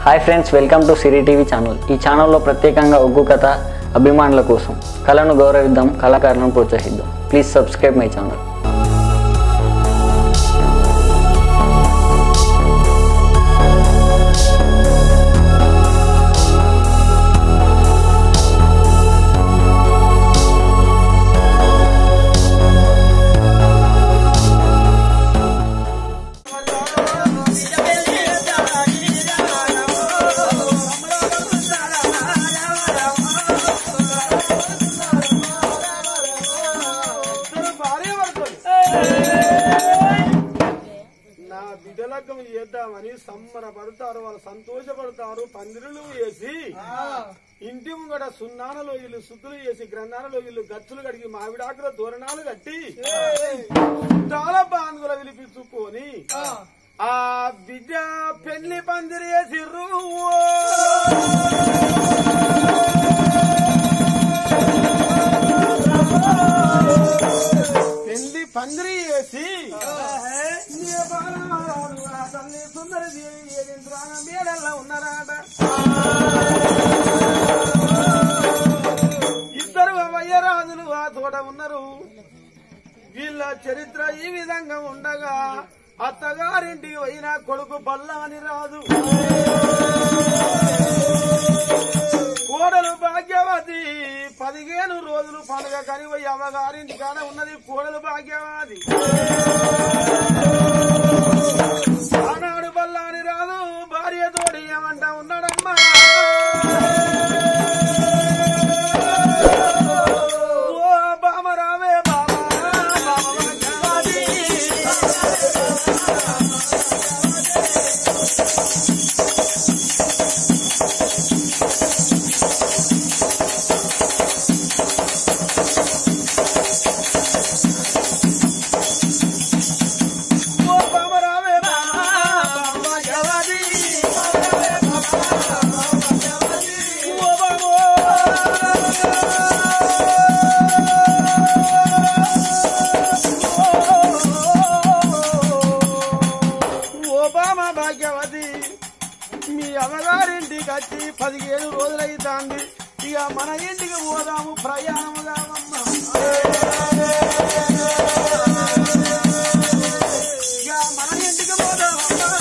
Hi friends welcome to Siri TV channel ఈ ఛానల్లో ప్రత్యేకంగా ఒగ్గు కథ అభిమానుల కోసం కళను గౌరవిద్దాం కళాకారులను ప్రోత్సహిద్దాం ప్లీజ్ సబ్స్క్రైబ్ మై ఛానల్ భార్య పడుతుంది నా బిడ్డలకు చేద్దామని సంబరపడతారు వాళ్ళు సంతోషపడతారు పందిరులు వేసి ఇంటి ముంగట సున్నానలో ఇల్లు శుద్ధులు చేసి గ్రంథాలలో ఇల్లు గచ్చులు కడిగి మామిడాకుల తోరణాలు కట్టి చాలా బాంగుల విలిపించుకొని ఆ బిడ్డ పెళ్లి పందిరి వేసిర్రు పెళ్లి పందిరి వేసి నీ బాలరాలు ఆ తల్లి సుందరి దేవి ఏదింత్రాన మేడల్లో ఉన్నారాట ఇద్దరు అయ్యరాజులు ఆ తోట ఉన్నారు వీళ్ళ చరిత్ర ఈ విధంగా ఉండగా అత్తగారింటికి పోయిన కొడుకు బల్ల అని రాదు కోడలు భాగ్యవతి పదిహేను రోజులు పండుగ కనిపోయి అమ్మగారింటి కాడ ఉన్నది కోడలు భాగ్యవతి ఆనాడు బల్లాని రాదు భార్య తోడి ఏమంట ఉన్నాడమ్మా ఓ బామ రావే బామ బామ భాగ్యవతి. ఓ బామ రావే బామ బామ భాగ్యవతి. ఓ బామో. ఓబామా భాగ్యవతి మీ అమ్మగారింటికి వచ్చి పదిహేను రోజులైతాంది ఇక మన ఇంటికి పోదాము ప్రయాణము కావమ్మా ఇక మన ఇంటికి పోదామమ్మా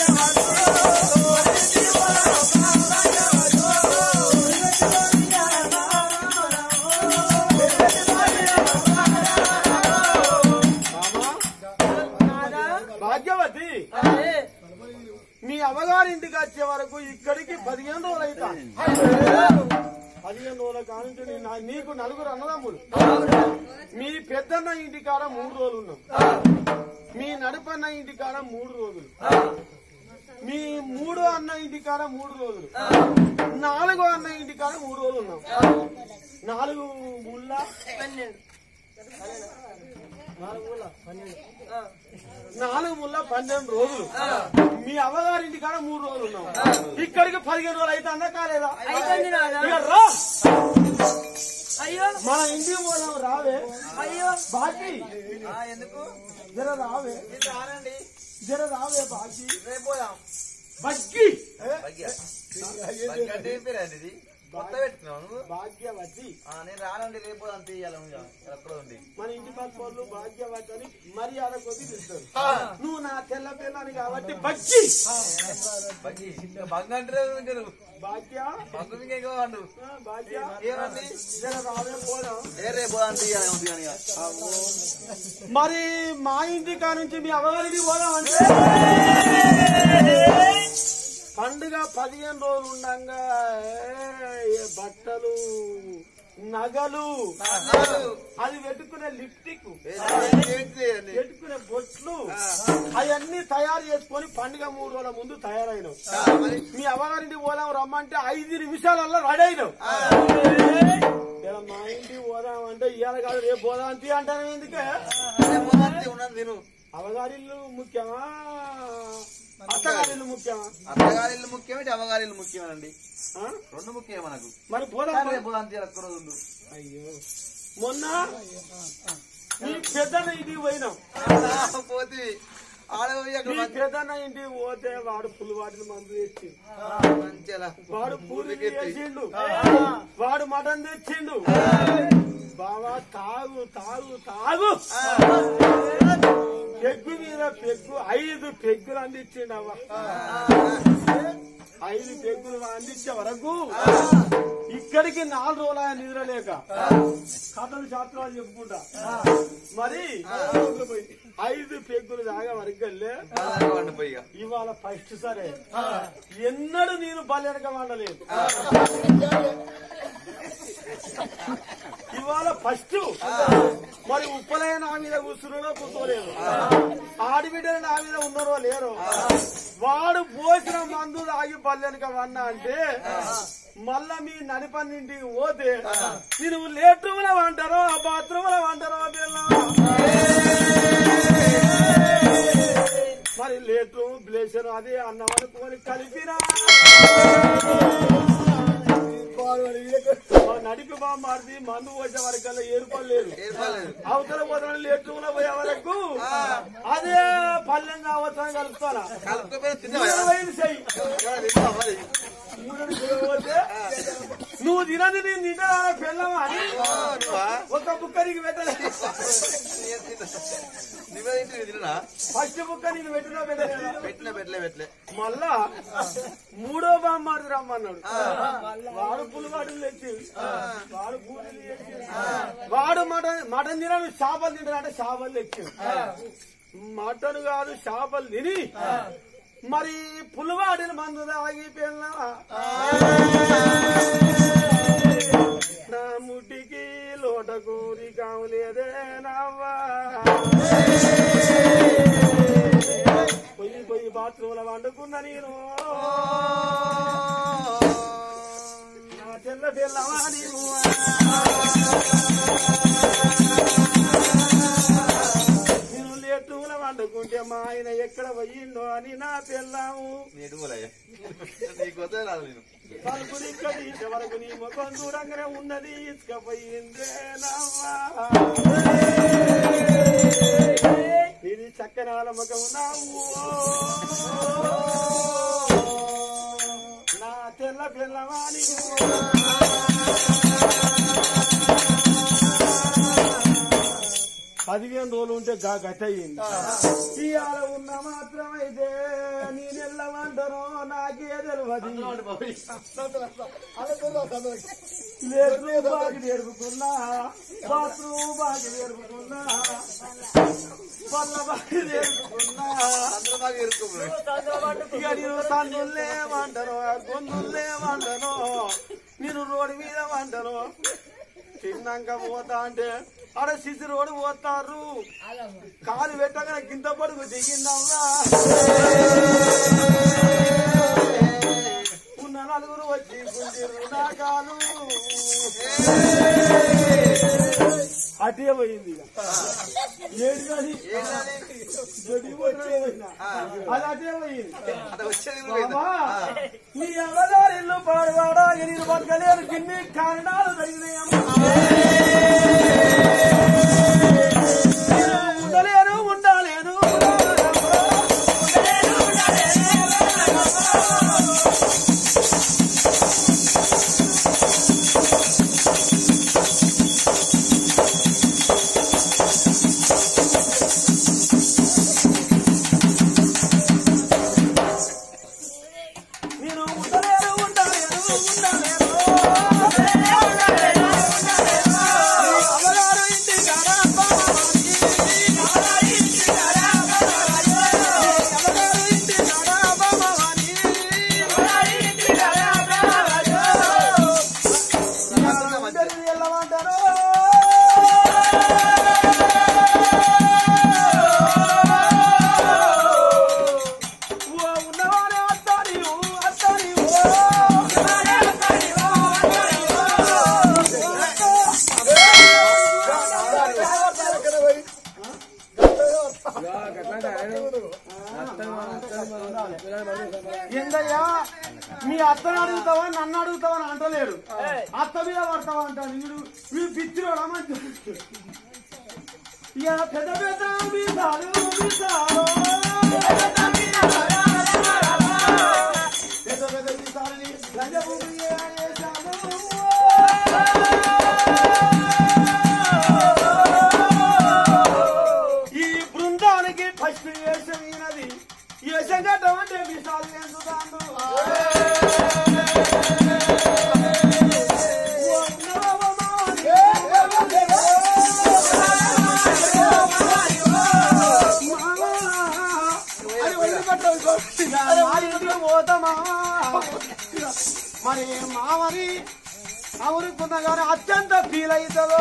భాగ్యవతి మీ అమ్మగారింటికి వచ్చే వరకు ఇక్కడికి పదిహేను రోజులు అవుతా పదిహేను రోజుల కానుంచి నీ- నా- నీకు నలుగురు అన్నదమ్ములు మీ పెద్దన్న ఇంటి కాడ మూడు రోజులు ఉన్నాం మీ నడుపన్న ఇంటి కాడ మూడు రోజులు మీ మూడో అన్న ఇంటి కాడ మూడు రోజులు నాలుగో అన్న ఇంటి కాడ మూడు రోజులు ఉన్నాం నాలుగు ముళ్ళ నాలుగు ముళ్ళ పన్నెండు నాలుగు ముళ్ళ పన్నెండు రోజులు మీ అమ్మగారింటి కాడ మూడు రోజులు ఉన్నాం ఇక్కడికి పదిహేను రోజులు అయితే అందా కాలేదా అయిపోయింది నాదా? ఇక రా అయ్యో మన ఇంటికి పోదాం రావే అయ్యో బాకీ ఆ, ఎందుకు జర రావే మీరు రానండి జర రావే బాకీ రేపు పోదాం బగ్గి అంటే ఏం పేరు అండి ఇది కొత్త పెట్టుకున్నావు నువ్వు భాగ్యవతి ఆ, నేను రానండి రేపు పోదాం తీయాలి ఎక్కడ ఉంది మన ఇంటి పక్క వాళ్ళు భాగ్యవతి అని మర్యాద కొద్ది పిలుస్తారు నువ్వు నా తెల్ల పిల్లని కాబట్టి బగ్గి బగ్గి ఇంకా బంగ్ అంటే ఇంకా నువ్వు భాగ్య బంగు ఇంకా ఇంకా వాడు ఆ, భాగ్య ఏమండి జర రావే పోదాం ఏ రేపు పోదాం తీయాలి ఉంది అని మరి మా ఇంటి కా నుంచి మీ అమ్మగారికి పోదామంటే పండుగ పదిహేను రోజులు ఉండంగా ఏ బట్టలు నగలు అది పెట్టుకునే లిప్టిక్ పెట్టుకునే బొట్లు అవన్నీ తయారు చేసుకొని పండుగ మూడు రోజుల ముందు తయారైనావు మీ అమ్మగారింటికి పోదాం రమ్మంటే ఐదు నిమిషాలలో రెడీ అయినావు ఇలా మా ఇంటికి పోదాం అంటే ఇవాళ కాదు రేపు పోదాం తీ అంటాను ఎందుకే ఉన్నది తిను అవగారిల్లు ముఖ్యమా అత్తగారిల్లు ముఖ్యమా అత్తగారిల్లు ముఖ్యమే అమ్మగారిల్లు ముఖ్యమేనండి ఆ? రెండు ముఖ్యమే మనకు మరి పోదాం కానీ రేపు పోదాం తీయాలి ఒక్క రోజు ఉండు అయ్యో మొన్న మీ పెద్దన్న ఇంటికి పోయినాం పోతే ఆడ పోయి అక్కడ మీ పెద్దన్న ఇంటికి పోతే వాడు పుల్లు వాటిని మందు తెచ్చి మంచిగా వాడు పూరి చేసిండు వాడు మటన్ తెచ్చిండు బావా తాగు తాగు తాగు పెగ్గు మీద పెగ్గు ఐదు పెగ్గులు అందించిండు అవ్వ ఐదు పెగ్గులు అందించే వరకు ఇక్కడికి నాలుగు రోజులు ఆయన నిద్రలేక కథలు శాస్త్రాలు చెప్పుకుంటా మరి ఐదు పెగ్గులు దాగా వరకు వెళ్ళే వండిపోయి ఇక. ఇవాళ ఫస్ట్ సరే ఎన్నడూ నేను బలెనక వండలేదు ఇవాళ ఫస్ట్ మరి ఉప్పలైన నా మీద కూర్చున్నాడో కూర్చోలేదు ఆడిబిడ్డలు నా మీద ఉన్నారో లేరో వాడు పోసిన మందు తాగి బల్లెనక వన్నా అంటే మళ్ళా మీ నడిపన్నింటికి పోతే మీరు లేట్రూమ్లో వంటారో బాత్రూమ్లో వంటారో పిల్ల మరి లేటు బ్లేసర్ అదే అన్నం అనుకోని కలిపినా మా నడిపి బామ్మారిది మందు పోసే వరకల్లా ఏర్పడలేదు ఏర్పడలేదు. అవతల పోతున్న లేట్రూమ్లో పోయే వరకు అదే పల్లెం కావచ్చని కలుస్తానా కలుపుకపోయి తిన్నావా? మూడు చెయ్యి ఎవరు తిన్నావా మరి? మూడు పోతే నువ్వు తినది నేను తింటా పెళ్ళమా అని ఓ, నువ్వా? ఒక బుక్కరికి పెట్టలేదు నేను తిన్నా. నువ్వే తింటే నేను తిననా? ఫస్ట్ బుక్క నీకు పెట్టినా పెట్టలేదా పెట్టినా పెట్టలే పెట్టలే మళ్ళా మూడో బామ్మాడు రమ్మన్నాడు వాడు పులివాడు తెచ్చి వాడు పూరీలు తెచ్చి వాడు మటన్ మటన్ తినడు చేపలు తింటాడంటే చేపలు తెచ్చి మటన్ కాదు చేపలు తిని మరి పులివాడిని మందు తాగి పిల్ల నా ముట్టికి లోట కోరి కావలేదే నవ్వా పొయ్యి పొయ్యి బాత్రూంలో వండుకున్న నేను నా తెల్ల తెల్లవా నీవు నేను లేటూల వండుకుంటే మా ఆయన ఎక్కడ పోయిండో అని నా పిల్లము నేను పోలయ్యా. నీకు వద్దే రాదు నేను పలుకుని ఇక్కడ తీసే వరకు నీ ముఖం దూరంగానే ఉన్నది ఇసుకపోయిందే నవ్వా ఇది చక్కనాల ముఖం నవ్వు నా తెల్ల పిల్లవాణి పదిహేను రోజులు ఉంటే గా గట్ అయ్యింది ఇవాళ ఉన్న మాత్రమైతే నేను వెళ్ళమంటారో నాకే తెలియదు లేదు బాగా నేర్పుకున్నా బాత్రూమ్ బాగా నేర్పుకున్నా పళ్ళ బాగా నేర్పుకున్నా అందరూ బాగా ఇరుక్కుపోయి. ఇక నేను సందుల్లే వంటను గొంతుల్లే వంటను నేను రోడ్డు మీద వంటను తిన్నాక పోతా అంటే ఆడ సిసి రోడ్డు పోతారు కాలు పెట్టగానే గింత పడుకు దిగిందమ్మా ఉన్న నలుగురు వచ్చి గుంజిరు నా కాలు అటే పోయింది ఇక. ఏడు కానీ జడి వచ్చేదైనా అది అటే పోయింది అది వచ్చేది కూడా లేదు. బాబా నీ ఎవదారిల్లు పాడువాడా నేను బతకలేరు గిన్ని కారణాలు తగినాయమ్మా నేను ఉండలేను ఉండలేను నేను ఉండలేను ఉండలేను ఉండలేను అవగారు ఇంటి కాడ బామాకి. అవగారు ఇంటి కాడ బామాకి. అందరిని వెళ్ళమంటారు. ఓ ఉన్నవాడే అత్తారి ఓ అత్తారి ఓ. ఏందయ్యా మీ అత్తను అడుగుతావా నన్ను అడుగుతావా అని అంటలేరు అత్త మీద పడతావా అంటాను వీడు వీడు పిచ్చిరోడా మంచి ఇక పెద్ద పెద్ద మీసాలు మీసాలు పెద్ద పెద్ద విషయాలని లంజభూమి ఈ బృందానికి ఫస్ట్ వేషం ఈయనది వేషం కట్టమంటే విషయాలు ఎంచుతాడు మరి మామని అవునుకున్న కానీ అత్యంత ఫీల్ అవుతుందో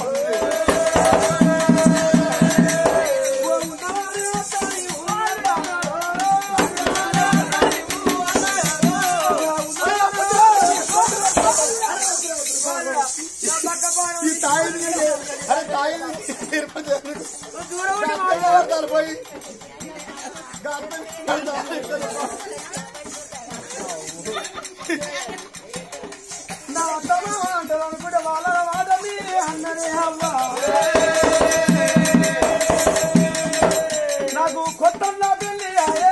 ఈ తాయిని అరే తాయిని పోయి నా అత్తమ్మ అంటారు అనుకుంటే వాళ్ళ మాట మీరే అన్ననే అవ్వ నాకు కొత్త పెళ్లి ఆయే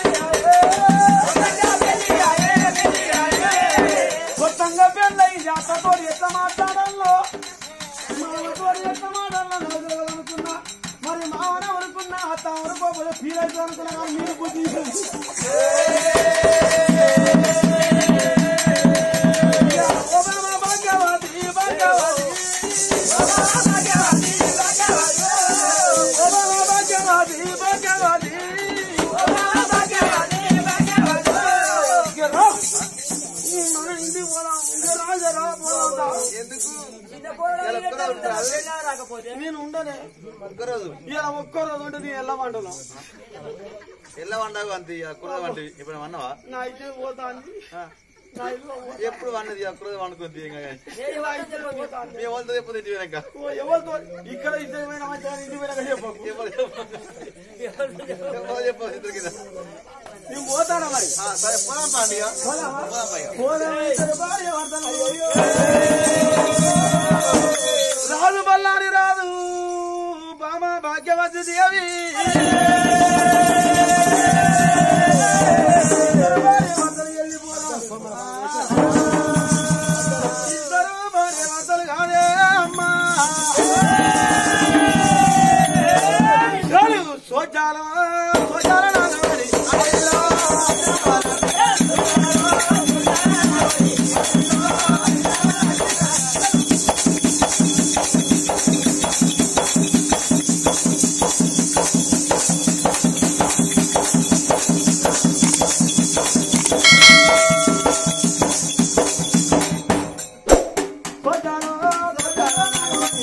పెళ్లి ఆయే కొత్తగా పెళ్ళి జాతతో ఎట్లా మాట్లాడాలో మామతో ఎట్లా మాట్లాడాలో నాకు తెలియదనుకున్నా మరి మామన అనుకున్నా అత్త అనుకోకపోతే ఫీల్ అవుతుంది అనుకున్నా కానీ మీరు బుద్ధి ఒబామా భాగ్యవతి భాగ్యవతి ఒబామా భాగ్యవతి భాగ్యవతి మన ఇంటికి పోదాం ఇక రాజరా పోదాం ఎందుకు ఇలా ఒక్కరోజు ఉంటారు నేను ఉండనే ఒక్కరోజు ఇలా ఒక్కరోజు ఉంటే నేను వెళ్ళమంటున్నా ఎల్ల వండవు అంతే కుర్ర వంటి ఇప్పుడు అన్నవా నా ఇంటికి పోతాను నా ఇల్లు ఎప్పుడు వండది ఒక్కరోజు వండుకుంది ఇంకా పోతాను మేము వాళ్ళతో ఎప్పుడు ఇంటి వెనక ఎవరితో ఇక్కడ ఇద్దరు పోయినా మంచిగా ఇంటి పోయినా చెప్పకు ఎవరు ఎవరు చెప్పదు ఇద్దరు కింద నేను పోతానా మరి ఆ, సరే పోదాం పండి ఇక. పోదామా? పోదాం పా ఇక. పోదాం ఇద్దరు భార్య భర్తలు. రాజు బల్లారి రాజు బామ భాగ్యవతి దేవి ఇద్దరు భార్య భర్తలు వెళ్ళిపోదాం. ఇద్దరు భార్య భర్తలు కాదే అమ్మా చాలు, సోచాల సోచాల నాగమణి. సోచాల సోచాల నాగమణి.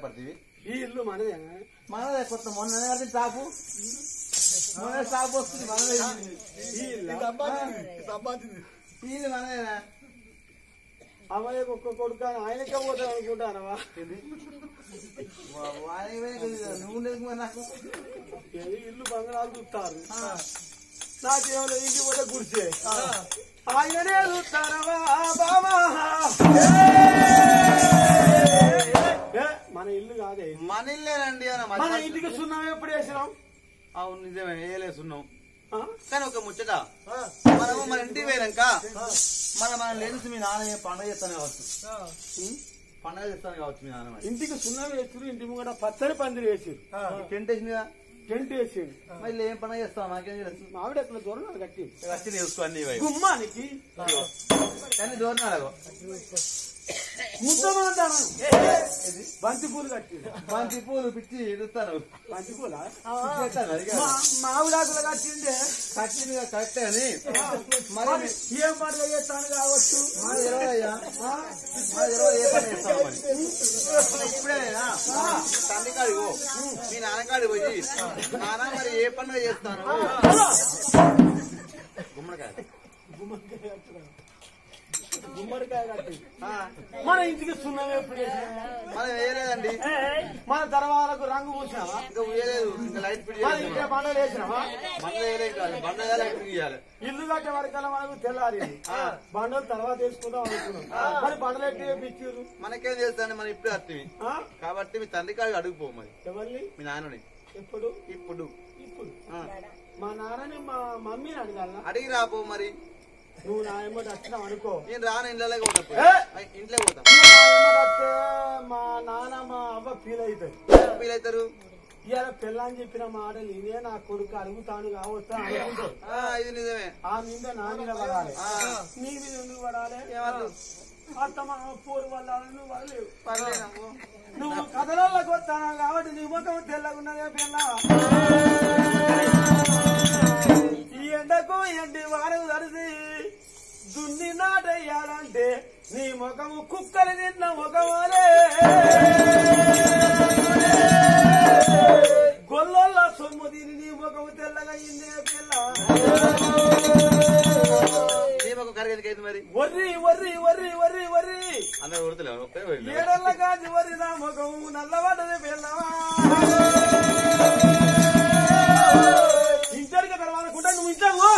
పడుతుంది ఈ ఇల్లు మనదేనా మనదే కొత్త మొన్న కట్టిన టాపు మొన్న టాప్ వస్తుంది మనదే ఈ ఇల్లు ఈ ఇల్లు మనదేనా అమ్మాయి ఒక్క కొడుకు అని ఆయనకే పోతాను అనుకుంటానవా వాడికి పోయి కొద్దిగా నువ్వు ఉండేది మరి నాకు ఏది ఇల్లు బంగాళాలు చూస్తారు నాకేమో ఇంటి పోతే గుడిసే ఆయననే చూస్తానవా బామా ఏ, మన ఇల్లు కాదే మన ఇల్లేనండి అన్న మన మంచి- ఇంటికి సున్నం ఎప్పుడు వేసినాం అవును నిజమే వేయలేసున్నాం ఆ? కానీ ఒక ముచ్చట మనము మన ఇంటికి పోయినాక మన మన లేని మీ నాన్న ఏం పండగ చేస్తాను కావచ్చు ఉం? పండగ చేస్తాను కావచ్చు మీ నాన్న మరి. ఇంటికి సున్నం వేసిరు ఇంటి ముంగట పచ్చడి పందిరి వేసిరు ఈ టెంట్ వేసిందిగా టెంట్ వేసిరు మరి ఇలా ఏం పండగ చేస్తావు నాకేం తెలుసు మామిడి ఎక్కడ దూరం కట్టి వచ్చి చూసుకో అన్ని ఇవ్వ. గుమ్మానికి అన్ని దూరం ముద్దమంటాను బంతి పూలు కట్టి మంచి పూలు పిచ్చి ఎదుగుతాను బంతి పూలా చేస్తాను అది కాదు. మామిడాకులు కట్టిండే కట్టిందిగా కరెక్టే అని మరి మరి ఏం పండుగ చేస్తాను కావచ్చు మాది తెలియదయ్యా మాది తెలియదు ఏ పని చేస్తావు మరి ఇప్పుడేనా తండ్రి కాడికి పో మీ నాన్న కాడికి పోయి నాన్న మరి ఏ పండుగ చేస్తాను గుమ్మడికాయ గుమ్మడికాయ కట్టురా. గుమ్మడికాయ కట్టి మన ఇంటికి సున్నం ఎప్పుడు వేసినాం? మనం వేయలేదండి మన తర్వాతకు రంగు పూసినావా ఇంకా వేయలేదు ఇంకా లైట్ ఫిట్ మన ఇంటికి పండుగ వేసినావా బండ వేయలేదు కాదు బండ వేయాలి లైట్ ఫిట్ చేయాలి ఇల్లు కట్టే వరకల్లా మనకు తెల్లారి బండలు తర్వాత వేసుకుందాం అనుకున్నాం మరి బండలు ఎట్టి వేపించారు మనకేం చేస్తాను మనం ఇప్పుడు వస్తుంది కాబట్టి మీ తండ్రి కాడికి అడుగుపో మరి ఎవరిని మీ నాన్నని ఎప్పుడు ఇప్పుడు ఇప్పుడు ఆ. మా నాన్నని మా మమ్మీని అడగాల అడిగి రాపో మరి నువ్వు నా ఎమ్మటి వచ్చినావు అనుకో నేను రాను ఇంట్లోకి పోతా ఏ? ఇంట్లో పోతా నువ్వు నా ఎమ్మటి వస్తే మా నాన్న మా అవ్వ ఫీల్ అవుతుంది వీలైతారు ఇవాళ పెళ్ళని చెప్పిన మాటలు ఇదే నా కొడుకు అడుగుతాను కావచ్చు అనుకుంటారు ఆ, ఇది నిజమే ఆ మీద నా మీద పడాలి ఆ. నీ మీద ఎందుకు పడాలి ఏమన్నా అత్త మా పోరు వల్ల నువ్వు పడలేవు పర్లేదమ్మో నువ్వు కథలలోకి వస్తాను కాబట్టి నీ ముఖం తెల్లగున్నదే పిల్ల ఈ ఎండకు ఎండి వారం తడిసి దున్ని నాటయ్యాలంటే నీ ముఖము కుక్కలు తిన్న ముఖమోలే గొల్లొల్ల సొమ్ము తిని నీ ముఖము తెల్లగా ఇందే పిల్ల నేను ఒక కరిగి ఎందుకైంది మరి వర్రి వర్రి వర్రి వర్రి వర్రి అందరూ కొడుతులేవు ఒకే వెళ్ళి ఏడల్ల కాచి వర్రి నా ముఖము నల్లబడ్డది పిల్లవా ఇంటర్కి తర్వాత కూడా నువ్వు ఇంటావు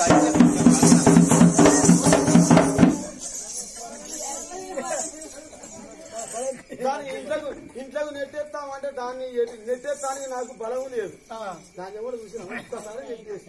దాన్ని ఇంట్లోకి ఇంట్లోకి నెట్టేస్తామంటే దాన్ని ఎటు- నెట్టేస్తానికి నాకు బలం లేదు దాన్ని ఎవరు చూసిన ఒక్కసారి నెట్టేసి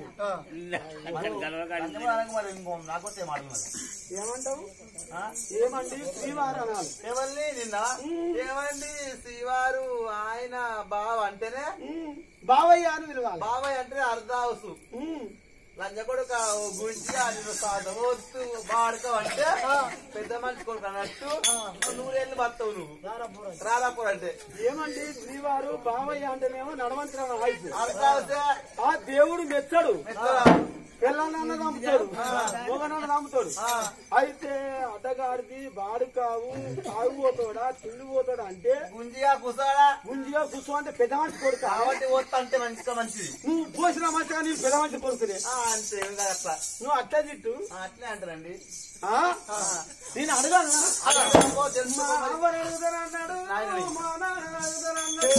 మరి ఇంకో నాకు వస్తే మాట మరి ఏమంటావు ఏమండి శ్రీవారు అనాలి ఏమల్ని నిన్న ఏమండి శ్రీవారు ఆయన బావ అంటేనే ఉమ్, బావయ్య అని పిలవాలి బాబాయ్ అంటే అర్ధావసు ఉమ్, లంజ కొడుకు గుంచి ఆయన చదవద్దు బాడకం అంటే పెద్ద మనిషి కొడుకు అన్నట్టు నువ్వు నూరేళ్ళు బతావు నువ్వు రారాపూర్ అంటే ఏమండి శ్రీవారు బావయ్య అంటేనేమో నడవంతరం ఆయుసు అర్ధావసే ఆ దేవుడు మెచ్చడు మెత్తరా? పిల్లనన్న నమ్ముతాడు మొగనన్న నమ్ముతాడు అయితే అడ్డగాడిది బాడుకావు తాగుపోతాడా తిండిపోతాడా అంటే గుంజిగా కుసాడా గుంజిగా కూర్చో అంటే పెద్ద మనిషి కొడుక కాబట్టి పోతా అంటే మంచిగా మంచిది నువ్వు పోసిన మంచిగా నీ పెద్ద మనిషి కొడుకునే ఆ, అంతే ఏం కాదు అట్లా నువ్వు అట్లా తిట్టు ఆ, అట్లే అంటారండి ఆ? నేను అడగాను అలా ఓ తెలుసు మా మరి. అవ్వని అడుగుతానన్నాడు నాయనని. మా నాన్న అడుగుతానన్నాడు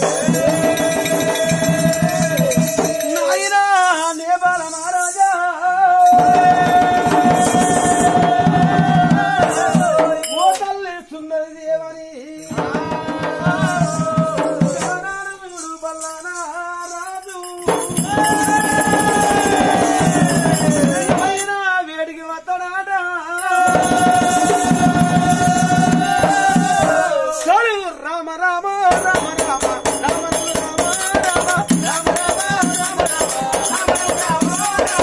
నాయనా నేపాల మహారాజా ఓ తల్లి సుందరి దేవని నారాయణుడు బల్లానా రాజు అయినా వేడికి వత్తడాట సరు రామ రామ రామ రామ రామ రామ రామ రామ రామ రామ రామ రామ రామ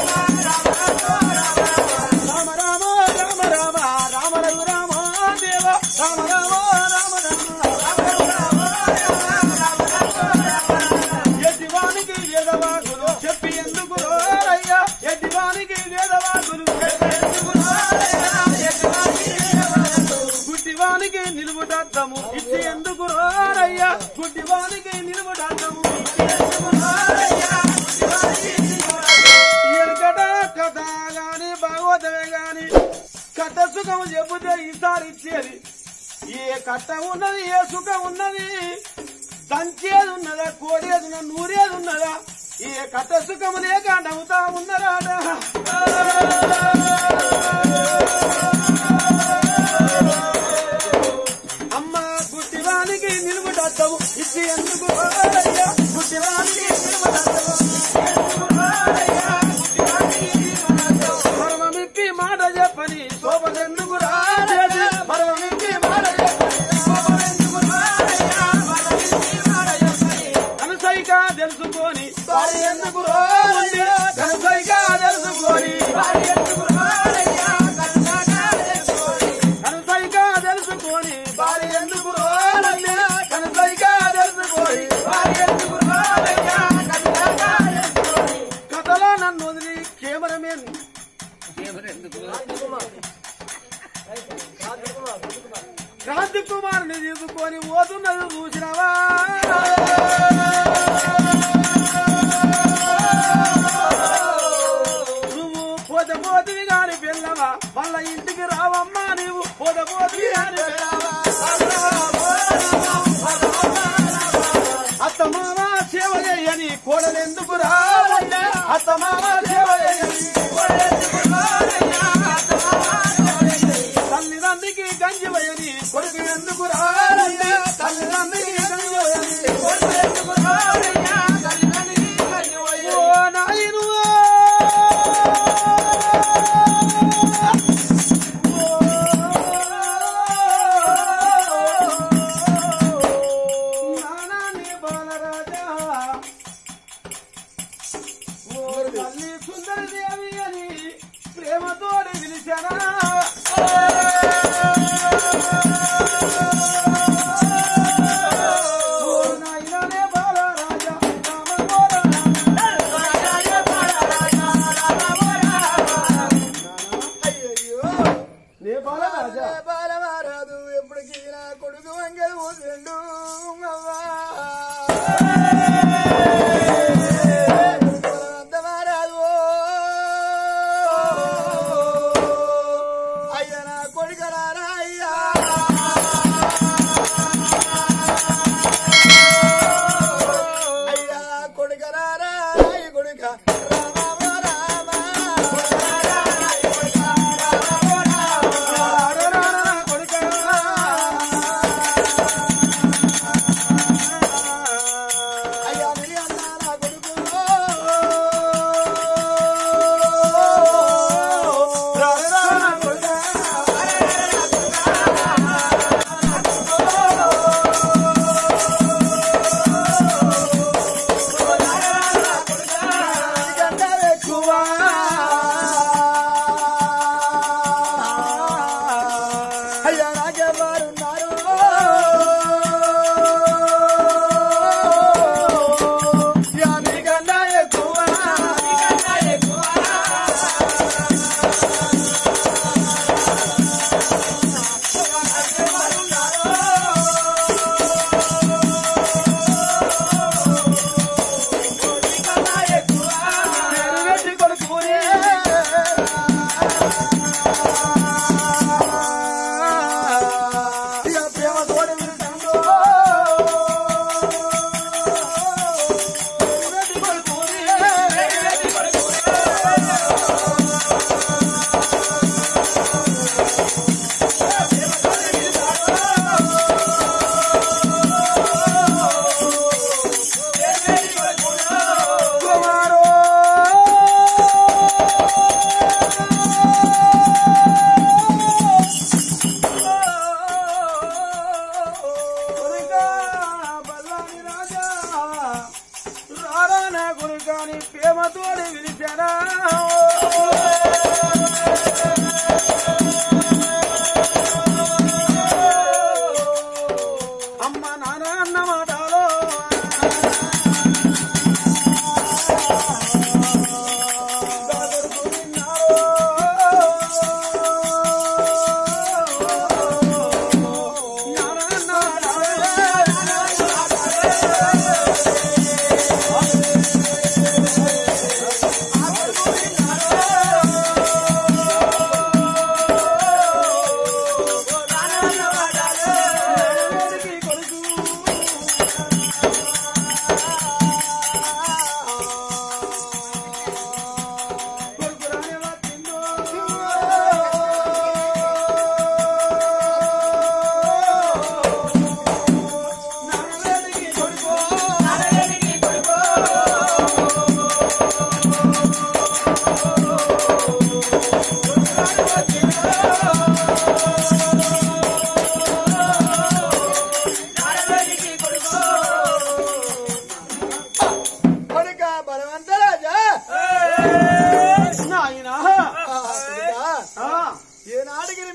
పోతమే గాని కట్ట సుఖం చెబితే ఈసారి ఇచ్చేది ఏ కట్ట ఉన్నది ఏ సుఖం ఉన్నది దంచేది ఉన్నదా కోడేది ఉన్నదా నూరేది ఉన్నదా ఏ కట్ట సుఖం లేక నవ్వుతా ఉన్నరాడా అమ్మ గుడ్డివానికి నిలువుడట్టవు ఇచ్చి ఎందుకు అయ్యా గుడ్డివానికి నిలువుడట్టవు పరమమిప్పి మాట చెప్పని శోభనెందుకు రాజేది పరమమిప్పి మాట చెప్పని శోభనెందుకు రాజయ్యా? కనుసైగా తెలుసుకొని వారి ఎందుకు రాజయ్యా? కనుసైగా తెలుసుకొని వారి ఎందుకు రాజయ్యా? కనుసైగా తెలుసుకొని వారి ఎందుకు రాజయ్యా? కనుసైగా తెలుసుకొని వారి ఎందుకు రాజయ్యా? కథలో నన్ను వదిలి కెమెరామెన్ క్రాంతి కుమారుని తీసుకొని పోతున్నది చూసినవా నువ్వు పోత పోతివి కాని పిల్లవా మళ్ళా ఇంటికి రావమ్మా నీవు పోత పోతివి కాని పిల్లవా అత్త మామ సేవ చేయని కోడలెందుకు రావయ్యా అత్త మామ సేవ చేయని కోడలెందుకు రావయ్యా? అత్త మామ సేవ చేయని. తల్లిదండ్రికి గంజి వయని కొడుకు ఎందుకు రావయ్యా తల్లిదండ్రికి గంజి వయని కొడుకు ఎందుకు రావయ్యా తల్లిదండ్రికి గంజి వయని. ఓ నాయనువా. నానాని బాలరాజా ఓ తల్లి సుందరదేవి అని ప్రేమతోడి పిలిచానా ఓ నాయననే బాలరాజా రామ అయ్యయ్యో నే బాలరాజా బాలమారాదు ఎప్పటికీ నా కొడుకు వంగలు పోతుండు మారాదు అయ్య నా కొడుకరారా అయ్యా అయ్యా కొడుకరారా రాయి కొడుక రామ రామ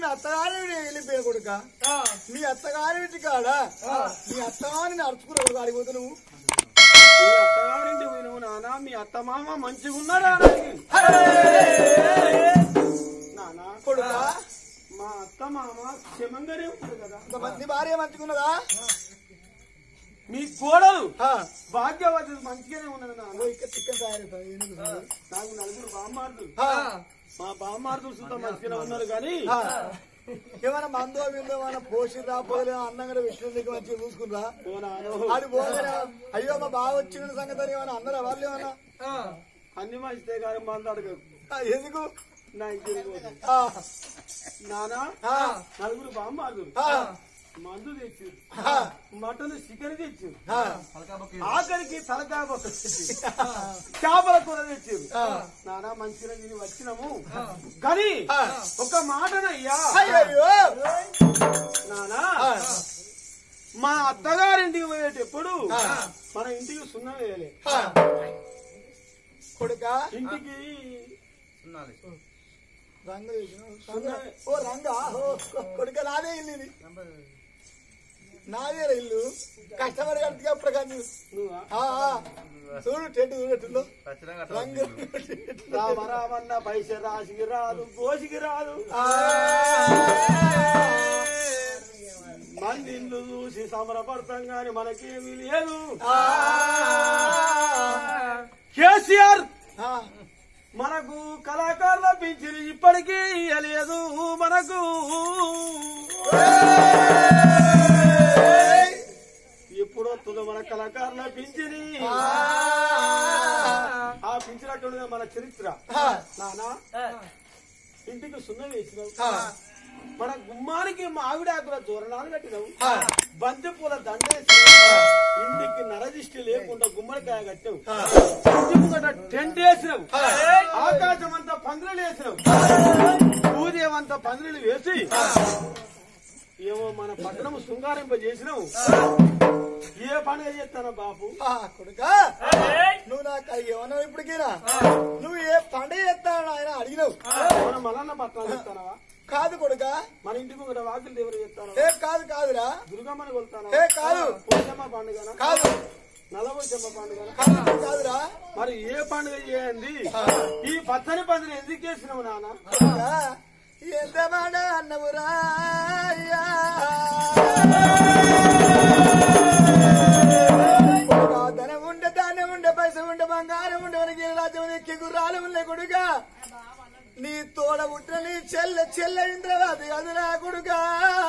అత్తగారి వెళ్ళిపోయా కొడుక మీ అత్తగారి ఇంటి కాడ మీ అత్తగారిని అరుచుకునే కొడుకు అడిగిపోతే నువ్వు మీ అత్తగారింటి నువ్వు నానా మీ అత్త మామ మంచిగా ఉన్నారా అడిగి నానా కొడుక మా అత్త మామ క్షమంగానే ఉంటారు కదా నీ భార్య మంచుకున్నదా మీ కోడలు ఆ. భాగ్యవతి మంచిగానే ఉన్నది నాన్న ఓ, ఇక్కడ చికెన్ తయారవుతుంది ఎందుకు సార్? నాకు నలుగురు బామ్మార్దులు ఆ. మా బామ్మార్దులు సుతం మంచిగానే ఉన్నారు కానీ ఆ. ఏమైనా మందో బిందో ఏమైనా పోసి రాపోలే అన్నంగా విష్ణు దగ్గర మంచిగా చూసుకున్నా ఓ నాన్న అది పోగానే అయ్యో మా బాగా వచ్చిన సంగతి అని ఏమైనా అన్నారా వాళ్ళు ఏమన్నా అన్ని మంచిదే కానీ మాట్లాడక ఆ, ఎందుకు నా ఇంటికి పోతుంది ఆ. నానా ఆ. నలుగురు బామ్మార్దులు ఆ. మందు తెచ్చారు ఆ. మటన్ చికెన్ తెచ్చారు ఆ. ఆఖరికి తలకాయ పక్క తెచ్చారు చేపల కూర తెచ్చారు ఆ. నానా మంచిగా తిని వచ్చినాము కానీ ఆ. ఒక మాటనయ్యా అయ్యయ్యో. నానా ఆ. మా అత్తగారింటికి పోయేటప్పుడు ఆ. మన ఇంటికి సున్నం వేయలే ఆ. కొడుకా ఇంటికి రంగు వేసినావు. రంగు- ఓ రంగా ఓ కొడుక నాదే ఇల్లు ఇది నాదే ఇల్లు కష్టపడి కడితే అప్పుడు కానీ నువ్వా ఆ, ఆ. చూడు టెంట్ చూడట్టుందో రంగు రామ రామన్న పైస రాసికి రాదు గోసికి రాదు ఆ. మంది ఇల్లు చూసి సమరపడతాం గాని మనకేమీ లేదు ఆ. కేసీఆర్ ఆ. మనకు కళాకారుల పింఛను ఇప్పటికీ ఇయ్యలేదు మనకు ఎప్పుడు వస్తుందో మన కళాకారుల పింఛని ఆ పింఛన్ అట్లుండదు మన చరిత్ర ఆ. నానా ఇంటికి సున్నం వేసినావు ఆ. మన గుమ్మానికి మామిడాకుల తోరణాలు కట్టినావు ఆ. బంతి పూల దండేసినావు ఇంటికి నరదిష్టి లేకుండా గుమ్మడికాయ కట్టావు ఇంటి ముంగట టెంట్ వేసినావు ఆకాశం అంతా పందిరలు వేసినావు సూర్యమంతా పందిరలు వేసి ఏమో మన పట్టణం శృంగారింప చేసినావు ఏ పండుగ చేస్తానా బాబు ఆ, కొడుకా నువ్వు నాకు ఏమన్నావు ఇప్పటికీనా నువ్వు ఏ పండుగ చేస్తాను ఆయన అడిగినావు మన మలన్న పట్టణం చేస్తానవా కాదు కొడుకా మన ఇంటి ముంగట వాకిలు దేవుడు చేస్తాను ఏ కాదు కాదురా దుర్గమ్మని కొలుతాను ఏ కాదు పోచమ్మ పండుగన కాదు నలభైచమ్మ పండుగన కాదు కాదురా మరి ఏ పండుగ చేయండి ఈ పచ్చని పందిరి ఎందుకు వేసినావు నాన్న కొడుకా, ఎంత మాట అన్నవురా అయ్యా. కొడుకా, ధనం ఉండే ధాన్యం ఉండే పైస ఉండే బంగారం ఉండే మనకి రాజ్యం ఎక్కి గుర్రాలు ఉండే కొడుకా నీ తోడ పుట్టిన నీ చెల్లె చెల్లె ఇంద్రరాది అదురా కొడుకా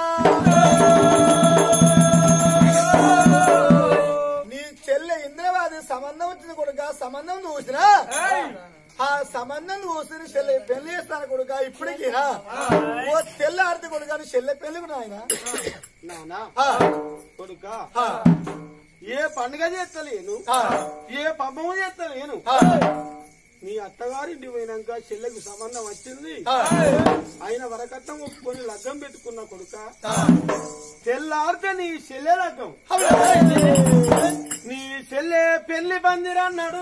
నీ చెల్లె ఇంద్రవాది సంబంధం వచ్చింది కొడుక సంబంధం చూసినా ఆ సంబంధం చూసిన చెల్లె పెళ్లి చేస్తాను కొడుక ఇప్పటికి రా. ఓ తెల్లారితే కొడుక నీ చెల్లె పెళ్లి కూడా ఆయన నానా ఆ, కొడుక ఆ, ఏ పండుగ చేస్తలేను ఆ, ఏ పబ్బము చేస్తలేను ఆ, నీ అత్తగారింటి పోయినాక చెల్లెకు సంబంధం వచ్చింది ఆ, ఆయన వరకట్నం ఒప్పుకొని లగ్గం పెట్టుకున్న కొడుక ఆ. తెల్లారితే నీ చెల్లె లగ్గం అవునా? నీ చెల్లె పెళ్లి పందిరన్నాడు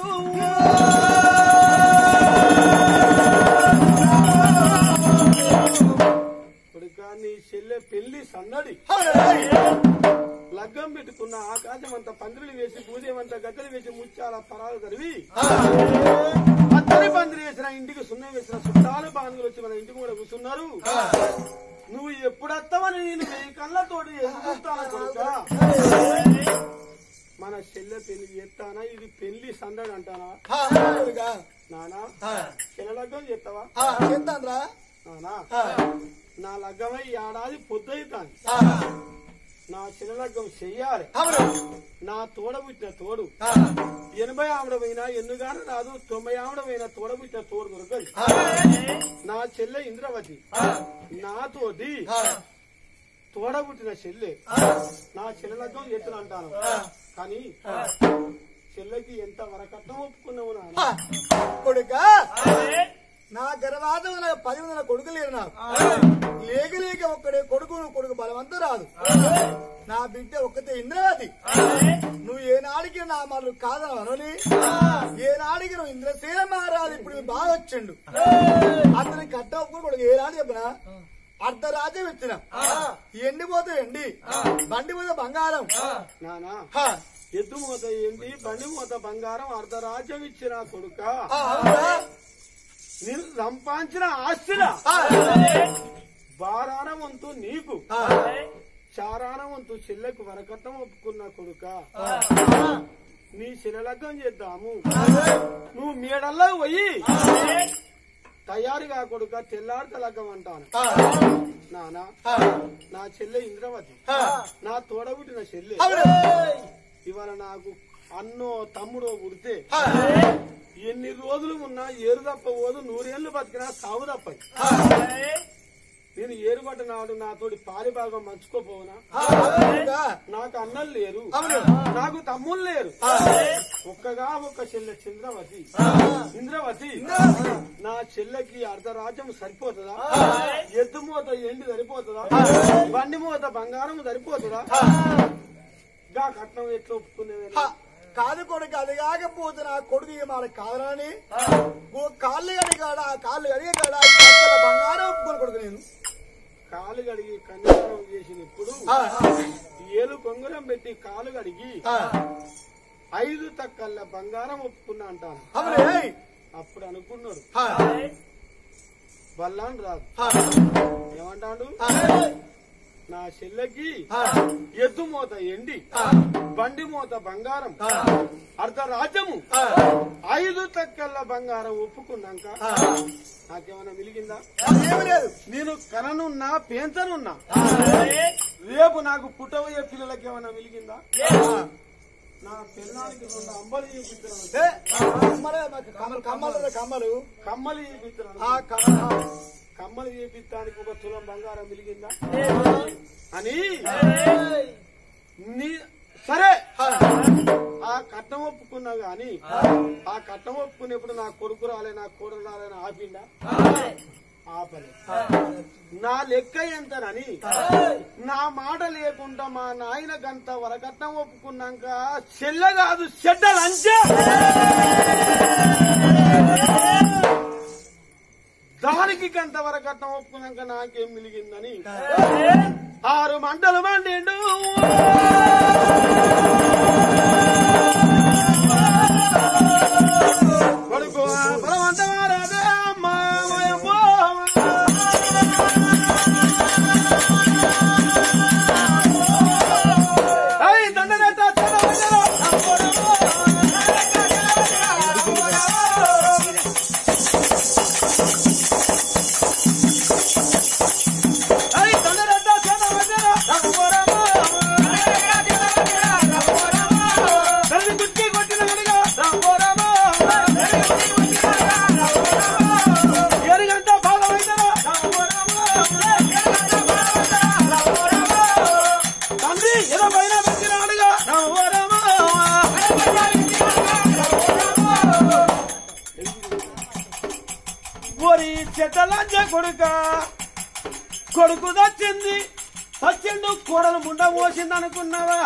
కొడుక నీ చెల్లె పెళ్లి సన్నడి అవునా? లగ్గం పెట్టుకున్న ఆకాశం అంతా పందిరులు వేసి పూజేమంతా గద్దెలు వేసి ముత్యాల పరాలు తరివి పచ్చని పందిరి వేసిన ఇంటికి సున్నం వేసిన చుట్టాలు బాంధువులు వచ్చి మన ఇంటికి కూడా కూర్చున్నారు నువ్వు ఎప్పుడు వస్తావని నేను వెయ్యి కళ్ళతోటి ఎదుగుతాను కొడుక మన చెల్లె పెళ్లి చేస్తానా ఇది పెళ్లి సందడి అంటానా ఆ, కొడుక. నానా ఆ, చెల్ల లగ్గం చేస్తావా ఆ, చేస్తానురా. నానా ఆ, నా లగ్గమై ఏడాది పొద్దుతాను ఆ, నా చిన్న లగ్గం చెయ్యాలి అవును. నా తోడబుట్టిన తోడు ఆ, ఎనభై ఆవిడమైనా ఎన్నుగాను రాదు తొంభై ఆవిడమైనా తోడబుట్టిన తోడు దొరకదు ఆ, నా చెల్లె ఇంద్రవతి ఆ, నాతోటి ఆ, తోడబుట్టిన చెల్లె ఆ, నా చెల్లెలగ్గం ఎత్తున అంటాను కానీ చెల్లెకి ఎంత వరకట్నం ఒప్పుకున్నావు నాన్న ఆ. కొడుక నా గర్వాదం నాకు పది వందల కొడుకు లేరు నాకు లేక లేక ఒక్కడే కొడుకు కొడుకు బలవంతం రాదు నా బిడ్డ ఒక్కతే ఇంద్రవతి నువ్వు ఏనాడికి నా మరలు కాదనని ఏనాడికి నువ్వు ఇంద్రసేన మహారాజు ఇప్పుడు బాగా వచ్చిండు అతని కట్ట ఒప్పుడు కొడుకు ఏనాడు చెప్పినా అర్ధరాజ్యం ఇచ్చిన ఎండిపోతే ఎండి బండి పోతే బంగారం నానా హా. ఎద్దు మూత ఏంటి బండి మూత బంగారం అర్ధరాజ్యం ఇచ్చిన కొడుక ఆ, అవునా? నేను సంపాదించిన ఆస్తిరా ఆ, బారాన వంతు నీకు ఆ, చారాన వంతు చెల్లెకు వరకట్నం ఒప్పుకున్న కొడుక నీ శిలలగ్గం చేద్దాము నువ్వు మేడల్లో పోయి తయారుగా కొడుక తెల్లారితే లగ్గం అంటాను ఆ, నానా ఆ, నా చెల్లె ఇంద్రవతి ఆ. నా తోడబుట్టిన చెల్లె అవునా? ఇవాళ నాకు అన్నో తమ్ముడో పుడితే ఆ, ఎన్ని రోజులు ఉన్నా ఏరు తప్ప పోదు నూరేళ్లు బతికినా సాగు తప్పది ఆ, నేను ఏరుబట్ట నాడు నాతోటి పారి భాగం మంచుకోపోవునా ఆ, అవునా? నాకు అన్నలు లేరు అవును. నాకు తమ్ముళ్ళు లేరు ఆ, ఒక్కగా ఒక్క చెల్లె చంద్రవతి ఇంద్రవతి నా చెల్లెకి అర్ధరాజ్యం సరిపోతుందా ఎద్దు మూత ఎండి సరిపోతుందా బండి మూత బంగారం సరిపోతుందా గా కట్నం ఎట్లా ఒప్పుకునేది హా. కాదు కొడుకు అది కాకపోతే నా కొడుకు ఇక మన కాదరాని ఓ కాళ్ళు కడిగాడ ఆ కాళ్ళు కడిగే కాడ ఈ పక్కల బంగారం ఒప్పుకొని కొడుకు నేను కాలు కడిగి కన్యాదానం చేసినప్పుడు ఆ, ఏలు కొంగురం పెట్టి కాలు కడిగి ఆ, ఐదు తక్కల్ల బంగారం ఒప్పుకున్నా అంటాను అవునే? అప్పుడు అనుకున్నాడు ఆ, బల్లాన్ రాదు ఆ, ఏమంటాడు ఆ, నా చెల్లెకి ఆ, ఎద్దు మూత ఎండి ఆ, బండి మూత బంగారం ఆ, అర్ధ రాజ్యము ఆ, ఐదు తక్కల్ల బంగారం ఒప్పుకున్నాక ఆ. నాకేమైనా మిలిగిందా ఏమీ లేదు నేను కననున్నా పెంచనున్నా రేపు నాకు పుట్టబోయే పిల్లలకి ఏమైనా మిలిగిందా నా పిల్లానికి రెండు అంబలి చూపిస్తున్నాను ఏ, కమ్మలే మాకు కమ్మలు కమ్మలు కమ్మలు కమ్మలి చూపిస్తున్నాను ఆ కమ్మ కమ్మలు చేపిస్తానికి ఒక తులం బంగారం మిలిగిందా అని నీ సరే ఆ కట్నం ఒప్పుకున్నా గాని ఆ కట్నం ఒప్పుకునేప్పుడు నా కొడుకు రాలే నా కొడుకు రాలేని ఆపిండా ఆపలే నా లెక్క ఎంతనని నా మాట లేకుండా మా నాయన గంత వరకట్నం ఒప్పుకున్నాక చెల్ల కాదు చెడ్డలు అంచే దానికి గంత వరకట్నం ఒప్పుకున్నాక నాకేం మిలిగిందని ఆరు మంటలు మండిండు కొడుకు బలవంతమారాదే అమ్మా మాయమ్మో. ఐ దండనేత చదవజన ఐ దండనేత చదవజన కలిసి గుచ్చి కొట్టిన గడిగా రామోరామా ఎరుగంట భాగమైతరా తండ్రి ఇరవైన పెట్టినాడుగా రామోరామా ఓరి చెట్టలంజ కొడుక కొడుకు దచ్చింది సచ్చిండు కూడలు ముండ పోసింది అనుకున్నావా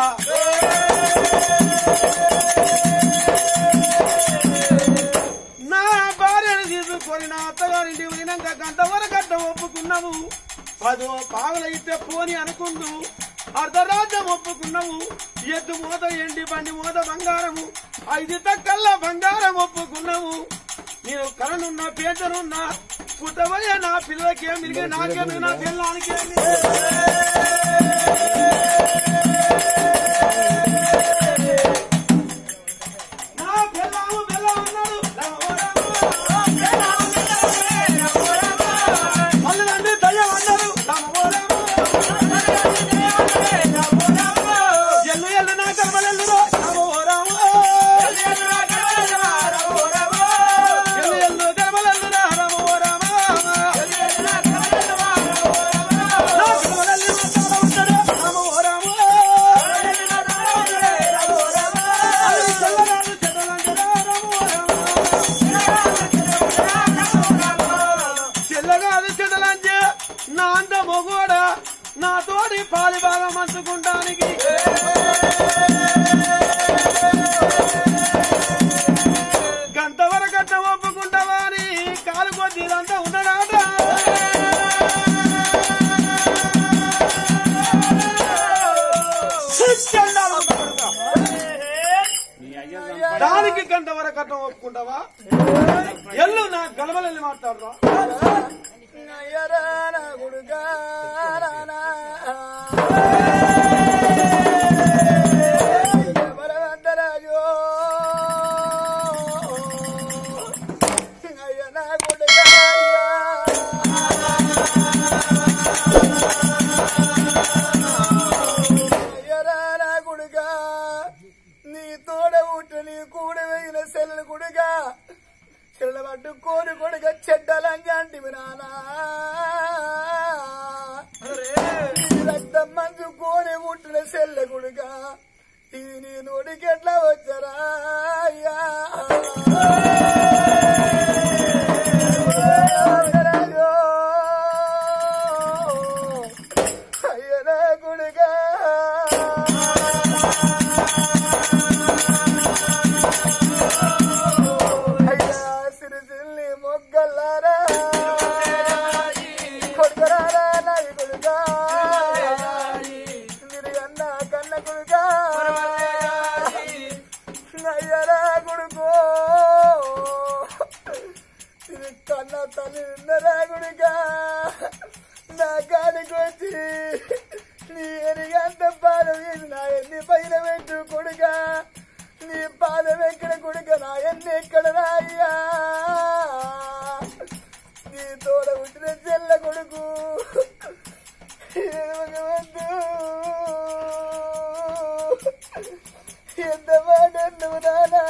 నా భార్యను తీసుకొని నా అత్తగారింటి పోయినాక గంట వరకు అడ్డ ఒప్పుకున్నావు పదో పావులైతే పోని అనుకుందు అర్ధరాజ్యం ఒప్పుకున్నావు ఎద్దు మూత ఎండి బండి మూత బంగారము ఐదు తక్కల్ల బంగారం ఒప్పుకున్నావు నేను కరణున్నా పేదనున్నా పుట్టబోయే నా పిల్లలకేం మిరిగే నాకేమి నా పిల్లానికేమి నా పిల్లాము పిల్ల ఉన్నాడు మళ్ళీ దయ్యం అన్నారు ఎల్లు ఎల్లు నా కర్మలెల్లు రామో ఎల్లు ఎల్లు కర్మలెల్లు రామో రామ నా కర్మలెల్లు ఉంటాడు రామో రామో అది చెల్లరాదు చెల్లరంజరా రామో రామో చెల్లగాదు చెడలంజ నా అంత మొగోడ నా తోడి పాలి బాగా మంచుకుంటానికి గంట వరకట్ట ఒప్పుకుంటావా అని కాలు కొద్ది ఇదంతా ఉండడాట ఒప్పుకుంటావా ఎల్లు నా గలబలెల్లి మాట్లాడరా నీ తోడ ఊట నీ కూడ వేగిన సెల్లు గుడిగా చెల్లబట్టు కోరి కొడుక చెడ్డలంజంటివి నానా ఈ రక్తం మంచు కోరి ముట్టిన సెల్ల గుడిక ఈ నీ నోడికి ఎట్లా వచ్చరా అయ్యా. రాజో. అయ్యనా గుడిగా అయ్యా సిరిసిల్లి మొగ్గల్లారా కొడుకరారా నాయి కొడుకా మీరు అన్న కన్న కొడుకా అయ్యరా కొడుకో ఇది కన్న తల్లి ఉన్నరా కొడుకా నా కాడికి వచ్చి నీ ఎరిగంత పాదం వేసి నా ఎన్ని పైన పెట్టు కొడుకా నీ పాదం ఎక్కడ కొడుక నా ఎన్ని ఎక్కడ రాయ్యా నీ తోడ పుట్టిన చెల్ల కొడుకు ఏడవగవద్దు. ఎంత మాట నువ్వు నానా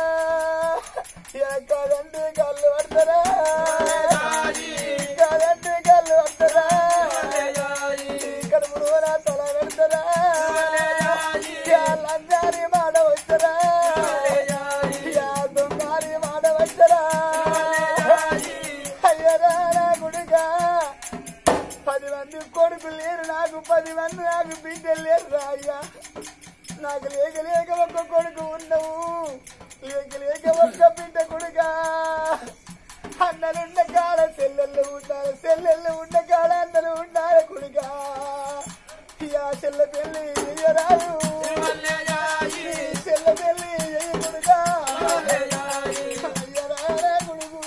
కాదంటే కళ్ళు పడతారా కాదంటే కళ్ళు పడతారా కడుపులో నా తల పెడతారా లంచారి మాట వచ్చరా దొంగారి మాట వచ్చరా అయ్యరా నా గుడిగా పది మంది కొడుకులు లేరు నాకు పది మంది నాకు బిడ్డలు లేరు రా అయ్యా నాకు లేక లేక ఒక్క కొడుకు ఉన్నావు లేక లేక ఒక్క బిడ్డ కొడుగా అన్నలుండ కాడ చెల్లెళ్ళు ఉండాలి చెల్లెళ్ళు ఉండ కాడ అన్నలు ఉండాలి కొడుగా యా చెల్ల పెళ్ళి ఎయ్యరాదు ఈ చెల్ల పెళ్ళి ఎయ్య కొడుగా అయ్యరా కొడుకు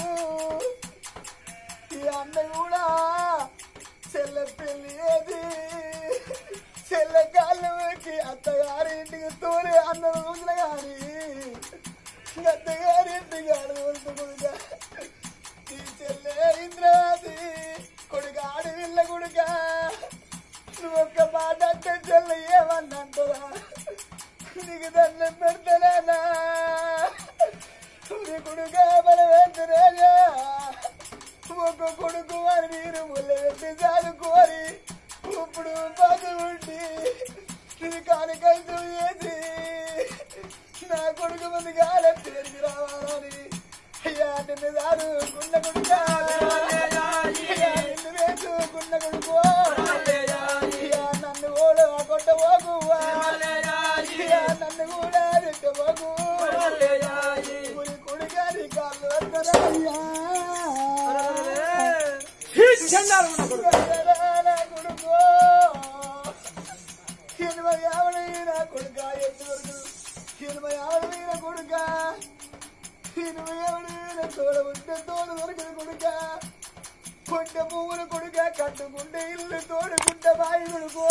ఈ అన్న కూడా చెల్ల పెళ్లి ఏది చెల్ల కాళ్ళు పెట్టి అత్తగారి ఇంటికి తోలి అన్న రోజులు గాని అత్తగారి ఇంటికి అడుగుతుందిగా ఈ చెల్లె ఇంద్రాది కొడుక ఆడవిల్ల కొడుక నువ్వు ఒక్క మాట అంటే చెల్ల ఏమన్నంటరా నీకు దండం పెడతానా నీ కొడుక బలవేంద్రాజా ఒక కొడుకు వారి నీరు ముల్లెట్టి చదువుకోరి ఇప్పుడు బాధ ఉండి ఇది కానికైతూ చేసి నా కొడుకు ముందు కాలం తిరిగి రావాలని అయ్యా నిన్ను దారుకున్న కొడుక అయ్యా నిన్ను వేసుకున్న కొడుకు అయ్యా నన్ను కూడా కొట్టబోకువా అయ్యా నన్ను కూడా తిట్టబోకు ఊరి కొడుకారి కాళ్ళు వద్దరా అయ్యా కొడుకు ఎనభై ఆవిడ కొడుక ఎత్తు వరకు ఎనభై ఆవిడ కొడుక ఎనభై ఆవిడ తోడ ఉంటే తోడ దొరకదు కొడుక కొండ పువ్వులు కొడుక కట్టుకుంటే ఇల్లు తోడుకుంటే బాయి కొడుకు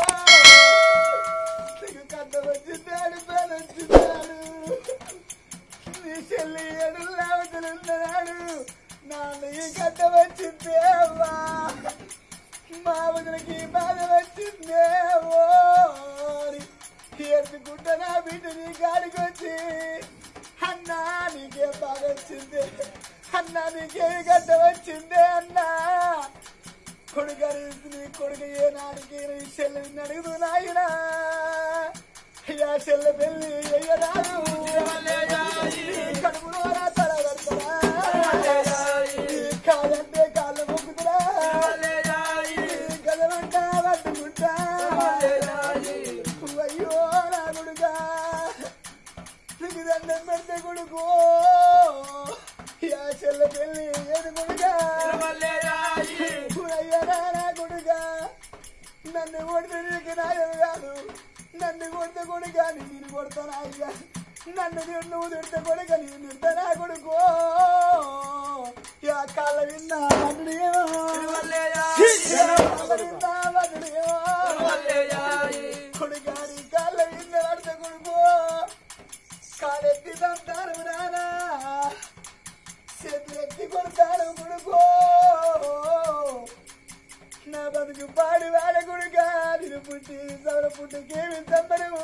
నీకు కట్ట వచ్చిందాడు పేరు వచ్చిందాడు నీ చెల్లి ఏడు లేవతలున్నాడు నాన్న ఈ కట్ట వచ్చిందే అవ్వా మా వదిలికి బాధ వచ్చిందే ఓరి ఎత్తుకుంట నా బిడ్డ నీ గాడికి వచ్చి అన్నా నీకే బాధ వచ్చింది అన్నా నీకే గడ్డ వచ్చిందే అన్నా కొడుకని నీ కొడుకు ఏ నాడికి నీ చెల్లిని అడుగుదు నాయనా అయ్యా చెల్ల పెళ్ళి అయ్యరాదు కడుపులో నా తల పెడతారా కాదంటే కాళ్ళు మొక్కుతురా గదమంటా పట్టుకుంటా అయ్యో నా కొడుకా నీకు దండం పెడితే కొడుకు యా చెల్ల పెళ్ళి ఏది కొడుకా అయ్యరా నా కొడుకా నన్ను కొడితే నీకు నాయం కాదు నన్ను కొడితే కొడుకా నేను కొడతాను అయ్యా నన్ను తిడు- నువ్వు తిడితే కొడుక నీ తిడితే నా కొడుకో యా కాళ్ళ విన్నా మటుడేమో కొడుకాని కాళ్ళ విన్న పడితే కొడుకో కాలెత్తి తంటారు నానా చేతులెత్తి కొడతారు కొడుకో నా బతుకు పాడి వాడ కొడుక నేను పుట్టి సవర పుట్టుకేమి తమ్మరు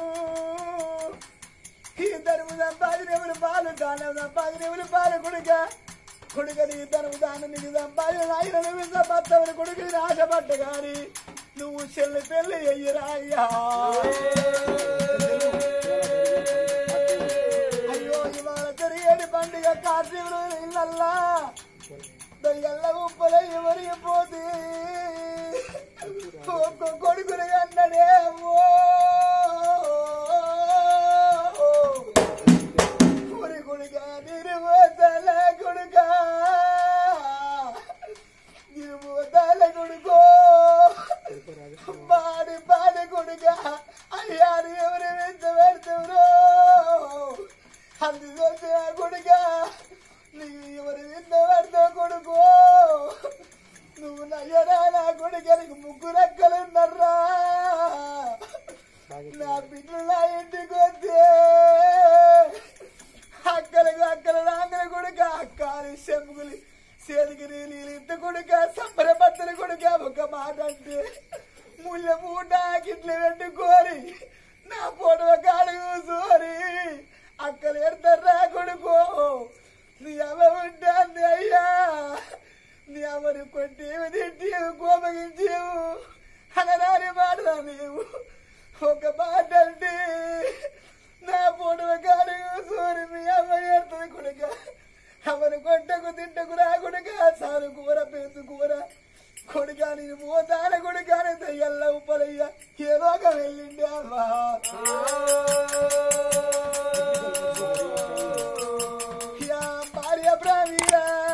ఈ తరుము సంపాదినవులు పాలు దానం సంపాదినవులు పాలు కొడుక కొడుక నీ తరుము దానం నీకు సంపాదిన ఆయన నువ్వు సంపత్తవని కొడుకు ఆశపడ్డ గాని నువ్వు చెల్లి పెళ్ళి అయ్యరా అయ్యా అయ్యో ఇవాళ జరిగేది పండుగ కార్తీకుడు ఇళ్ళల్లా దొంగల్ల ఉప్పలే ఎవరికి పోతే ఒక్క కొడుకుని అన్నడే ఊరి కొడుక నేను పోతాల కొడుక నేను పోతాల కొడుకో పాడి పాడి కొడుక అయ్యారు ఎవరు ఎంత పెడతారు అందు చూస్తే ఆ కొడుక నీకు ఎవరు ఎంత పెడతావు కొడుకో నువ్వు నయ్యరా నా కొడుక నీకు ముగ్గురు అక్కలు ఉన్నారా నా బిడ్డలు నా ఇంటికి వస్తే అక్కలకు అక్కల రాంగల కొడుక అక్కాలి చెంపుకులి చేతికి నీళ్ళు ఇంత కొడుక సంబరపత్తల కొడుక ఒక మాట అంటే ముళ్ళ పూట గిట్ల పెట్టుకోరి నా పొడవ కాడు కూసోరి అక్కలు ఎడతారా కొడుకో నీ అమ్మ ఉంటుంది అయ్యా నీ అమ్మని కొట్టేవి తిట్టేవు కోపగించేవు అనరాని మాటలా నీవు ఒక మాట అంటే నా పొడవ కాడు కూసోరి మీ అమ్మ ఎడుతుంది కొడుక అవను కొట్టకు తిట్టకు రా కొడుక సారు కూర పెంచు కూర కొడుక నేను పోతాన కొడుక ఎల్ల ఉప్పలయ్య ఏదో ఒక వెళ్ళిండి అమ్మా యా భార్య ప్రవీణ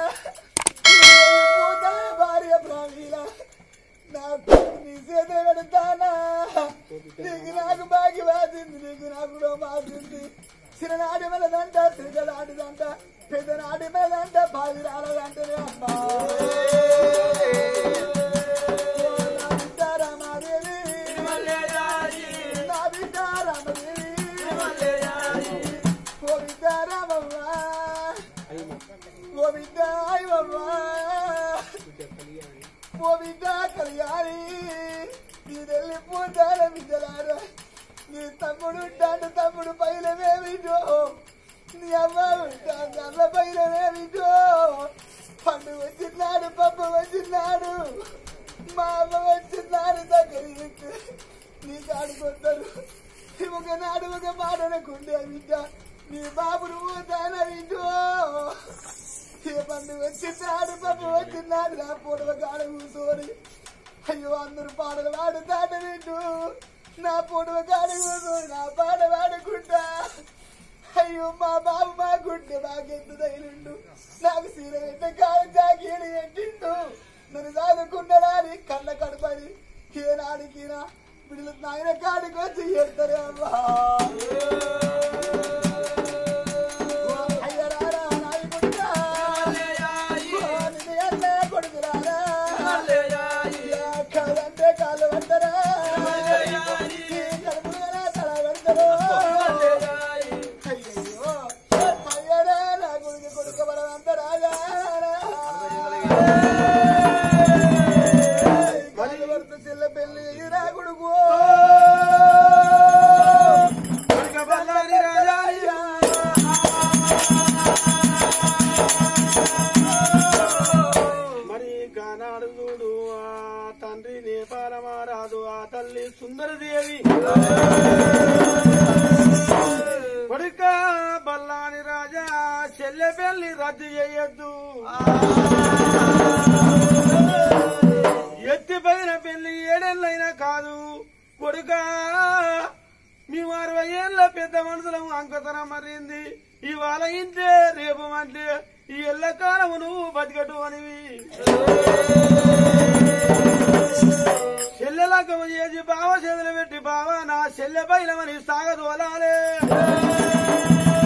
పోతా భార్య ప్రవీణ నాకు నీ చేతులు పెడతానా నీకు నాకు బాగి వాసింది నీకు నాకు కూడా వాసింది చిన్ననాటి మెలదంట సిరిగలాడిదంట పెద్దనాటి మెలదంట బావి రాలదంటనే అమ్మా నా బిడ్డ రామాదేవి నా బిడ్డ రామదేవి ఓ బిడ్డ రామవ్వ ఓ బిడ్డ అయ్యవ్వ ఓ బిడ్డ కళ్యాణి నీ వెళ్ళి పోతాన బిడ్డలారా నీ తమ్ముడు ఉంటాడు తమ్ముడు పైలమేమిటో నీ అమ్మ ఉంటాడు అన్న పైలమేమిటో పండు వచ్చినాడు పప్పు వచ్చినాడు మా అమ్మ వచ్చినాడు దగ్గరికి నీ కాడుకొస్తారు ఒక నాడు ఒక మాటనకుండే బిడ్డ నీ బాబును పోతాన బిడ్డో ఏ పండు వచ్చినాడు పప్పు వచ్చినాడు నా పొడవ కాడ కూర్చోని అయ్యో అందరు పాటలు పాడుతాట వింటూ నా పొడవ కాడ కూర్చొని నా పాట పాడుకుంటా అయ్యో మా బాబు మా గుండె మాకెంత ధైర్యుండు నాకు సీర పెట్ట కాలం జాకీడు పెట్టిండు నన్ను చదువుకున్నాడా అని కళ్ళ కడపని ఏనాడికి నా బిడ్డలు నాయన కాడికి వచ్చి ఎడతారే అమ్మా అయ్యరారా నాయకుడిగా నిన్ను ఎల్ల కొడుకురారా కాలంటే కాళ్ళు పడతారా కడుపులోనే తల పెడతారు అయ్యయ్యో అయ్యరా నా కొడుకు కొడుకు బలవంత రాజా భర్త చెల్ల పెళ్లి రా కొడుకు మరి గానాడు చూడు ఆ తండ్రి నేపాల మారాదు ఆ తల్లి సుందరదేవి కొడుక బల్లాని రాజా చెల్లె పెళ్లి రద్దు చేయొద్దు ఎత్తిపోయిన పెళ్లి ఏడేళ్ళైనా కాదు కొడుక మేము అరవై ఏళ్ళ పెద్ద మనుషులం అంకతనం మరింది ఇవాళ ఇంతే రేపు అంటే ఈ ఎల్లకాలం నువ్వు బతికటు అనివి చెల్లెలకం చేసి బావ చేతులు పెట్టి బావ నా చెల్లె బయలమని సాగదు అలాలే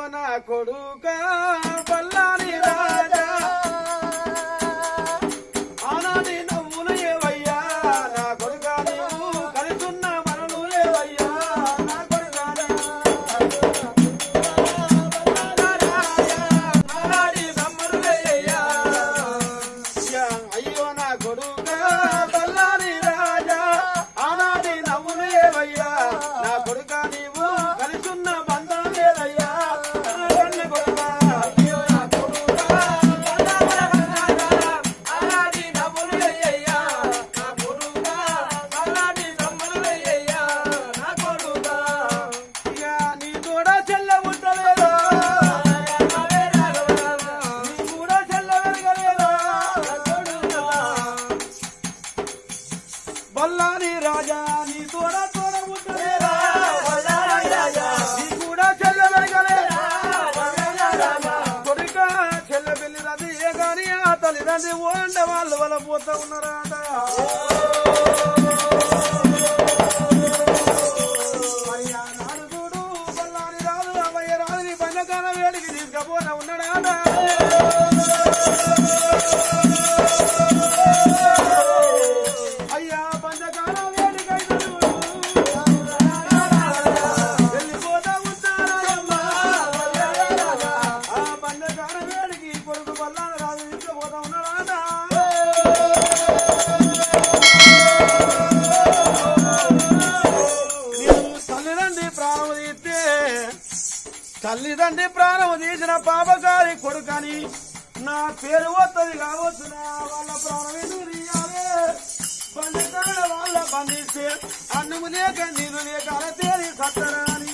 నా కొడుక బల్లాని రాజా ఆనాటి నవ్వులు ఏవయ్యా నా కొడుక నీవు కలుసున్న మనలు ఏవయ్యా నా కొడుక ఆనాటి నమ్మరు వేయ్యా అయ్యో నా కొడుక బల్లాని రాజా ఆనాటి నవ్వులు ఏవయ్యా నా కొడుక నీవు కలిసున్న బంధం లేదయ్యా కన్న కొడుక అయ్యో నా కొడుక ఆనాటి నవ్వులు వేయ్యా నా కొడుక ఆనాటి నవ్వులు వేయ్యా నా కొడుక ఇక నీ కూడా చెల్ల ఉంటలేదా నీ కూడా చెల్ల వెరగలేదా బల్లాని రాజా నీ తోడ తోడ ఉంటలేదా నీ కూడా చెల్ల వెరగలేదా కొడుక చెల్ల పెళ్లి రది ఏ గాని ఆ తల్లిదండ్రి ఓండ వాళ్ళు వల పోతా ఉన్నారాట మరి ఆనాడు చూడు బల్లాని రాదు అమ్మయ్య రాదు నీ బండకాల వేడికి తీసుకపోన ఉన్నాడా అయ్యా బండకాల వేడికైతే వెళ్ళిపోతా ఉంటారమ్మా ఆ బండకాల వేడికి కొడుకు బల్లాన రాదు తీసుకుపోతా ఉన్నాడా నీవు తల్లిదండ్రి ప్రాణం తీస్తే తల్లిదండ్రి ప్రాణం తీసిన పాపకారి కొడుకని నా పేరు వస్తుంది కావచ్చు నా వాళ్ళ ప్రాణం ఎందుకు తీయాలి బండికాడ వాళ్ళ బంధిస్తే అన్నము లేక నీరు లేక అలతేరి సత్తరా అని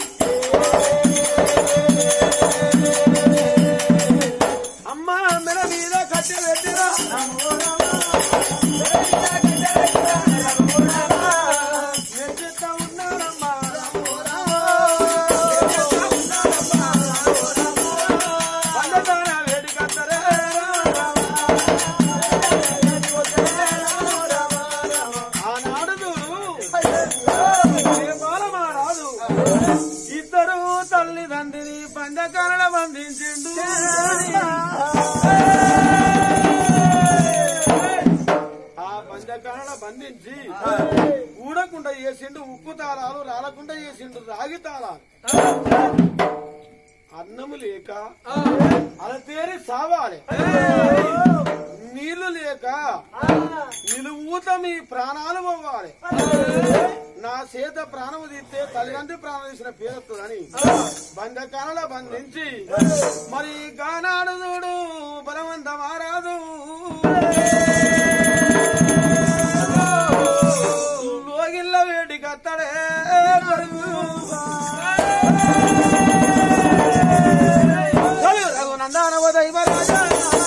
అమ్మ మెడ మీద కట్టి పెట్టిరా ఎత్తుతా ఉన్నారమ్మా బండదాన వేడికత్తరే ఆనాడు బాలమారాదు ఇద్దరు తల్లిదండ్రిని పంచకారణ బంధించిండు ఆ పంచకారణ బంధించి ఊడకుండా చేసిండు ఉక్కు తాళాలు రాలకుండా చేసిండు రాగి తాళాలు అన్నము లేక అలా తేరి సావాలి నీళ్లు లేక నిలువూత మీ ప్రాణాలు పోవాలి నా చేత ప్రాణము తీస్తే తల్లిదండ్రి ప్రాణం తీసిన పేరుతుందని బంధకాల బంధించి మరి గానాడు చూడు బలవంత మారాదు లోగిల్ల వేడి కత్తడే రఘునందన దైవ రాజా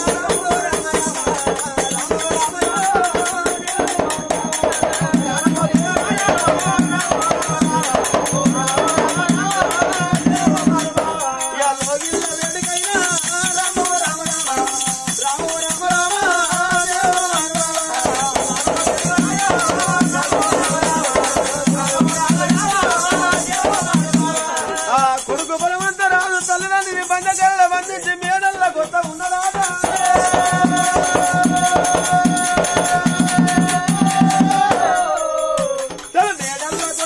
ఆ కొడుకు బలవంత రాదు తల్లిదండ్రి బండగల్ల బంధించి మేడల్ల కొత్త ఉన్నదాదా తల మేడల్లోకి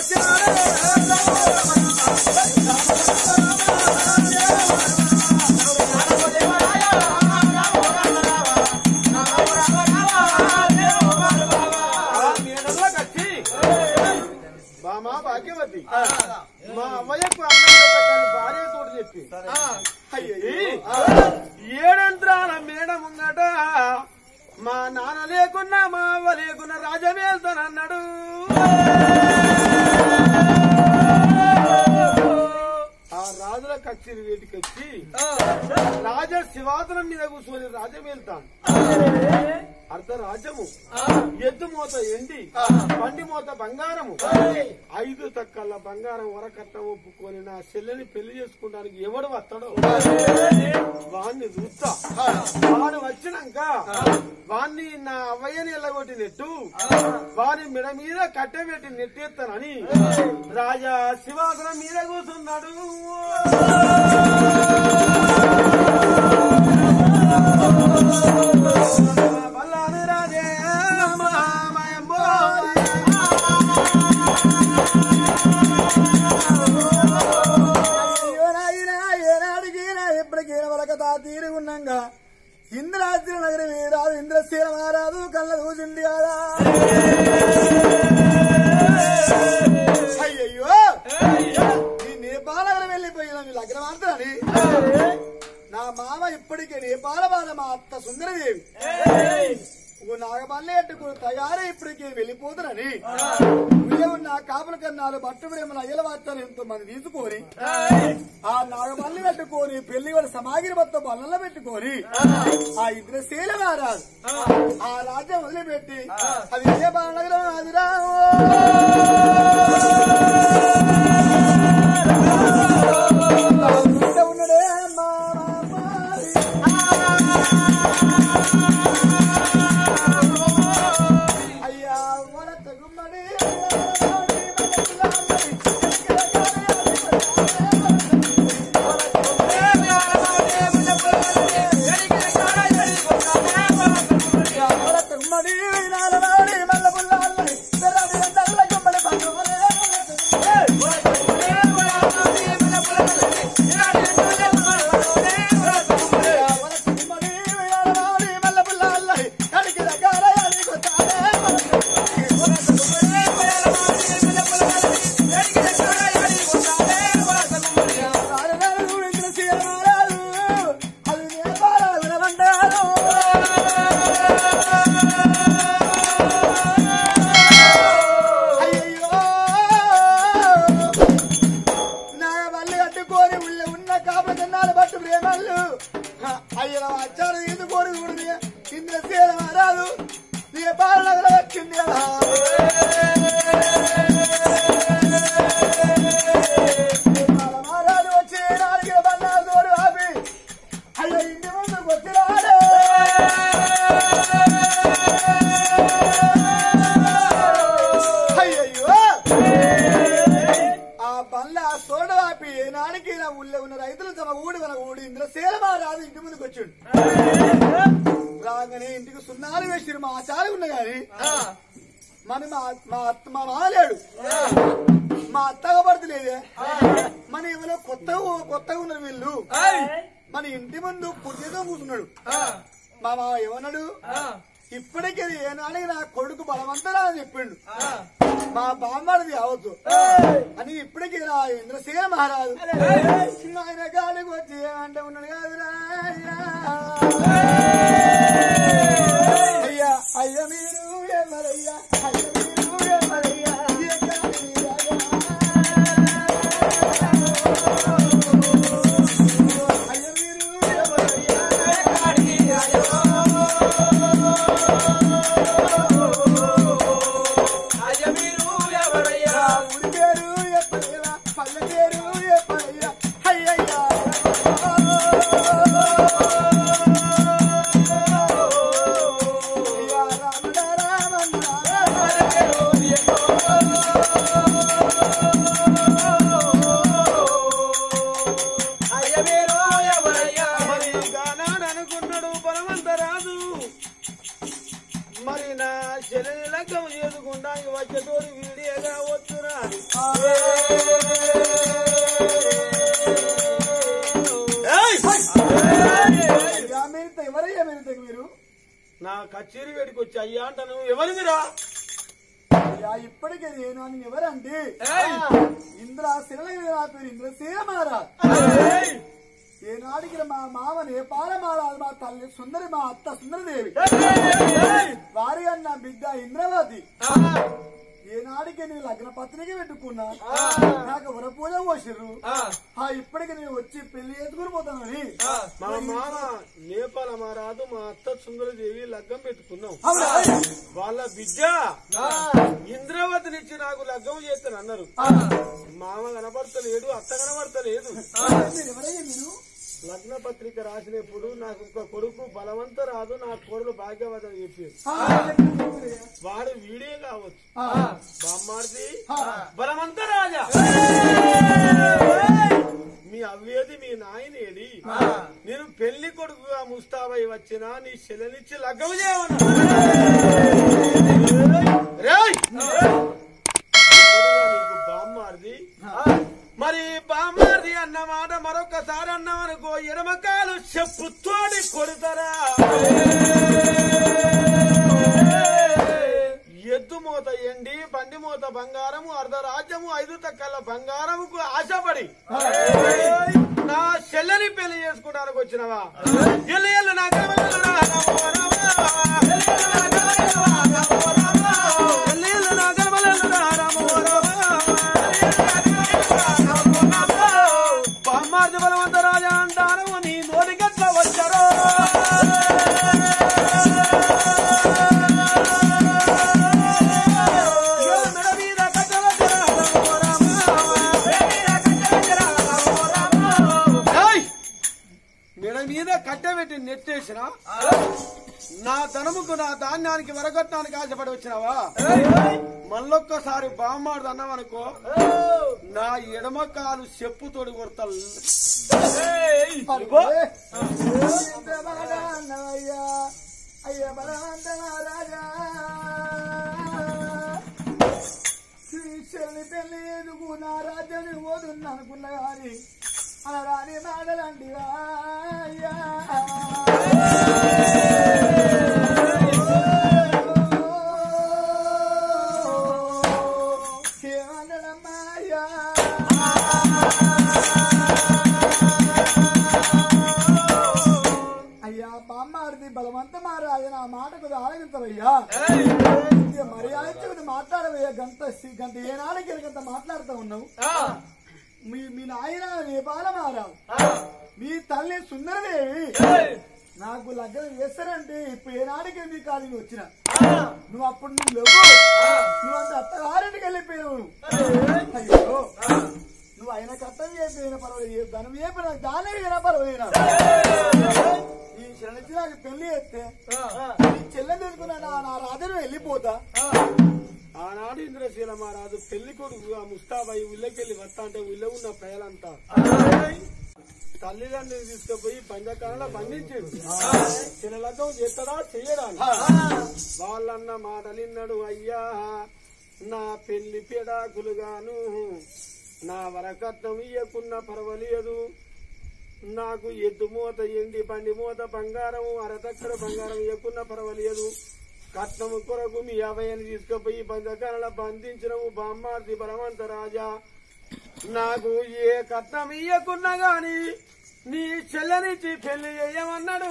మేడల్లోకి వచ్చి బామా భాగ్యవతి మా అవ్వయ్యకు అన్నం పెట్టకని భార్య తోడు చెప్పి అయ్యి ఏడంత్రాల మేడ ముంగట మా నాన్న లేకున్నా మా అవ్వ లేకున్నా రాజమేల్తానన్నాడు ఆ రాజుల కచ్చేరి వేటికి వచ్చి రాజ శివాసనం మీద కూర్చొని రాజమేల్తాను అర్ధరాజ్యము ఎద్దు మూత ఎండి బండి మూత బంగారము ఐదు తక్కల బంగారం వరకట్ట ఒప్పుకొని నా చెల్లెని పెళ్లి చేసుకోవడానికి ఎవడు వస్తాడో వాణ్ణి చూస్తా వాడు వచ్చినాక వాణ్ణి నా అవ్వయ్యని ఎల్లగొట్టి నెట్టు వారి మెడ మీద కట్టెబెట్టి నెట్టేస్తానని రాజా శివాసనం మీద కూర్చున్నాడు బల్లాని రాజే మామయ్యమ్మోరి. అయ్యో నాయనా, ఏనాడికైనా ఎప్పటికైనా వాళ్ళకి తా తీరి ఉన్నాగా ఇంద్రాద్రి నగరి వీరాదు ఇంద్రశీల మారాదు కళ్ళ చూసింది కదా అయ్యయ్యో ఈ నేపాల నగరం వెళ్ళిపోయిన నీ లగ్నమాంతరని నా మామ ఇప్పటికే నేపాల బాల మా అత్త సుందరదేవి ఓ నాగమల్లి ఎట్టుకు తయారై ఇప్పటికే వెళ్ళిపోతునని ఊళ్ళో ఉన్న కాపుల కన్నాలు బట్టు ప్రేమల అయ్యల వార్తలు ఎంతో మంది తీసుకొని ఆ నాగమల్లి పెట్టుకొని పెళ్లి వాడి సమాగిరి మొత్తం బల్ల పెట్టుకొని ఆ ఇద్దరు శీల మారాదు ఆ రాజ్యం వదిలిపెట్టి అది ఏ బాలనగరం అదిరా ఉన్నడే మా మామారి. అయ్యా వరత గుమ్మడి వరత గుమ్మడి నాలవాడి మల్ల పుల్లాలి తెరడి ఎండల్ల గుమ్మడి పక్కవలే వరత గుమ్మడి నాలవాడి మల్ల పుల్లాలి కడికి దగ్గర యాడి కొట్టాలే రాజధాని గురించి సీరమారాలు అది నేపాల వినమంటారు అయ్యయ్యో నా వల్లి కట్టుకొని ఉళ్ళ ఉన్న కాపుల కన్నాలు పట్టు ప్రేమలు అయ్యో అచ్చారు తీసుకొని కూడదు ఇంద్ర సీరమారాలు నేపాల నగరం వచ్చింది కదా మహారాజు వచ్చి నాలుగు బన్నాలు తోడు ఆపి అయ్యో ఇంటి ముందు వచ్చిరాడు అయ్యయ్యో ఆ బండ్ల ఆ సోడ ఆపి ఏనాడికి నా ఊళ్ళో ఉన్న రైతులు తమ ఊడి మన ఊడి ఇందులో సేలమారాజు ఇంటి ముందుకు వచ్చిండు రాగానే ఇంటికి సున్నాలు వేసిరు మా ఆచారం ఉన్న గాని మన మా మా అత్త మా మాలేడు మా అత్తగా పడతలేదే మన ఎవరో కొత్తగా కొత్తగా ఉన్నారు వీళ్ళు మన ఇంటి ముందు కుర్చీతో కూర్చున్నాడు మా మామ ఏమన్నాడు ఇప్పటికీ ఏనాడికి నా కొడుకు బలవంతరా అని చెప్పిండు మా బామ్మడిది అవద్దు అని ఇప్పటికీ నా ఇంద్రసేన మహారాజు ఆయన గాలికి వచ్చి అంటే ఉన్నాడు కాదురా అయ్యా అయ్య మీరు ఎవరయ్యా అయ్య మీరు ఎవరయ్యా ఏ గాలి రాజా? అయ్య మీరు ఎవరయ్యా ఊరి పేరు ఎప్పయ్యా పల్లె పేరు ఎప్పయ్యా అయ్యయ్యా అయ్యా రామణ రామన్న మరి గానాడు అనుకున్నాడు బలవంతరాజు మరి నా చెల్లెని లగ్గం చేసుకుంటా వచ్చేటోడు వీడియోగా వస్తున్నాడు అయ్యా మీరు ఎవరయ్యా మీరు మీరు నా కచేరీ వేడికి వచ్చి అయ్యా అంటాను ఎవరు మీరా అయ్యా ఇప్పటికే నేను అని ఎవరండి ఇంద్ర శిలగిరి నా పేరు ఇంద్రసేన మహారాజ్ ఏనాడికి మా మామ నేపాల మహారాజు మా తల్లి సుందరి మా అత్త సుందరదేవి వారి అన్న బిడ్డ ఇంద్రవతి ఏనాడికి నేను లగ్న పత్రిక పెట్టుకున్నా నాకు వరపూజ పోసిర్రు ఆ ఇప్పటికి నేను వచ్చి పెళ్లి చేసుకుని పోతానని మా మామ నేపాల మా రాదు మా అత్త సుందరదేవి లగ్గం పెట్టుకున్నాం అవునా? వాళ్ళ బిడ్డ ఇంద్రవతినిచ్చి నాకు లగ్గం చేస్తాను అన్నారు మామ కనబడతలేడు అత్త కనబడతలేదు మీరు ఎవరయ్యా మీరు లగ్న పత్రిక రాసినప్పుడు నాకు ఒక కొడుకు బలవంత రాదు నా కోడలు భాగ్యవతం చెప్పి ఆ, ఎవరయ్యా? వాడు వీడే కావచ్చు ఆ, బామ్మార్ది ఆ. బలవంత రాజా మీ అవ్వేది మీ నాయనేడి నేను పెళ్లి కొడుకుగా ముస్తాబై వచ్చినా నీ చెల్లెనిచ్చి లగ్గం చేయమన్నా రేయ్! ఎవరురా నీకు బామ్మార్ది మరి బామ్మార్ది అన్న మాట మరొకసారి అన్నామనుకో ఎడమకాలు చెప్పుతోడి కొడతారా ఎద్దు మూత ఎండి బండి మూత బంగారము అర్ధరాజ్యము ఐదు తక్కల బంగారముకు ఆశపడి నా చెల్లెని పెళ్లి చేసుకోవడానికి వచ్చినవా ఎల్లు ఎల్లు నా గమనలు రా, రామో రామా. ఎల్లు ఎల్లు నా గమనలు రా, రామో రామా. బామ్మార్ది బలవంత రాజా అంటాను నీ నోటికెట్లా వచ్చారో మెడ మీద కట్టవచ్చరా, రామో రామా. ఏయ్! మెడ మీద కట్టబెట్టి నెట్టేసిన నా ధనముకు నా ధాన్యానికి వరగొట్టడానికి ఆశపడి వచ్చినావా మళ్ళొక్కసారి బామ్మాడు అన్నావనుకో నా ఎడమ కాలు చెప్పుతోడి కొడతా అరుగో. ఇంత బాగా అన్నవయ్యా. అయ్య బలవంత మహారాజా. శ్రీశైలి పెళ్లి ఎదుగు నా రాజ్యాన్ని పోదున్నా అనుకున్న గాని అలా రాని మాటలంటివా అయ్యా. ఏమన్నదమ్మా అయ్యా అయ్యా బామ్మారిది బలవంత మారాజు నా మాటకు ఆలగించవయ్యా ఇక మర్యాద మాట్లాడవయ్యా గంట సి- గంట ఏనాడికి గంట మాట్లాడుతూ ఉన్నావు మీ మీ నాయన నేపాల మారావు మీ తల్లి సుందరదేవి నాకు లగ్గం చేస్తారంటే ఇప్పుడు ఏనాడికి మీ కాలికి వచ్చిన నువ్వు అప్పుడు నువ్వు లేవు నువ్వు అంత అత్తగారింటికి వెళ్ళిపోయావు అయ్యో నువ్వు ఆయన కట్టం చేయకపోయినా పర్వాలేదు ఏ ధనం చేయకపోయినా దానే అయినా పర్వాలేదు నాకు. ఈ చిన్నచ్చి నాకు పెళ్లి చేస్తే నీ చెల్లెని తీసుకున్నా నా నా రాజను వెళ్ళిపోతా ఆనాడు ఇంద్రశీల మహారాజు పెళ్లి కొడుకు ఆ ముస్తాబాయి ఊళ్ళకెళ్ళి వస్తా అంటే ఊళ్ళో ఉన్న ప్రజలంతా తల్లిదండ్రులు తీసుకుపోయి పంచకాలంలో బంధించాడు చిన్నలతో చేస్తాడా చెయ్యడా అని. వాళ్ళన్న మాటలిన్నాడు అయ్యా నా పెళ్లి పిడాకులుగాను నా వరకట్నం ఇయ్యకున్నా పర్వాలేదు నాకు ఎద్దు మూత ఎండి బండి మూత బంగారము అరదక్కర బంగారం ఇవ్వకున్నా పర్వాలేదు కట్నము కొరకు మీ అభయని తీసుకుపోయి బంధకాల బంధించినవు బామ్మార్ది బలవంత రాజా నాకు ఏ కట్నం ఇయ్యకున్నా గాని నీ చెల్లనిచ్చి పెళ్లి చేయమన్నాడు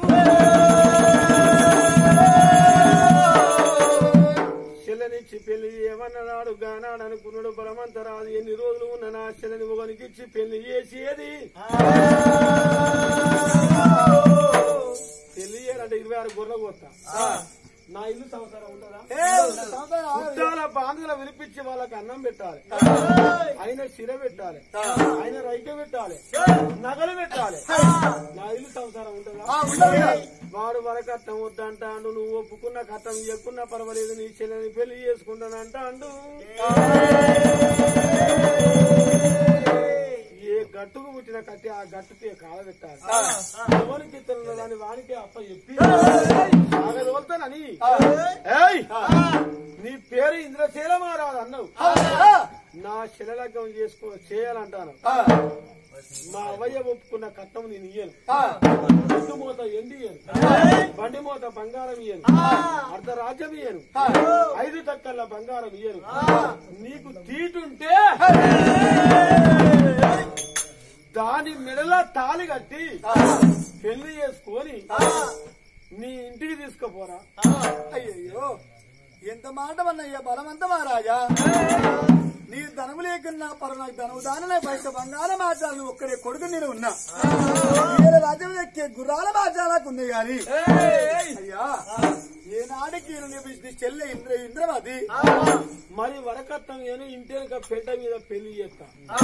చెల్లనిచ్చి పెళ్లి చేయమన్నాడు గానాడు అనుకున్నాడు బలవంత రాజు ఎన్ని రోజులు ఉన్న నా చెల్లని ఒకనికిచ్చి పెళ్లి చేసేది పెళ్లి చేయాలంటే ఇరవై ఆరు గొర్రెల కోస్తా నా ఇల్లు సంవత్సరం ఉంటుందా చుట్టాల బాంధువుల వినిపించి వాళ్ళకి అన్నం పెట్టాలి ఆయన శిర పెట్టాలి ఆయన రైక పెట్టాలి నగలు పెట్టాలి నా ఇల్లు సంసారం ఉంటుందా వాడు వరకట్నం వద్దంటాడు నువ్వు ఒప్పుకున్న కట్టం ఇవ్వకున్నా పర్వాలేదు నీ చెల్లెని పెళ్లి చేసుకుంటానంటాడు ఏ గట్టుకు పుట్టిన కట్టి ఆ గట్టుకే కాలబెట్టాలి ఎవరికి దాని వానికి అప్ప చెప్పి సాగదోల్తానని ఏయ్! నీ పేరు ఇంద్రశీల మహారాజు అన్నావు నా శిలలగ్గం చేసుకో చేయాలంటాను మా అవయ్య ఒప్పుకున్న కట్నం నేను ఇయ్యను బండి మూత ఎండి ఇయ్యను బండి మూత బంగారం ఇయ్యను అర్ధరాజ్యం ఇయ్యను ఐదు తక్కల బంగారం ఇయ్యను నీకు తీటుంటే దాని మెడలో తాళి కట్టి పెళ్లి చేసుకొని నీ ఇంటికి తీసుకుపోరా అయ్యయ్యో ఎంత మాట అన్నయ్య బలమంత మహారాజా నీ ధనము లేకున్నా పర నాకు ధనము దాననే పైస బంగారం ఆచారాలు ఒక్కడే కొడుకు నేను ఉన్నా ఏడ రాజ్యం ఎక్కే గుర్రాల ఆచారాలకు ఉంది గాని అయ్యా ఏనాడికి నీ నీ చెల్లె ఇంద్ర ఇంద్రవతి మరి వరకట్నం ఏను ఇంటెనక పెంట మీద పెళ్లి చేస్తా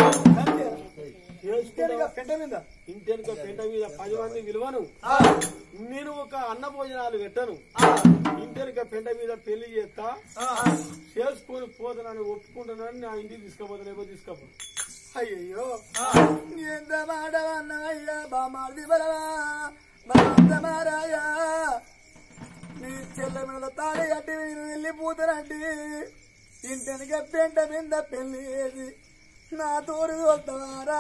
ఇక్కడిగా పెంట మీద ఇంటెనక పెంట మీద పది మంది విలువను నేను ఒక అన్న భోజనాలు పెట్టను ఇంటెనక పెంట మీద పెళ్లి చేస్తా చేసుకొని పోతానని ఒప్పుకుంటున్నాను నా ఇంటికి తీసుకుపోతా లేకపోతే తీసుకపో అయ్యయ్యో ఎంత మాట అన్నయ్యా బామాది బలవా బామంత మారాయా నీ చెల్ల మీద తాళి కట్టి నేను వెళ్ళిపోతానండి ఇంటెనక పెంట మీద పెళ్లి చేసి నా తోడు వస్తారా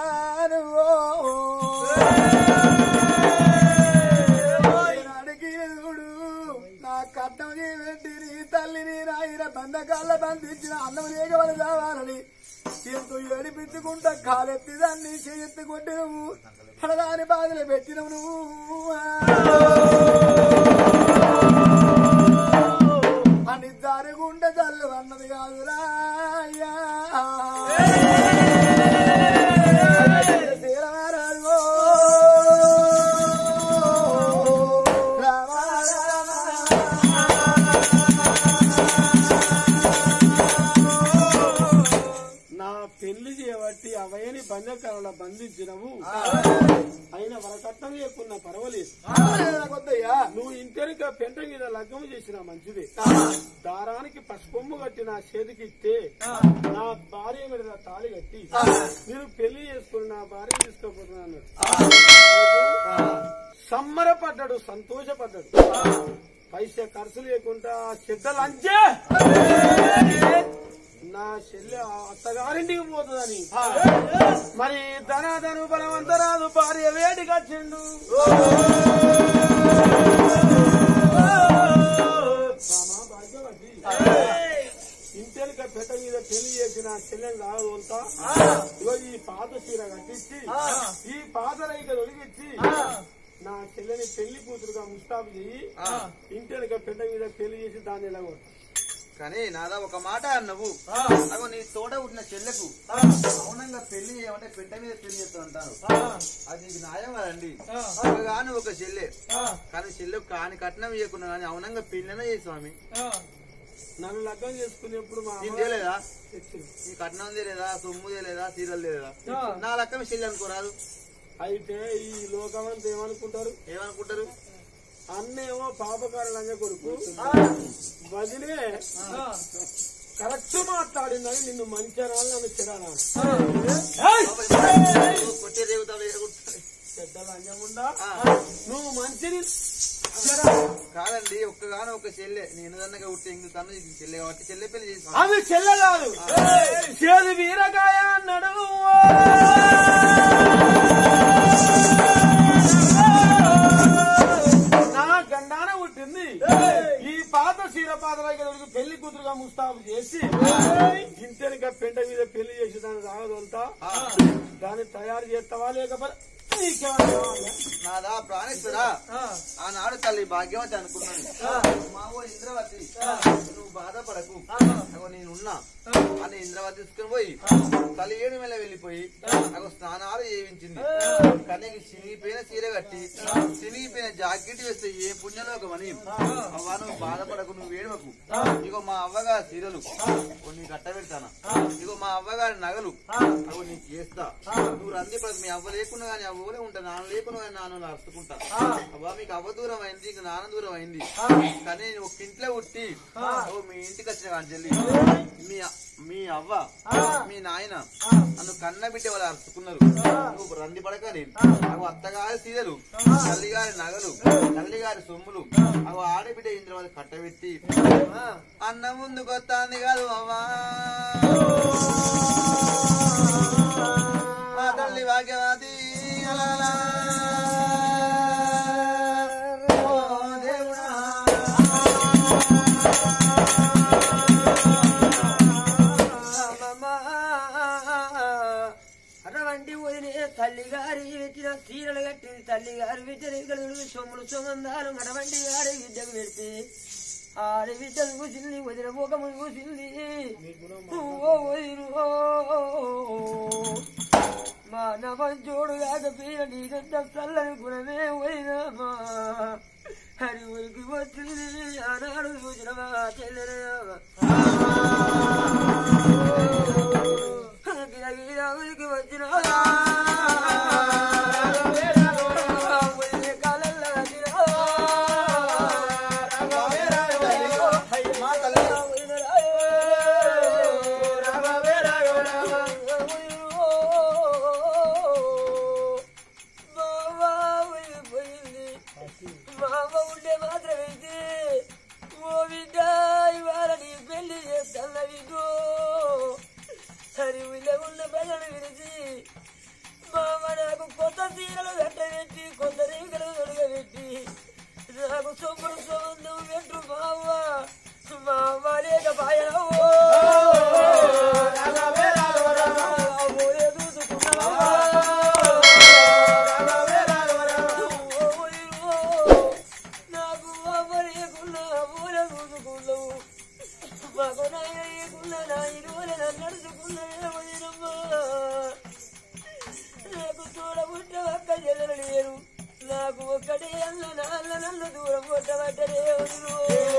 చూడు నా కట్టం పెట్టి నీ తల్లిని నాయన బంధకాల బంధించిన అన్నం లేకవని కావాలని ఎంతో ఏడిపించుకుంటా కాలెత్తి దాన్ని చేయెత్తి కొట్టి నువ్వు పడదాని బాధలు పెట్టినవు నువ్వు అని దారి గుండె చల్లు అన్నది కాదురా అయ్యా. శీలమారాజు. రామ రామ. నా పెళ్లి చేయబట్టి అవయని బంధకాలలో బంధించినవు అయిన వరకట్నం లేకున్నా పర్వాలేదు కొద్దయ్యా నువ్వు ఇంటెనక పెంట మీద లగ్గం చేసిన మంచిదే దారానికి పసుపొమ్ము కట్టి నా చేతికి ఇస్తే నా భార్య మీద తాళి కట్టి నేను పెళ్లి చేసుకుని నా భార్య తీసుకోపోతున్నాను సమ్మరపడ్డాడు సంతోషపడ్డాడు పైసా ఖర్చు లేకుండా చెడ్డ లంచే నా చెల్లె ఆ అత్తగారింటికి పోతుందని మరి ధనాధను బలవంతరాదు భార్య వేడికి వచ్చిండు మామ భాగ్యవతి ఇంటెనక పెట్ట మీద పెళ్లి చేసిన చెల్లెని రాగదోలుతా ఇగో ఈ పాత చీర కట్టించి ఈ పాత రైక తొలగించి నా చెల్లెని పెళ్లి కూతురుగా ముస్తాబు చెయ్యి ఇంటెనక పెట్ట మీద పెళ్లి చేసి దాన్ని ఎలా కానీ నాదా ఒక మాట అన్నవు అగో నీ తోట ఉన్న చెల్లెకు మౌనంగా పెళ్లి చేయమంటే పెట్ట మీద పెళ్లి చేస్తావు అంటాను అది నీకు న్యాయం కదండి కానీ ఒక చెల్లె కానీ చెల్లెకు కాని కట్నం ఇవ్వకుండా కానీ అవునంగా పెళ్ళినే చేయి స్వామి నన్ను లగ్గం చేసుకునేప్పుడు మా నీకు అమ్మ తెలియదా తెచ్చింది నీ కట్నం తెలియదా సొమ్ము తెలియదా సీరియల్ తెలియదా నా లెక్క మీ చెల్లి అనుకోరాదు అయితే ఈ లోకమంతా ఏమనుకుంటారు ఏమనుకుంటారు అన్నేమో పాపకార లంజ కొడుకు వదిలే కరెక్ట్ మాట్లాడిందని నిన్ను మంచిగా నన్ను చెడానా కొట్టే రేగుతాడు ఎగురుతాడు. పెద్ద లంజముండా ఆ. నువ్వు మంచిని కాదండి ఒక్కగానో ఒక చెల్లె నేను దన్నగా ఉట్టి ఇంగ్లీష్ తను చెల్లె కాబట్టి చెల్లె పెళ్లి చేసి అది చెల్ల కాదు చేదు వీరగాయ అన్నాడు నా గండాన పుట్టింది ఈ పాత చీర పాత రైతులకు పెళ్లి కూతురుగా ముస్తాబు చేసి ఇంటెనక పెంట మీద పెళ్లి చేసి దాన్ని రాగదోలుతా దాన్ని తయారు చేస్తావా లేకపోతే నీకేమన్నా కావాలా? నాదా ప్రాణేశ్వరా ఆనాడు తల్లి భాగ్యవతి అనుకున్నాను మా ఊరు ఇంద్రవతి నువ్వు బాధపడకు అగో నేనున్నా అని ఇంద్రవతి తీసుకుని పోయి తల్లి ఏడు మెల్ల వెళ్ళిపోయి అగో స్నానాలు చేయించింది కానీ చినిగిపోయిన చీర కట్టి చినిగిపోయిన జాకెట్ వేస్తే ఏ పుణ్యలోకమని అవ్వ నువ్వు బాధపడకు నువ్వు ఏడవకు ఇగో మా అవ్వగారి చీరలు ఓ నీకు కట్ట పెడతానా ఇగో మా అవ్వగారి నగలు అగో నీకు చేస్తా నువ్వు రంది పడకు మీ అవ్వ లేకున్నా కానీ అవ్వలే ఉంటా నాన్న లేకున్నా కానీ నాన్న అరుచుకుంటా అవ్వ మీకు అవ్వ దూరం అయింది ఇంక నాన్న దూరం అయింది కానీ నేను ఒక ఇంట్లో ఉట్టి ఓ మీ ఇంటికి వచ్చిన కానీ చెల్లి మీ మీ అవ్వ మీ నాయన నన్ను కన్న బిడ్డ వాళ్ళు అరుచుకున్నారు నువ్వు రంది పడకని అవి అత్తగారి సీరలు తల్లిగారి నగలు తల్లిగారి సొమ్ములు అవి ఆడబిడ్డ ఇంద్ర కట్టబెట్టి అన్న ముందుకు వస్తాంది కాదు అవ్వా ఆ తల్లి భాగ్యవతి అలలా. ఓ దేవుడా. అటువంటి వదిలే తల్లి గారి పెట్టిన చీరలు కట్టింది తల్లి గారు పెట్టిన ఇక్కడ సొమ్ములు సొమందాలు అటువంటి గారి విద్యకు పెడితే ఆడి బిడ్డలు కూసింది వదిన ముఖము కూసింది ఓ వదిను మా నమంచోడు కాకపోయిన నీకంత చల్లని గుణమే పోయినామా హరి ఊరికి వచ్చింది ఆనాడు చూసిన మా చెల్లెనమ్మా గిరగిరా ఊరికి వచ్చిన కాలంలో మామ ఉండే మాత్రమైతే ఓ బిడ్డ ఇవాళ నీ పెళ్లి చేస్తాన్న విడు సరి ఉల్ల ఉన్న ప్రజలు విరిచి మామ నాకు కొత్త చీరలు వెంటబెట్టి కొత్త రేఖలు తొడగబెట్టి నాకు సొమ్ముడు సొంతం వెంట్రు మావ మామ లేక పాయనవో నాకు అవ్వలేకున్నా ఊర చూసుకున్నావు మాకు నాయకున్నా నా ఇరువుల నడుచుకున్నా వదినమ్మా నాకు చూడబుట్ట ఒక్క చెల్లెలు లేరు నాకు ఒక్కడే అన్న నాన్న నన్ను దూరం కొట్టబట్టరే వదులు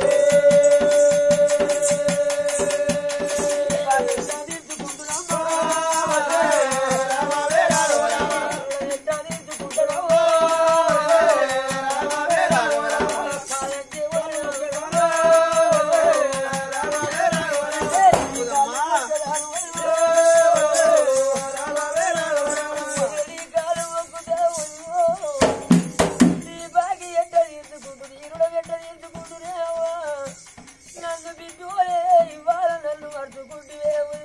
నన్ను బిడ్డోలే ఇవాళ నన్ను అడుచుకుంటే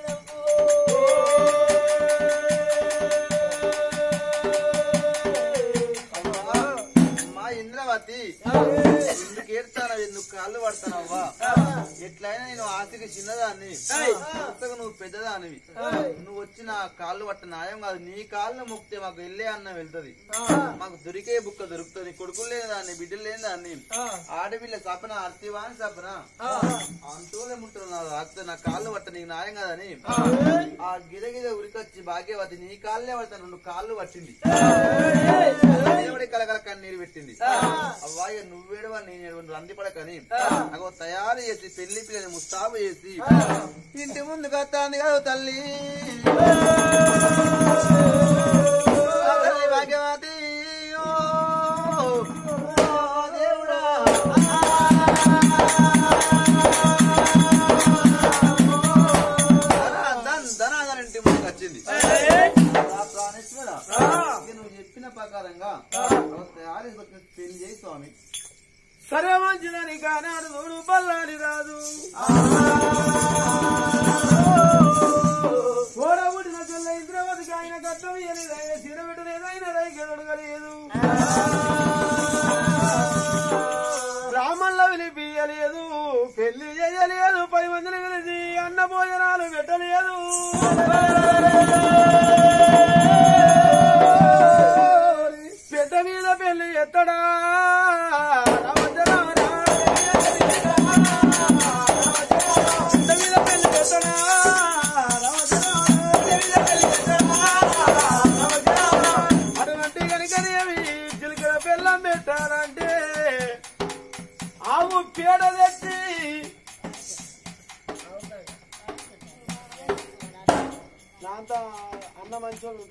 మా ఇంద్రవతి ఎందుకు ఏడ్చానవి ఎందుకు కాళ్ళు పడతానవ్వా ఎట్లయినా నేను ఆశకి చిన్నదాన్ని అంతకు నువ్వు పెద్దదానివి నువ్వు వచ్చి నా కాళ్ళు పట్ట న్యాయం కాదు నీ కాళ్ళు మొక్కితే మాకు వెళ్ళే అన్నం వెళ్తది మాకు దొరికే బుక్క దొరుకుతుంది కొడుకులు లేని దాన్ని బిడ్డలు లేని దాన్ని ఆడపిల్ల సపన అర్తివాని సపన అంటూనే ముంటారు నా రాకపోతే నా కాళ్ళు పట్ట నీకు న్యాయం కాదని ఆ గిరగిర ఉరికొచ్చి భాగ్యవతి నీ కాళ్ళే పడతాను రెండు కాళ్ళు పట్టింది దేవుడి కలకల కన్నీరు పెట్టింది అవ్వాయ నువ్వేడవా నేను ఏడవను రంది పడకని నాకు తయారు చేసి పెళ్లి పిల్లని ముస్తాబు చేసి ఇంటి ముందు కత్తాంది కాదు తల్లి ఆ తల్లి భాగ్యవతి ఓ, ఓ దేవుడా ధన, ధన్, ధన అని ఇంటి ముందుకు వచ్చింది ఆ ప్రాణేశ్వర ఇక నువ్వు చెప్పిన ప్రకారంగా నువ్వు తయారు చేసి పెళ్లి చేయి స్వామి సరే మంచిదని కానాడు చూడు బల్లాడి రాదు ఓడబుడిన చెల్ల ఇంద్రవతికి ఆయన కట్టం ఇయ్యలేదు ఆయన సిరబెట్టలేదు ఆయన రైకెదొడగలేదు బ్రాహ్మణుల విలిపియలేదు పెళ్లి చేయలేదు పది మందిని పిలిచి అన్న భోజనాలు పెట్టలేదు పెద్ద మీద పెళ్లి ఎత్తడా రావద్దరా, పెద్ద మీద పెళ్లి ఎత్తడా రావద్దరా, పెద్ద మీద పెళ్లి ఎత్తడా, రావద్దరా. అటువంటి కనుకనేవి చిలుకల బెల్లం పెట్టారంటే ఆవు పేడ తెచ్చి దాంతో అన్న మంచోడు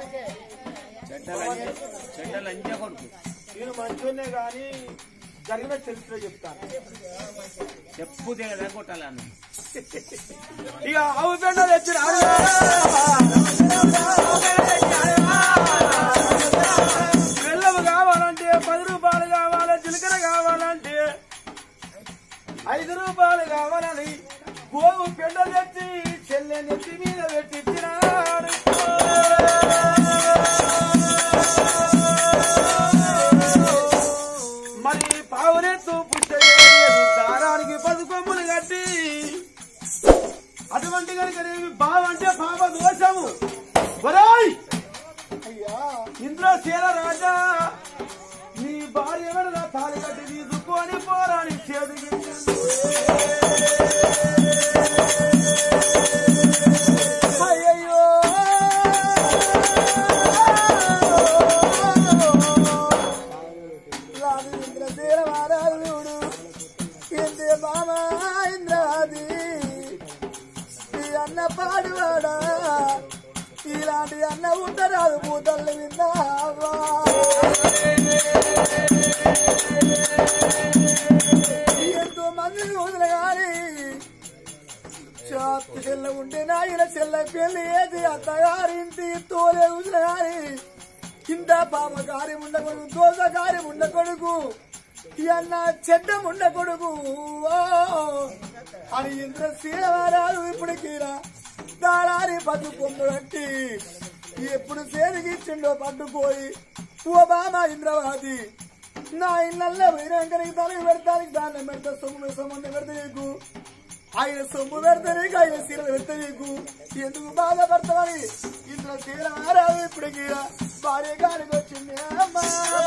నేను మంచోనే కానీ జరిగిన చరిత్ర చెప్తాను చెప్పుతే కదా కొట్టాలను ఇక ఆవు పెండ తెచ్చిన బెల్లము కావాలంటే పది రూపాయలు కావాలి జీలకర్ర కావాలంటే ఐదు రూపాయలు కావాలని గోవు పెండ తెచ్చి చెల్లె నెత్తి మీద పెట్టించినాడు మరి పావురెత్తు పుట్టలేదు దారానికి పది కొమ్ములు కట్టి అటువంటి కనుక బావంటే పాప దోషము ఒరేయ్ అయ్యా ఇంద్ర చీర రాజా నీ భార్య ఎవరు తాళి కట్టి తీసుకొని పోరాని చేతికి ఓయే బామా ఇంద్రాది ఈ అన్న పాడువాడా ఇలాంటి అన్న ఉండరాదు పూతల్ని విన్నావా ఎంతో మంది రోజులు గాని చాతు చెల్ల ఉంటే నాయన చెల్ల పెళ్లి ఏది అత్తగారింటి తోలే రోజులు గాని కింద పాప కార్యం ఉండకూడదు దోస కార్యం ఉండకూడదు ఈ అన్న చెడ్డ ఉండకూడదు ఓ అని ఇంద్ర శ్రీరారాలు ఇప్పుడు కీరా దారారి పట్టు కొమ్ము కట్టి ఎప్పుడు సేదిగిచ్చిండో పట్టుపోయి ఓ బామ ఇంద్రవాది నా ఇళ్ళల్లో వీరంకరికి తలకి పెడతానికి దాన్ని పెడతా సొమ్ము సొమ్ము పెడతా నీకు ఆయన సొమ్ము పెడతా నీకు ఆయన సీర పెడతా నీకు ఎందుకు బాధపడతామని ఇంట్లో సీర ఆరావు ఇప్పటికి భార్య గారికి వచ్చింది అమ్మా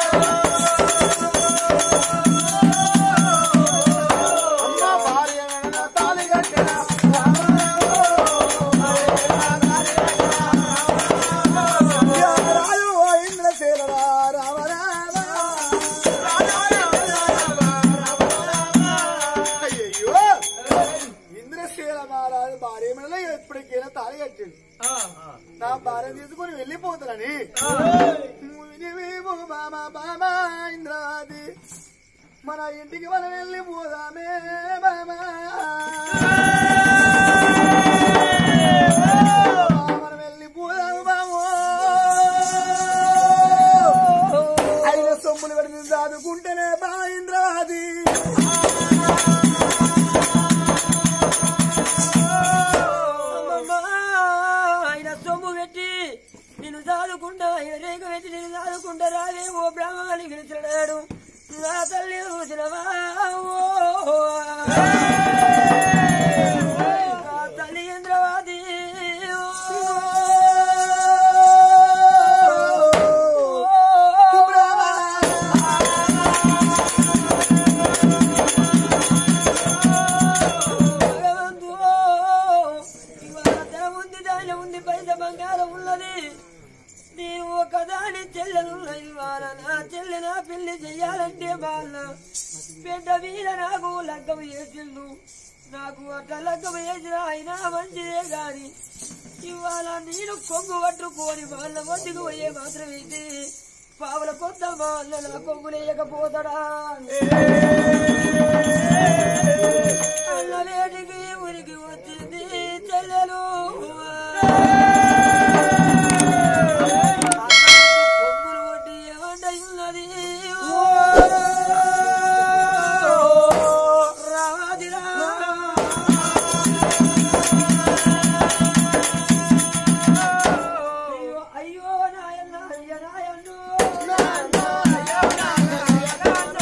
అమ్మ భార్య తాళి కట్టిన రాజు ఇంద్ర శీలరా రామ రామ అయ్యో ఇంద్రశీల మహారాజు భార్య మెడలో ఎప్పటికైనా తాళి కట్టింది నా భార్య తీసుకుని వెళ్ళిపోతానని నీవేమో బామా బామా ఇంద్రాది మన ఇంటికి మనం వెళ్ళిపోదామే బామా మనం వెళ్ళిపోదాము బామో ఆయన సొమ్ములు పెడితే దాదుకుంటేనే బా ఇంద్రాది అమ్మమ్మా, ఆయన సొమ్ము పెట్టి నేను చదువుకుంటా ఆయన రేఖ పెట్టి నేను చదువుకుంటా రావే ఓ బ్రాహ్మణి పిలిచినాడు నా తల్లి చూసినవా ఓ. నా తల్లి ఇంద్రవాది భగవంతు ఇవాళ ధనం ఉంది దాని ఉంది పైస బంగారం ఉన్నది నేను ఒక దాని చెల్లెలు ఇవాళ నా చెల్లె నా పెళ్లి చెయ్యాలంటే వాళ్ళ పెద్ద వీర నాకు లగ్గం చేసిండు నాకు అట్లా లగ్గం చేసిన అయినా మంచిదే గాని ఇవాళ నేను కొంగు పట్టుకొని వాళ్ళ ఒడ్డుకు పోయే మాత్రమైతే పావుల కొత్త వాళ్ళ నా కొంగు లేకపోతాడా అల్లవేటికి ఉరికి వచ్చింది చెల్లెలు కొమ్ములు కొట్టి ఏమంటయున్నది రావాదిరా అయ్యో అయ్యో నాయన్న అయ్య నాయన్నో అయ్యో నాయన్న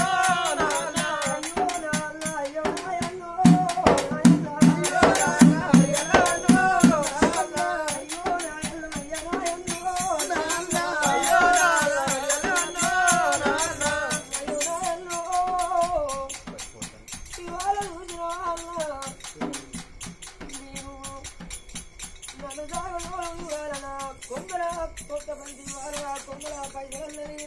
అయ్యో నాయన్నో కొంగర కొత్త మంది వారు కొంగర పైసలన్నీ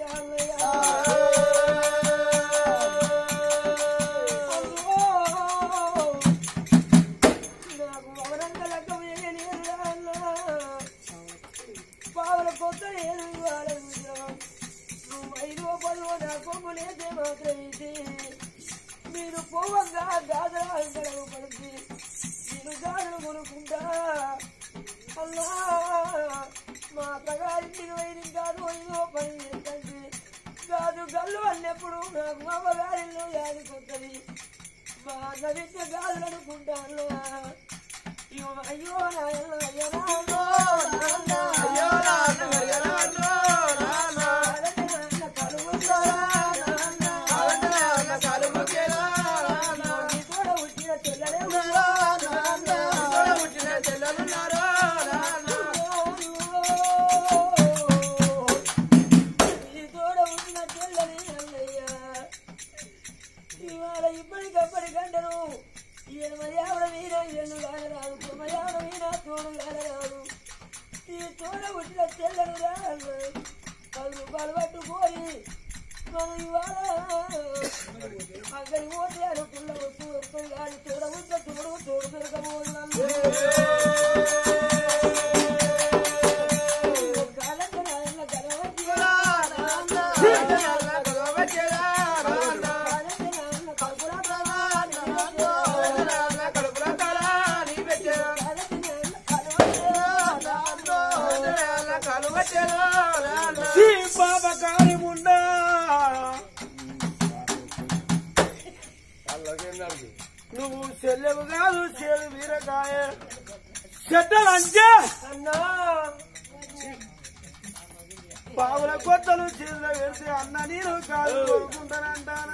నాకు అవరంగ లగ్గం వేయలేదు పావుల కొత్త ఏడు ఇవాళ చూసినావా? నువ్వు ఐదో పదో నా కొమ్ములేదే మాత్రమైతే మీరు పోవంగా గాజరాలు గడవ పడితే నేను గాజులు కొనుక్కుంటా అల్లా మా అత్తగారింటికి పోయి కాదు ఐదో పని ఏంటంటే గాజు గల్లు అన్నప్పుడు నాకు అమ్మగారిలో యాది కొత్తది మా అన్న విద్య గాజులు అనుకుంటాను అయ్యో అయ్యో నాయన అయ్యో నాయనో, నాన్న, అయ్యో నాన్న, అయ్యో నాన్నో, నాన్న. అలటి నాన్న కలుగుతారా, నాన్న. అలటి నాన్న కలుగుతారా, నాన్న. నీ తోడ పుట్టిన చెల్లెలే ఉన్నారా, నాన్న. నీ తోడ పుట్టిన చెల్లెలున్నారా, నాన్న. నీ తోడ పుట్టిన చెల్లెలి అల్లయ్యా ఇవాళ ఇప్పటికప్పటికంటను ఎనభై ఆవిడ వీర ఎన్ను కాలరాదు తొంభై ఆవిడ వీర తోడు కాలరాదు ఈ తోడ పుట్టిన చెల్లెలు రాదు పది రూపాయలు పట్టుకోని మనం ఇవాళ అక్కడికి పోతే అనుకున్న వస్తూ వస్తుంది నువ్వు చెల్లెవు కాదు చేదు వీరకాయ చెడ్డలంటే అన్నా పావుల కొత్తలు చేతిలో వేసి అన్న నేను కాదు కోరుకుంటానంటాను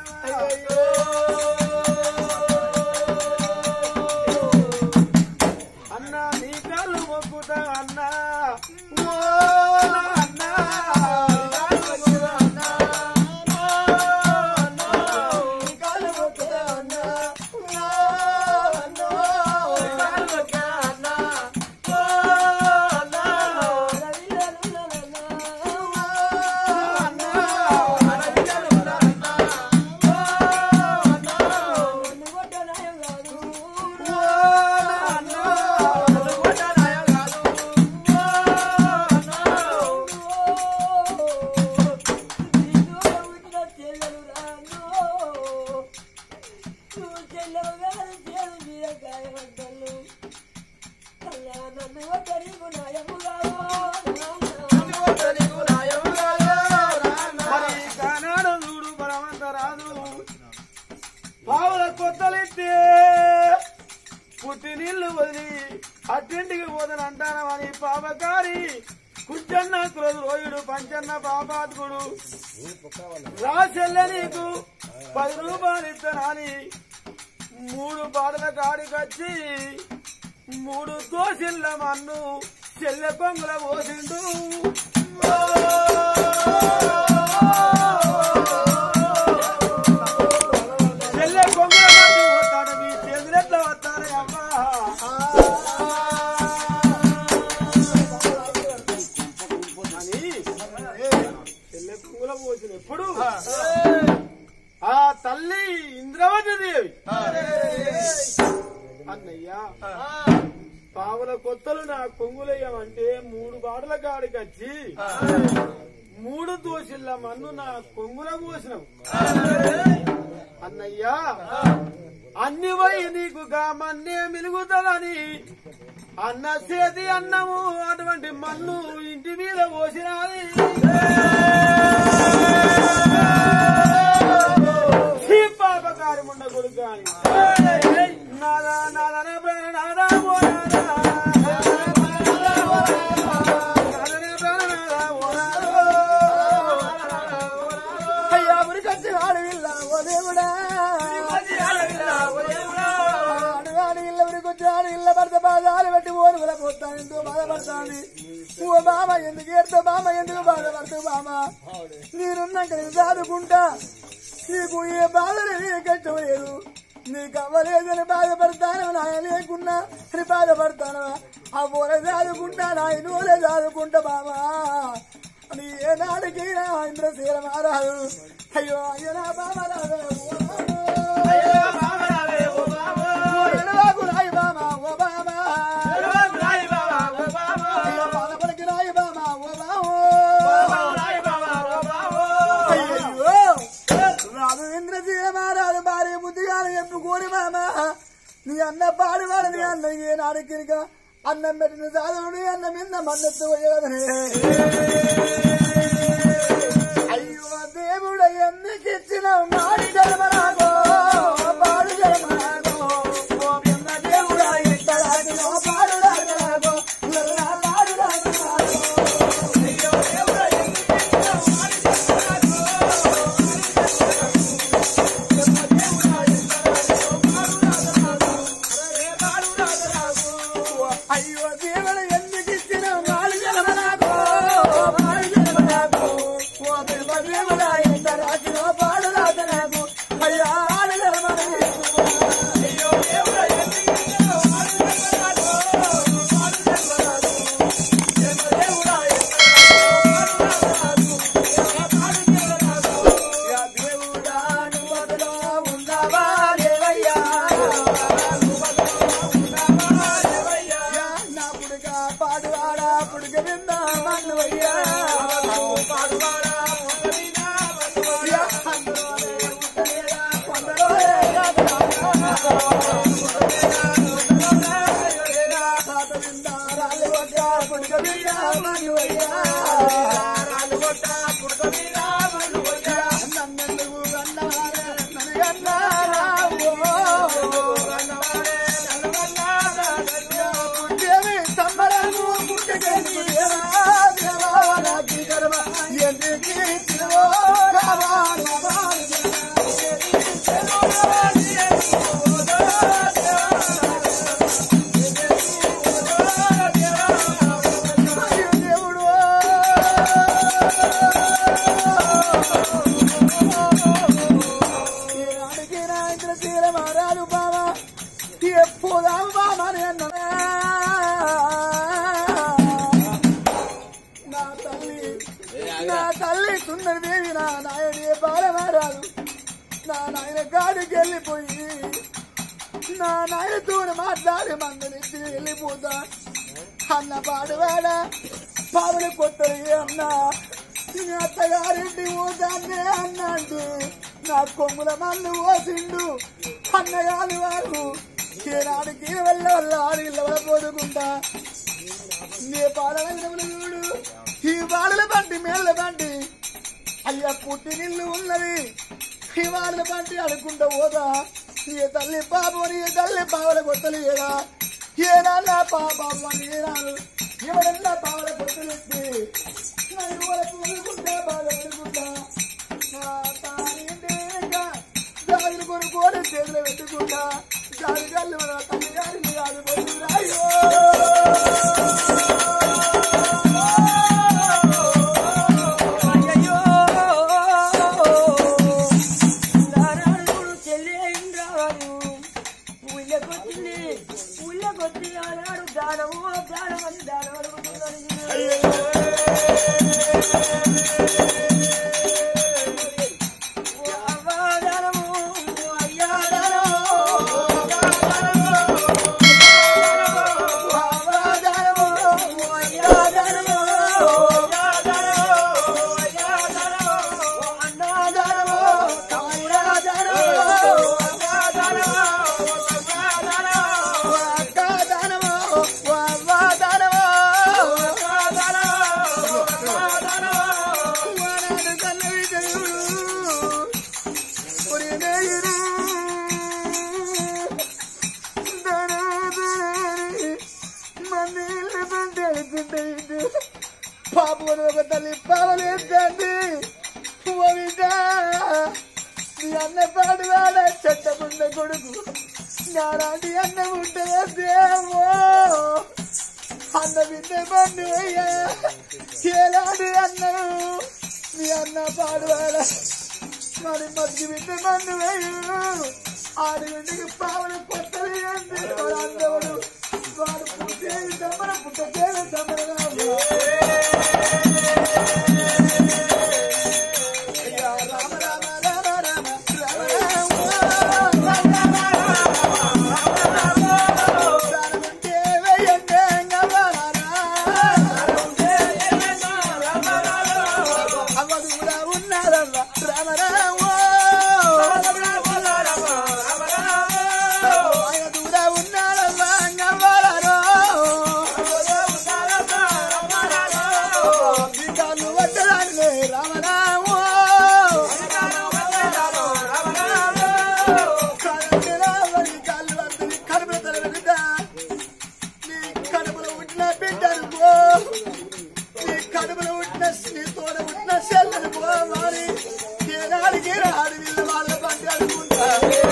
అన్న నీ కాళ్ళు మొక్కుతా అన్న ఓ నా అన్న నీ కాళ్ళు మొక్కుతా అన్న. ఓ అన్న, నీ కాళ్ళు మొక్కుతా అన్న. ఓ అన్న, నీ కాళ్ళు మొక్కుతా అన్న. ఓ అన్న, మరి కానాడు చూడు బలవంతరాదు పావుల కొత్తలెత్తే పుట్టి నీళ్లు వదిలి అట్టింటికి పోదని అంటానమని పాపకారి కుచ్చన్న క్రోధు రోయుడు పంచన్న పాపాత్కుడు రాచెల్ల నీకు పది రూపాయలు ఇస్తానని మూడు పాటల కాడికొచ్చి మూడు దోసిళ్ళ మన్ను చెల్లె పొంగుల పోసిండు చెల్లె పొంగుల మన్ను పోతాడు మీ చేతులెట్లా వస్తాడు అమ్మా అని చెల్లె పొంగుల పోసిన ఎప్పుడు ఆ తల్లి ఇంద్రవతి దేవి అన్నయ్యా పావుల కొత్తలు నా కొంగులయ్యమంటే మూడు బాటల కాడికి వచ్చి మూడు దోషుల మన్ను నా కొంగుల పోసినావు అన్నయ్యా అన్ని పోయి నీకు గా మన్నే మిలుగుతుందని అన్న చేతి అన్నము అటువంటి మన్ను ఇంటి మీద పోసినది ఈ పాపకారి ముండ కొడుకు అని నాదా నాదన ప్రాణ నాదా ఓ నాదా. నాదన ప్రాణ నాదా ఓ నాదో. అయ్యా ఉరికొచ్చి ఆడవిల్ల ఓ దేవుడా ఆడవాడి ఇళ్ళ ఉరికొచ్చి ఆడ ఇళ్ళ భర్త బాధాలు పెట్టి ఓనుగుల పోతాను ఎంతో బాధపడతాను ఓ బామ ఎందుకు ఏడుతో బామ ఎందుకు బాధపడుతూ బామ నేనున్నాక నేను చదువుకుంటా నీకు ఏ బాధలు నీ కష్టం లేదు నీకు అవ్వలేదని బాధపడతాను నాయ లేకున్నా అని బాధపడతాను ఆ ఊరే చదువుకుంటా నాయన ఊరే చదువుకుంటా బామా అని ఏనాడికైనా ఇంద్రశీల మారాదు అయ్యో అయ్యో నా బామ రావే, ఓ బామ. ఓ ఎడవాకు రాయి బామ, ఓ బామ. అయ్యో బాధపడకి రాయి బామ, ఓ బామ. అయ్యయ్యో, రాదు ఇంద్రశీల మారాదు భార్య బుద్ధిగాను చెప్పుకోని మామ నీ అన్న పాడువాడు నీ అన్న ఏనాడికి అన్నం పెట్టిన సాధువుని అన్న మీద మన్నెత్తు పోయేదని అయ్యో దేవుడు ఎందుకు ఇచ్చిన మాడి జన్మరాగో పాడు జన్మరాగో ఓ పిన్న దేవుడా ఇట్టరాగినో పాడు రాగరాగో నా పాడు రాగరాగో అయ్యో దేవుడా ఎందుకు ఇచ్చిన మాడి జన్మరాగో అయ్యో దేవుడు ఎందుకు ఇచ్చిన మాడి జన్మరాగో పాడు జన్మరాగో ఓ పిన్న దేవుడా ఇట్టరాగినో పాడు రాగరాగో అయ్యా ఆడు జన్మరాగో అయ్యో దేవుడా ఎందుకు ఇచ్చిన మాడి జన్మరాగో పాడు జన్మరాగో దేవుడా యా దేవుడా నువ్వు అతలో ఉన్నావా లేవయ్యా యా నా పుడుక పాడువాడా పుడుక వింద మన్నువయ్యా యా అందులోనే ఉండలేదా కొందరోలే తాత వింద రాళ్ళు కొట్ట పుడుక వింద మన్నువయ్యా నన్నెందుకు అన్నారా నన్ను అన్నారా ఓ పోదాము బామని అన్నా నా తల్లి నా తల్లి సుందరదేవి నా నాయనే బాలమారాదు నా నాయన గాడికి వెళ్ళిపోయి నా నాయనతో మాట్లాడి మందలిచ్చి వెళ్ళిపోతా అన్న పాడువాడ పావులు కొత్తలు అన్నా నీ అత్తగారింటి పోతానే అన్న అంటే నా కొమ్ముల మల్లు పోసిండు అన్నగారు వారు ఏనాడికి వెళ్ళ వల్ల ఆడిళ్ళ పోదుకుంటా నీ పాలనములు చూడు ఈ బాడల బండి మేళ్ళ బండి అయ్యా పుట్టినిల్లు ఉన్నది ఈ వాళ్ళ బండి అనుకుంటా పోదా ఏ తల్లి పాపం ఏ తల్లి పావల కొత్తలు ఏదా ఏనాళ్ళ పాపం అని ఏనాడు ఎవరన్నా పావల కొత్తలు ఎత్తి నా ఇవ్వల పూలుకుంటా బాధపడుకుంటా నా తానింటేగా జాగిరి కొనుక్కోని చేతులు పెట్టుకుంటా జాగి కళ్ళు మన తల్లి గారిని ఆడిపోతుంది అయ్యో అయ్యయ్యో నారాయణుడు చెల్లి అయింద్రాడు ఊళ్ళకొచ్చింది ఊళ్ళకొచ్చి ఆనాడు దానము దానమని దానమని దానము అయ్యా పాపను ఒక తల్లి పావలేదండి ఓ బిడ్డ నీ అన్న పాడువాడ చెట్టముండ కొడుకు నాలాంటి అన్న ఉంటుందో దేవో అన్న బిడ్డ బండి అయ్యా ఏలాంటి అన్నను నీ అన్న పాడువాడ మరి మధ్య బిడ్డ బండి అయ్యు ఆడి బిడ్డకి పావులు కొత్తది ఏంటి వాడు అందవుడు వాడు పుట్టే దమ్మన పుట్టకే దమ్మన రామ రామ రామ రామ కడుపులో పుట్టిన బిడ్డను పో నీ కడుపులో పుట్టిన నీ తోడ పుట్టిన చెల్లెలు పో మరి ఏనాడికి రాడు వీళ్ళు వాళ్ళ పంట అనుకుంటా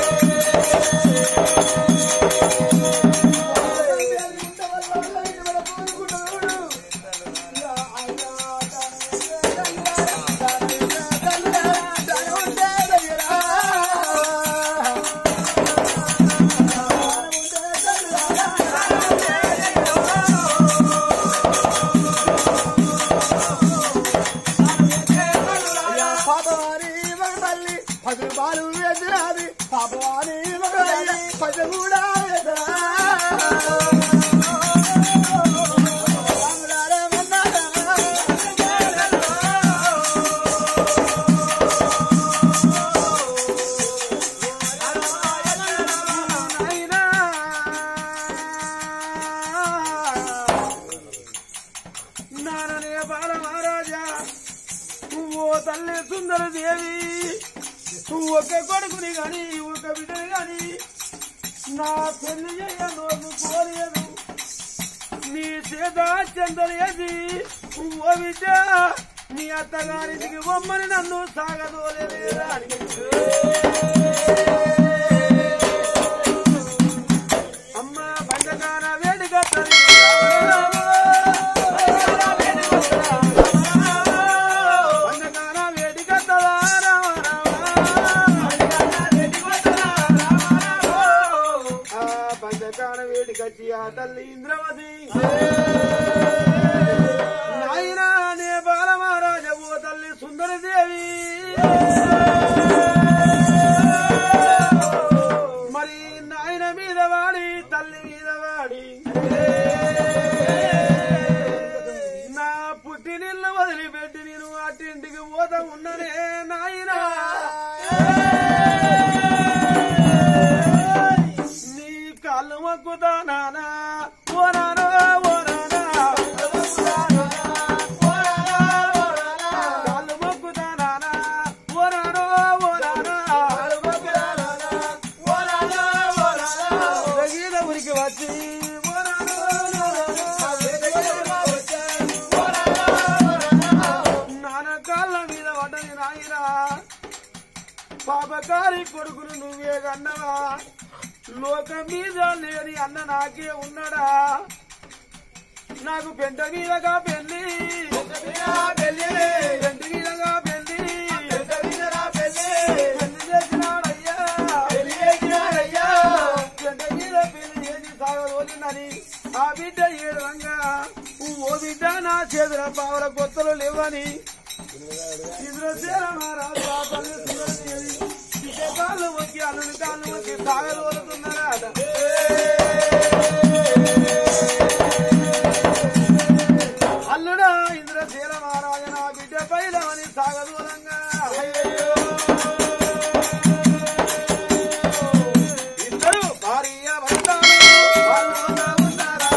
పాపవారి మగ తల్లి పది బాలు ఎదురాది పాపవారి మగ తల్లి పది కూడా ఎదురా నాననే బాల మహారాజా ఓ తల్లి సుందర దేవి ఒక కొడుకుని గాని ఒక బిడ్డని గాని నా పెళ్లి చేయ నోకు కోరియదు నీ చేత చెందలేది ఓ బిడ్డ నీ అత్తగారికి బొమ్మని నన్ను సాగదోలేదా అమ్మ పండగాన వేడుక తల్లి పండగాన వేడుక తలా రామ రామ. ఆ పండ కాన వేడికచ్చి ఆ తల్లి ఇంద్రవతి నాయనా నే బాలమహారాజ ఓ తల్లి సుందరదేవి మరి నాయన మీద వాడి తల్లి మీద వాడి నా పుట్టినిల్లు వదిలిపెట్టి నేను అటింటికి పోత ఉన్ననే నాయనా నీ కాళ్ళు మొక్కుతా నానా ఓ నానా ఓ నానా కాళ్ళు మొక్కుతా నానా ఓ నానా ఓ నానా తగిన ఉరికి వచ్చి ఓ నానా, ఓ నానా. నాన్న కాళ్ళ మీద పడ్డది నాయనా పాపకారి కొడుకును నువ్వే కన్నవా లోకం మీద లేని అన్న నాకే ఉన్నాడా నాకు పెంట మీదగా పెళ్లి పెంట మీదగా పెళ్లి పెళ్లి చేసినాడయ్యా పెంట మీద పెళ్లి చేసి సాగవోలిందని ఆ బిడ్డ ఏడవంగా ఓ బిడ్డ నా చేతుల పావుల కొత్తలు లేవని ఇంద్రసేన మహారాజు ఆ పల్లె సుందరదేవి ఇదే కాళ్ళు వచ్చి అల్లుని కాళ్ళు వచ్చి సాగలు వదులుతున్నారట అల్లుడా ఇంద్రసేన మహారాజు నా బిడ్డ పైలవని సాగదూలంగా ఇద్దరు భార్య భర్తలు వాళ్ళు వద్ద ఉన్నారా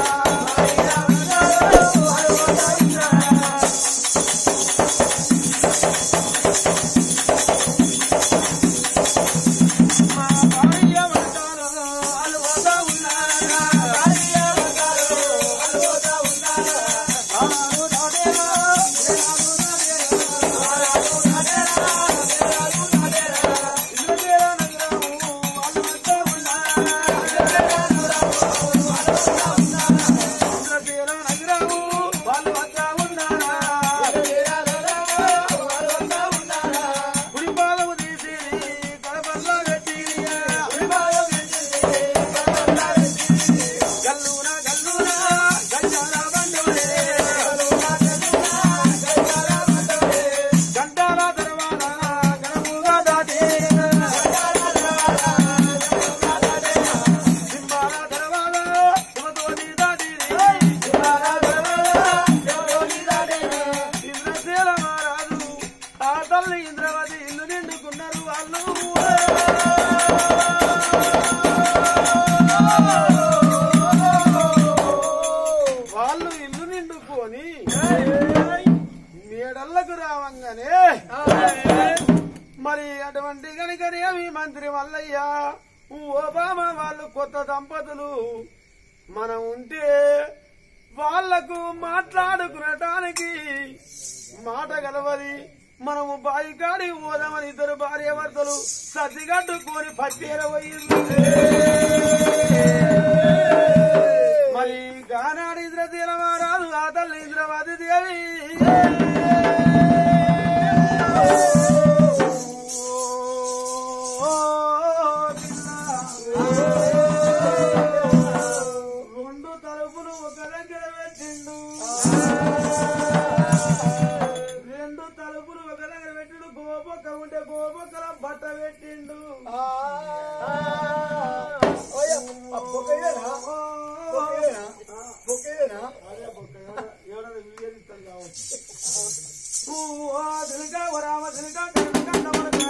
మా భార్య భర్తలు వాళ్ళు వద్ద ఉన్నారా భార్య భర్తలు వాళ్ళు వద్ద ఉన్నారా ఆరు నాడేరా ఆరు నాడేరా ఆరు నాడేరా ఆరు నాడేరా ఇంద్రదేవ నగరము వాళ్ళు వద్ద ఉన్నారా ఇంద్రదేవ నగరము వాళ్ళు వద్ద ఉన్నారా కుడి పాదము తీసి కడపల్లా పెట్టిరియా కుడి పాదము తీసి కడపల్లా పెట్టిరి గల్లున గల్లున గంజాల బండోలే గంటాల తర్వాత గణముగా దాటి సింహాల తర్వాత శివతోని దాటి ఇంద్రశీల మహారాజు ఆ తల్లి ఇంద్రవతి ఇల్లు నిండుకున్నారు వాళ్ళు వాళ్ళు ఇల్లు నిండుకొని మేడళ్ళకు రావంగానే మరి అటువంటి కనుకనేమి మంత్రి మల్లయ్య ఓబామా వాళ్ళు కొత్త దంపతులు మనం ఉంటే వాళ్లకు మాట్లాడుకునటానికి మాట గలవది మనము బాయి కాడి పోదామని ఇద్దరు భార్య భర్తలు సర్దిగట్టుకొని పట్టేర పోయింది మరి గానాడు ఇంద్రతీర మహారాజు ఆ తల్లి ఇంద్రవతి దేవి రెండు తలుపులు ఒక దగ్గర పెట్టిండు రెండు తలుపులు ఒక దగ్గర పెట్టిండు గోపొక్క ఉంటే గోపొక్కల బట్ట పెట్టిండు ఎవరైనా వీడియో తీస్తాను కావచ్చు దినక వరామ దినక కన్నవరక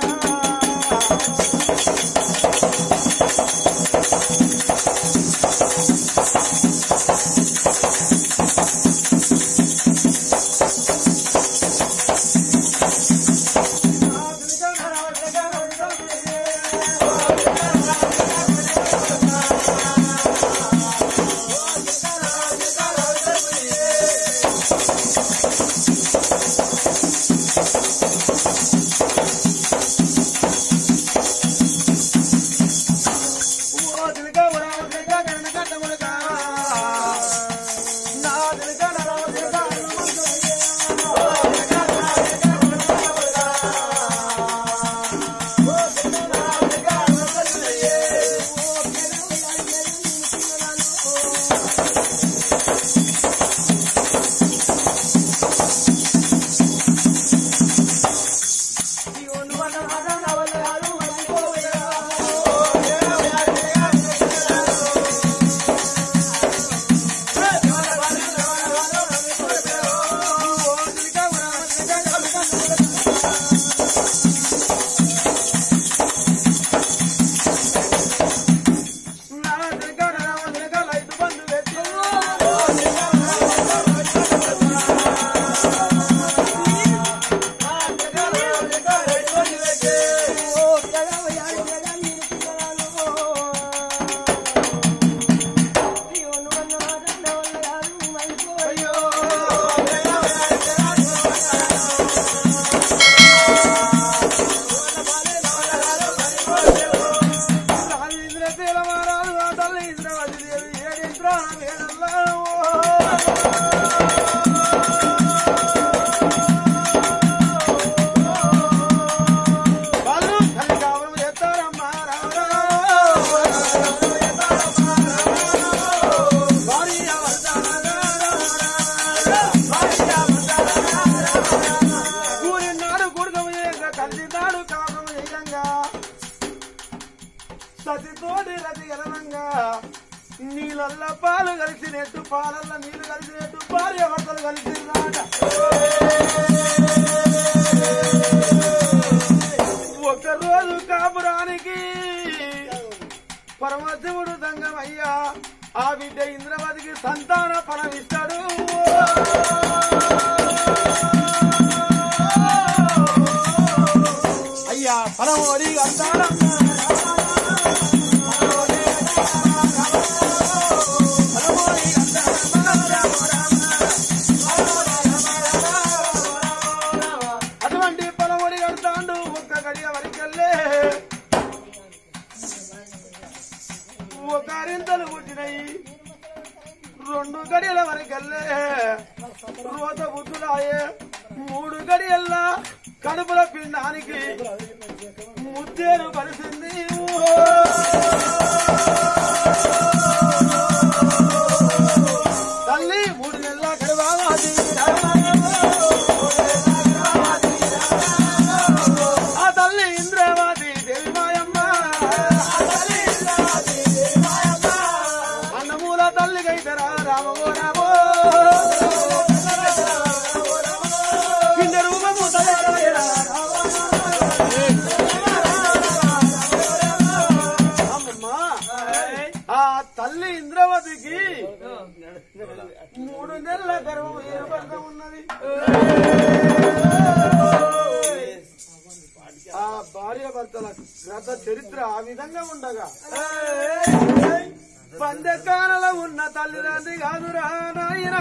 సంతాన వేదల్లా వాళ్ళు తల్లి కావడం చేస్తారమ్మా కూడినాడు కుడుకమయ్యేగా కలిసినాడు కావడం ఏకంగా సతితోటి రతి గలనంగా నీళ్ళల్ల పాలు కలిసినట్టు పాలల్ల నీళ్లు కలిసినట్టు భార్య భర్తలు కలిసినాట ఒక రోజు కాపురానికి పరమశివుడు దంగమయ్యా ఆ బిడ్డ ఇంద్రవతికి సంతాన ఫలమిస్తాడు అయ్యా ఫలమోడి అంటారా అటువంటి పొలముడి కడతాండు ఒక్క గడియ వరకల్లే ఒక అరింతలు పుట్టినాయి రెండు గడియల వరకల్లే రోత బుద్ధులాయే మూడు గడియల్లా కడుపుల పిండానికి ముద్దేరు కలిసింది తల్లి మూడు నెలల కడువాది ఆ తల్లి ఇంద్రవాది దేవి మాయమ్మ అన్నమూల తల్లి గైతరా రామో రామో పిండ రూపము తయారయ్యరా అమ్మమ్మా ఆ తల్లి ఇంద్రవతికి మూడు నెలల గర్వం ఏర్పడతా ఉన్నది ఆ భార్య భర్తల గత చరిత్ర ఆ విధంగా ఉండగా పందకాలలో ఉన్న తల్లిదండ్రి కాదురా నాయనా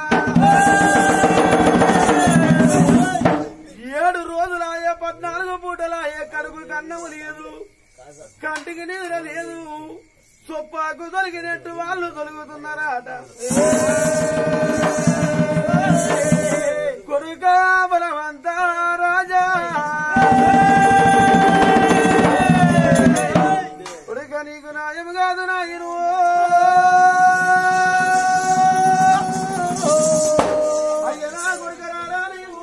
ఏడు రోజులాయే పద్నాలుగు పూటలాయే కడుపు కన్నము లేదు కంటికి నిద్ర లేదు సొప్పాకు తొలగినట్టు వాళ్ళు తొలుగుతున్నారట కొడుకా బలవంతా రాజా కొడుక నీకు నాయం కాదు నాయను అయ్యనా కొడుక రాడా నీవు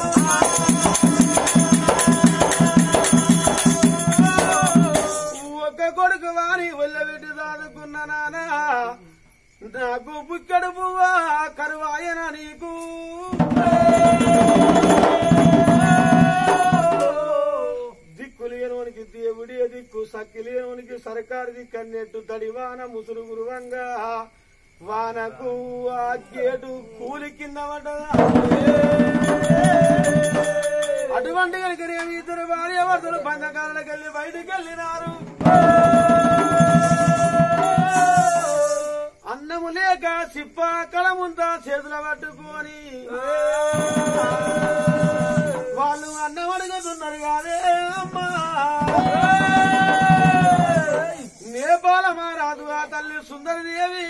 ఒక్క కొడుకు వారి ఒళ్ళబెట్టి దాదుకున్న నానా నాకు పుక్కడు పువ్వా కరువాయన నీకు దిక్కు లేనోనికి దేవుడి దిక్కు సక్కి లేనోనికి సర్కారు దిక్కు అన్నట్టు తడివాన ముసురు గురువంగా వానకు ఆ గేటు కూలి కింద పడ్డదా అటువంటి కనుక ఇద్దరు భార్య భర్తలు బంధకాలకు వెళ్ళి బయటికి వెళ్ళినారు అన్నము లేక సిప్ప కళముంతా చేతుల పట్టుకొని వాళ్ళు అన్నం అడుగుతున్నారు కాదే అమ్మా నేపాల మారాదు ఆ తల్లి సుందరదేవి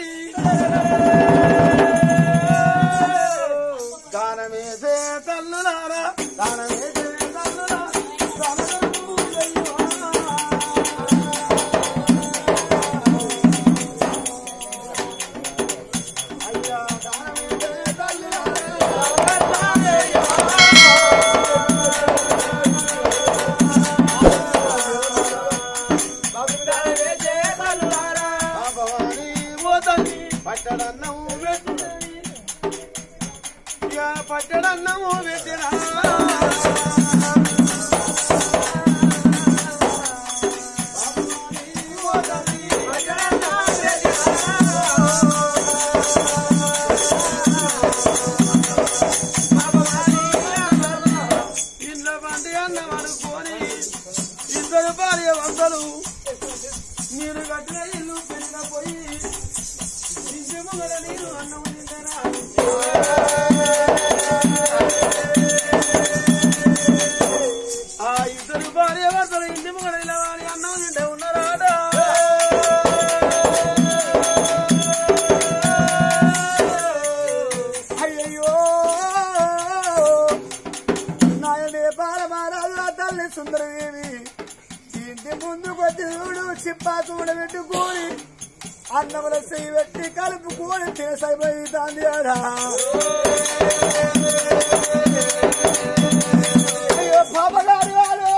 దానమేసే తల్లులారా దానమేసే తల్లులారా దానము చెయ్యువా. అయ్యా దానమేసే తల్లులారా ఆ భవానీ ఓ తల్లి పట్టడన్నము పెట్టుదని ఇక పట్టడన్నము పెట్టినా ఇంట్లో బండి అన్నం అనుకోని ఇద్దరు భార్య వందలు మీరు కట్టిన ఇల్లు పెరిగిపోయి ఇంటి ముంగల నీరు అన్నం తింటారా అన్నముల చెయ్యి పెట్టి కలుపుకొని చేసైపోయి దాన్ని ఆడా అయ్యో పాపగారు వాడు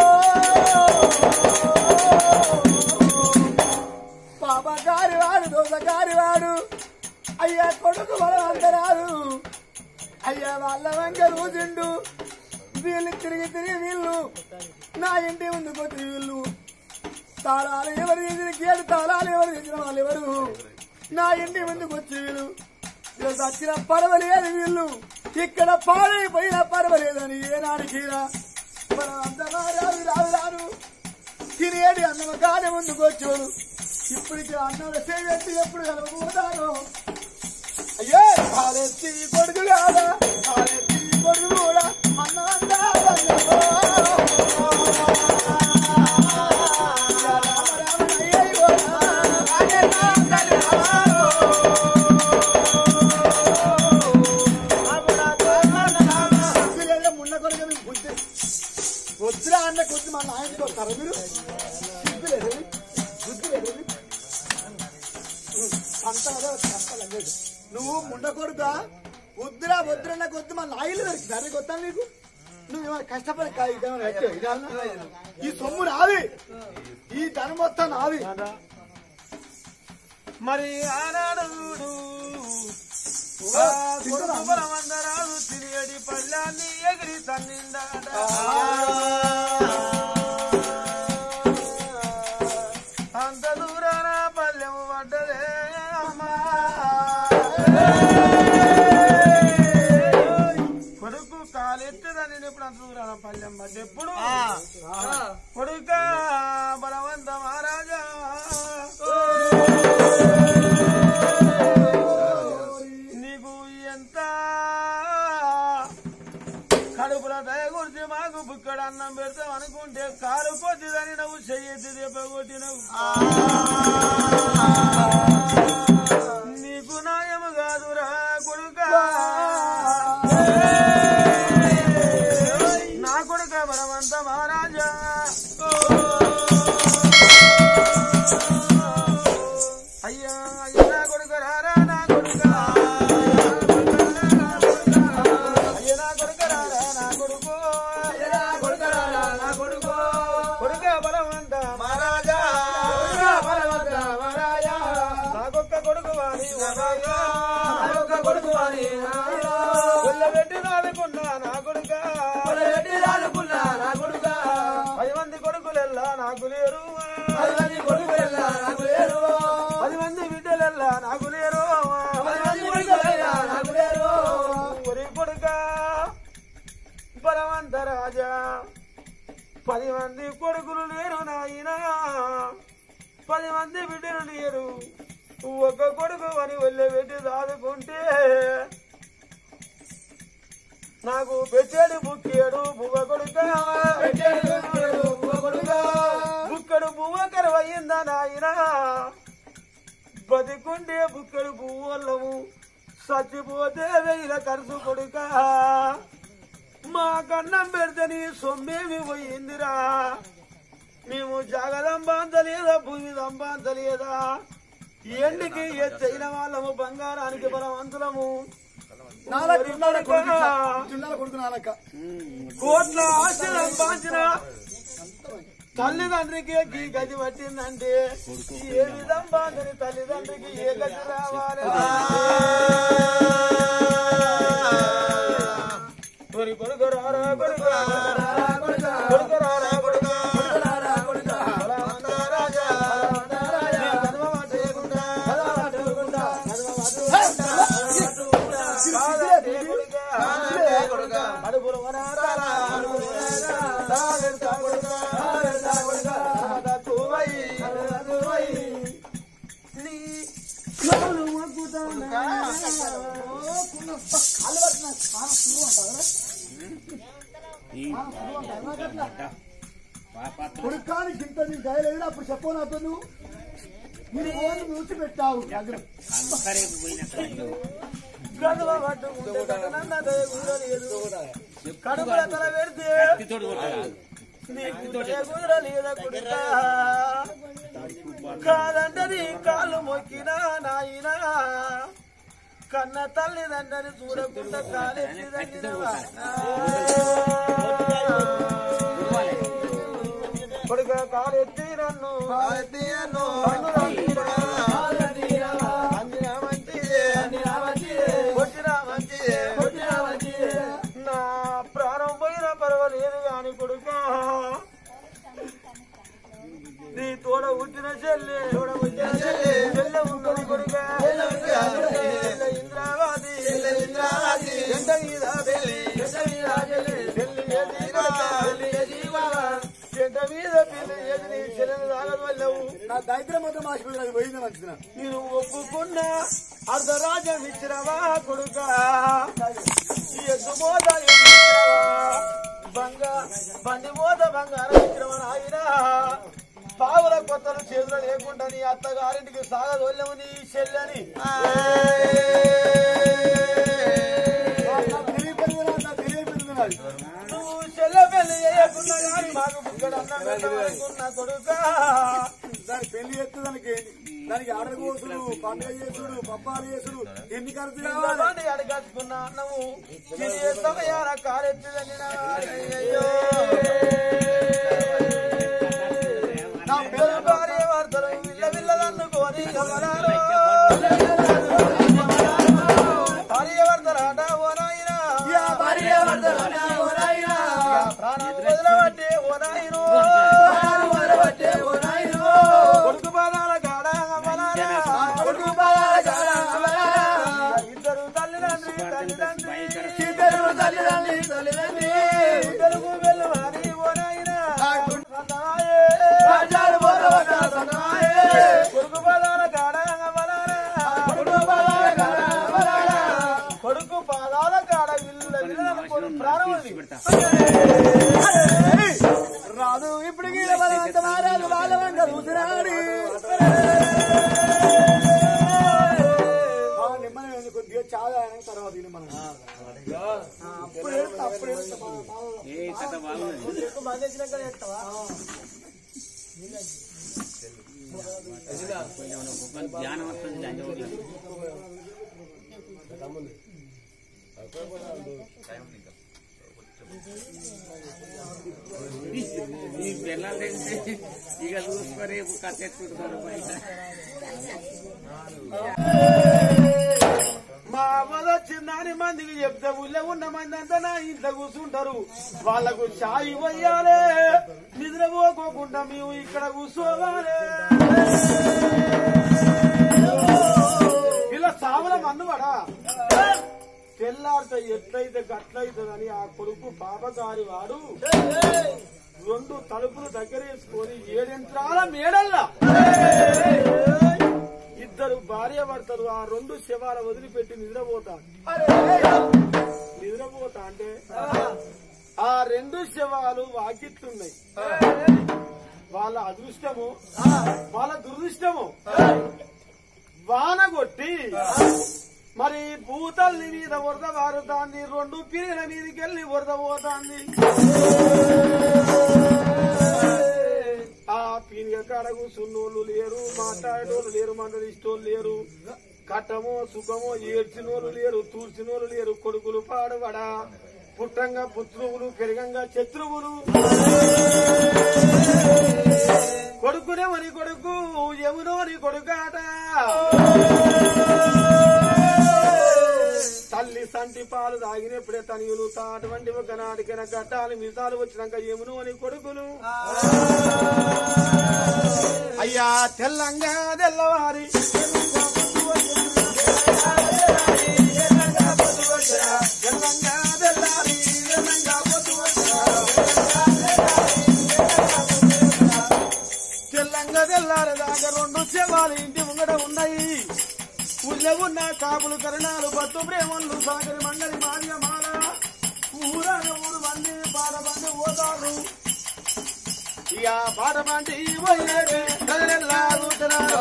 పాపగారి వాడు దోసగారి వాడు అయ్యా కొడుకు బలం అందరాదు అయ్యా వాళ్ళ వంక రోజుండు వీళ్ళు తిరిగి తిరిగి వీళ్ళు నా ఇంటి ముందుకు వచ్చి వీళ్ళు తాళాలు ఎవరు తీసిన గేడు తాళాలు ఎవరు తీసిన వాళ్ళు ఎవరు నా ఇంటి ముందుకు వచ్చి వీళ్ళు ఇలా చచ్చిన పర్వలేదు వీళ్ళు ఇక్కడ పాడైపోయినా పర్వాలేదని ఏనాడికి మన అంతగా రాదు రాదు రాదు తినేటి అన్నం కాని ముందుకు వచ్చాడు ఇప్పటికి అన్నం సేవెత్తి ఎప్పుడు కలవబోతాను అయ్యే పాలెత్తి కొడుకు కాదా పాలెత్తి కొడుకు కూడా అన్న అంతా అన్నమో. రామ రామ అయ్యయ్యో రామ. మున్న కొడుకు మీకు బుద్ధి వద్దురా అన్న కొద్ది మా నాయనకి వస్తారా మీరు బుద్ధి లేదు బుద్ధి లేదు అంత అదే అంత లంగేది. నువ్వు ముండ కొడుకా వద్దురా వద్దురన్న కొద్ది మా నాయలు దొరికి కొత్త నీకు నువ్వు ఏమైనా కష్టపడి కా- ఇదేమైనా కట్టావు? ఇదేమన్నా? ఈ సొమ్ము నాది ఈ ధనం మొత్తం నాది మరి ఆనాడు చూడు ఆ కొడుకు బలమందరాలు తిరిగడి పళ్ళాన్ని ఎగిరి తన్నిందాట అంత దూరాన పల్లెము పడ్డదే అమ్మా కొడుకు కాలెత్తదని ఇప్పుడు అంత దూరాన పల్లెం పడ్డెప్పుడు కొడుక బలవంత మహారాజా నీకు ఎంత కడుపుల దయ గురించి మాకు బుక్కడు అన్నం పెడతాం అనుకుంటే కాలు కొద్దిదని నువ్వు చెయ్యెత్తి దెబ్బ కొట్టినవు నీకు న్యాయము కాదురా కొడుక నా కొడుక బలవంత మహారాజా అయ్యా అయ్యా నా కొడుక రారా నా కొడుక అయ్యా నా కొడుక రారా నా కొడుకు అయ్యా నా కొడుక రారా నా కొడుకు కొడుక బలవంత మహారాజా కొడుక బలవంత మహారాజా నాకొక్క కొడుకు వారి వరాగా నాకొక్క కొడుకు వారి పెట్టి నాలుగున్నా నా కొడుక పెట్టి నాలుగున్నా నా కొడుక పది మంది కొడుకులెల్లా నాకు లేరు పది మంది కొడుకులెల్లా నాకు లేరు పది మంది బిడ్డలెల్లా నాకు లేరు పది మంది కొడుకులెల్లా నాకు లేరు ఒరి కొడుక బలవంత రాజా పది మంది కొడుకులు లేరు నాయనా పది మంది బిడ్డలు లేరు ఒక్క కొడుకు అని వెళ్ళి పెట్టి దాదుకుంటే నాకు పెట్టేడు బుక్కేడు బువ్వ కొడుక బుక్కడు బువ్వ కరువయ్యిందా నాయనా బతికుండే బుక్కడు పువ్వులము చచ్చిపోతే వెయ్యిల ఖర్చు కొడుక మా కన్నం పెడితే నీ సొమ్మేమి పోయిందిరా మేము జగదంబాంతలేదా భూమి దంబాంతలేదా ఎండికి ఎత్తైన వాళ్ళము బంగారానికి బలవంతులము నాలుగు ఉన్నాడు కొడుకు ఇట్లా. చిన్నాల కొడుకు నాలక కోట్ల ఆశ సంపాదించిన తల్లిదండ్రికి ఈ గది పట్టిందంటే ఏ విధంగా అని తల్లిదండ్రికి ఏ గది రావాలి కొరి కొడుకు రారా కొడుకు కొడుకు రారా కొడుకు బలవంత రాజా. నీ కనుమ పట్టేయకుండా. కనుమ పట్టేయకుండా. కాదంటే కొడుకా. అడుగులు వనారారా. తాగెడతా కొడుకా. తాగెడతా తూవై. నీ కాలు మొక్కుతానా. కొడుకాని గింత నీ దయలేదు అప్పుడు చెప్పు నాతో నువ్వు నీ ఫోన్ చూసి పెట్టావు గడువ పట్టుకుంటే గగనన్న దయ కుదరలేదు. కడుపుల తల పెడితే నీకు దయ కుదరలేదా కొడుకా? కాదంటే నీ కాళ్ళు మొక్కి కన్న తల్లిదండ్రని చూడకుండా కాలెత్తి దండినవా కొడుక కాలెత్తి నన్ను కన్ను రంగిరా. అందినా మంచిదే. కొట్టినా మంచిదే. నా ప్రాణం పోయినా పర్వాలేదు కాని కొడుక నీ తోడ పుట్టిన చెల్లె తోడ పుట్టిన చెల్లె చెల్లె ఉన్నది కొడుక చెల్లె ఇంద్రావాది ఇంద్రావాది ఎండ మీద పెళ్లి ఎండ మీద చెల్లి చెల్లి ఏది కొడుక చెల్లి ఏది కొడుక చెడ్డ మీద పెళ్లి ఏది నీ చెల్లెలు తాగదు వెళ్ళవు నా దరిద్రం మొత్తం మాసిపోయింది అది పోయింది మంచిది నాకు. నేను ఒప్పుకున్న అర్ధరాజ్యం ఇచ్చినవా కొడుక ఈ ఎద్దు మోత ఇచ్చినవా బంగా బండి మోత బంగారం ఇచ్చినవా నాయనా పావుల కొత్తలు చేతులు లేకుండా నీ అత్తగారింటికి సాగదోళ్ళము నీ చెల్లెని నా తెలియపోయింది నా- నా తెలియపోయింది నాది. నువ్వు చెల్లె పెళ్లి చేయకున్నా కానీ మాకు బుక్కడు అన్నం పెట్టాలనుకున్న కొడుక దానికి పెళ్లి చేస్తే దానికి ఏంటి? దానికి ఆర్డర్ కోసుడు పండుగ చేసుడు పప్పాలు చేసుడు ఎన్ని ఖర్చు కావాలి పిల్లవాడిని అడగచ్చుకున్న అన్నము తిని సమయాన కారెత్తిదని అయ్యో నా పేరు భార్య వార్తలు విల్ల విల్లదన్నుకొని గమనాలు భార్య వార్తలాట ఓ నాయనా ప్రాణం వదలబట్టే ఓ నాయనో కొడుకు బాధాల కాడ గమనాలా కొడుకు బాధాల కాడ ఇద్దరు తల్లిదండ్రి తల్లిదండ్రి ఇద్దరు తల్లిదండ్రి తల్లిదండ్రి ఇద్దరు వెళ్ళు వారి ఓ నాయనా సన్నాయే రాజాలు పోరవట సన్నాయే కొడుకు పాదాల కాడ గమనాలా కొడుకు పాదాల కాడ గమనాలా కొడుకు పాదాల కాడ విల్లు విల్లు ప్రారంభం రాదు ఇప్పుడు గీడ బలవంత మారాదు బాలవంట చూసినాడు నిమ్మని ఉంది కొద్దిగా చాలా అయిన తర్వాత ఇది మనం ఆ, అప్పుడు ఏడుస్తా, అప్పుడు ఏడుస్తా, మా- మా- ఏ కథ బాగున్నది ఎక్కువ మంది వచ్చినాక చేస్తావా ఒక ధ్యానం వస్తుంది దాని జోడులో. ఈ పిల్లలంటే ఇక చూసుకొని కథ ఎక్కుంటున్నారు బయట మా అమ్మది వచ్చిందని మందికి చెప్తే ఊళ్ళో ఉన్న మంది అంతా నా ఇంట్లో కూర్చుంటారు వాళ్ళకు చాయ్ పోయాలే నిద్రపోకోకుండా మేము ఇక్కడ కూర్చోవాలి ఇలా చావల మన్నువాడా తెల్లారితే ఎట్లయితే గట్లయితుందని ఆ కొడుకు పాపగారి వాడు రెండు తలుపులు దగ్గరేసుకొని ఏడెంత్రాల మేడల్లా ఇద్దరు భార్య భర్తలు ఆ రెండు శవాల వదిలిపెట్టి నిద్రపోతారు నిద్రపోతా అంటే ఆ రెండు శవాలు వాకిట్లున్నాయి వాళ్ళ అదృష్టము వాళ్ళ దురదృష్టము వాన కొట్టి మరి భూతల్ని మీద వరద వారుతాంది రెండు పిరిల మీదకి వెళ్ళి వరద పోతాంది ఆ పీనిగ కాడ కూర్చున్నోళ్ళు లేరు మాట్లాడేటోళ్ళు లేరు మందలిష్టోళ్ళు లేరు కట్టమో సుఖమో ఏడ్చినోళ్ళు లేరు తూర్చినోళ్ళు లేరు కొడుకులు పాడబడా పుట్టంగా పుత్రువులు పెరగంగా శత్రువులు కొడుకునేమని కొడుకు ఎవరోని కొడుకాట తల్లి సంటి పాలు తాగినప్పుడే తనియులు అటువంటి ఒక నాటికైన గట్టాలు మిసాలు వచ్చినాక ఏమును అని కొడుకులు అయ్యా తెల్లంగా తెల్లవారి తెల్లంగా తెల్లారి తెల్లంగా పొద్దు తెల్లంగా తెల్లారి దాకా రెండు శవాలు ఇంటి ముంగట ఉన్నాయి ఊళ్ళో ఉన్న కాపులు కరణాలు పట్టు ప్రేమలు సాగరి మంగళి మాల్య మాల ఊరాన ఊరు మంది పాట మంది పోతారు ఇక పాట మంది పోయినట్టు ప్రజలెల్లారుతున్నారు.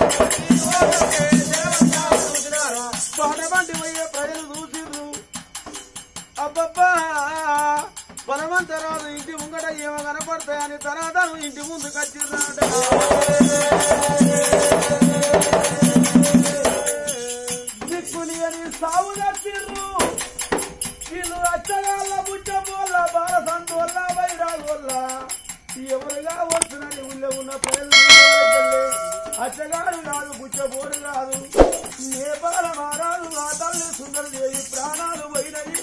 పాట మంది పోయే ప్రజలు చూసిర్రు అబ్బబ్బా బలవంతరాలు ఇంటి ముంగట ఏమో కనపడతాయని తర్వాత ఇంటి ముందుకు వచ్చిర్రాట దిక్కుని అని పుచ్చబోడు కాదు నేపాల మారాలు ఆ తల్లి సుందరదేవి ప్రాణాలు పోయినది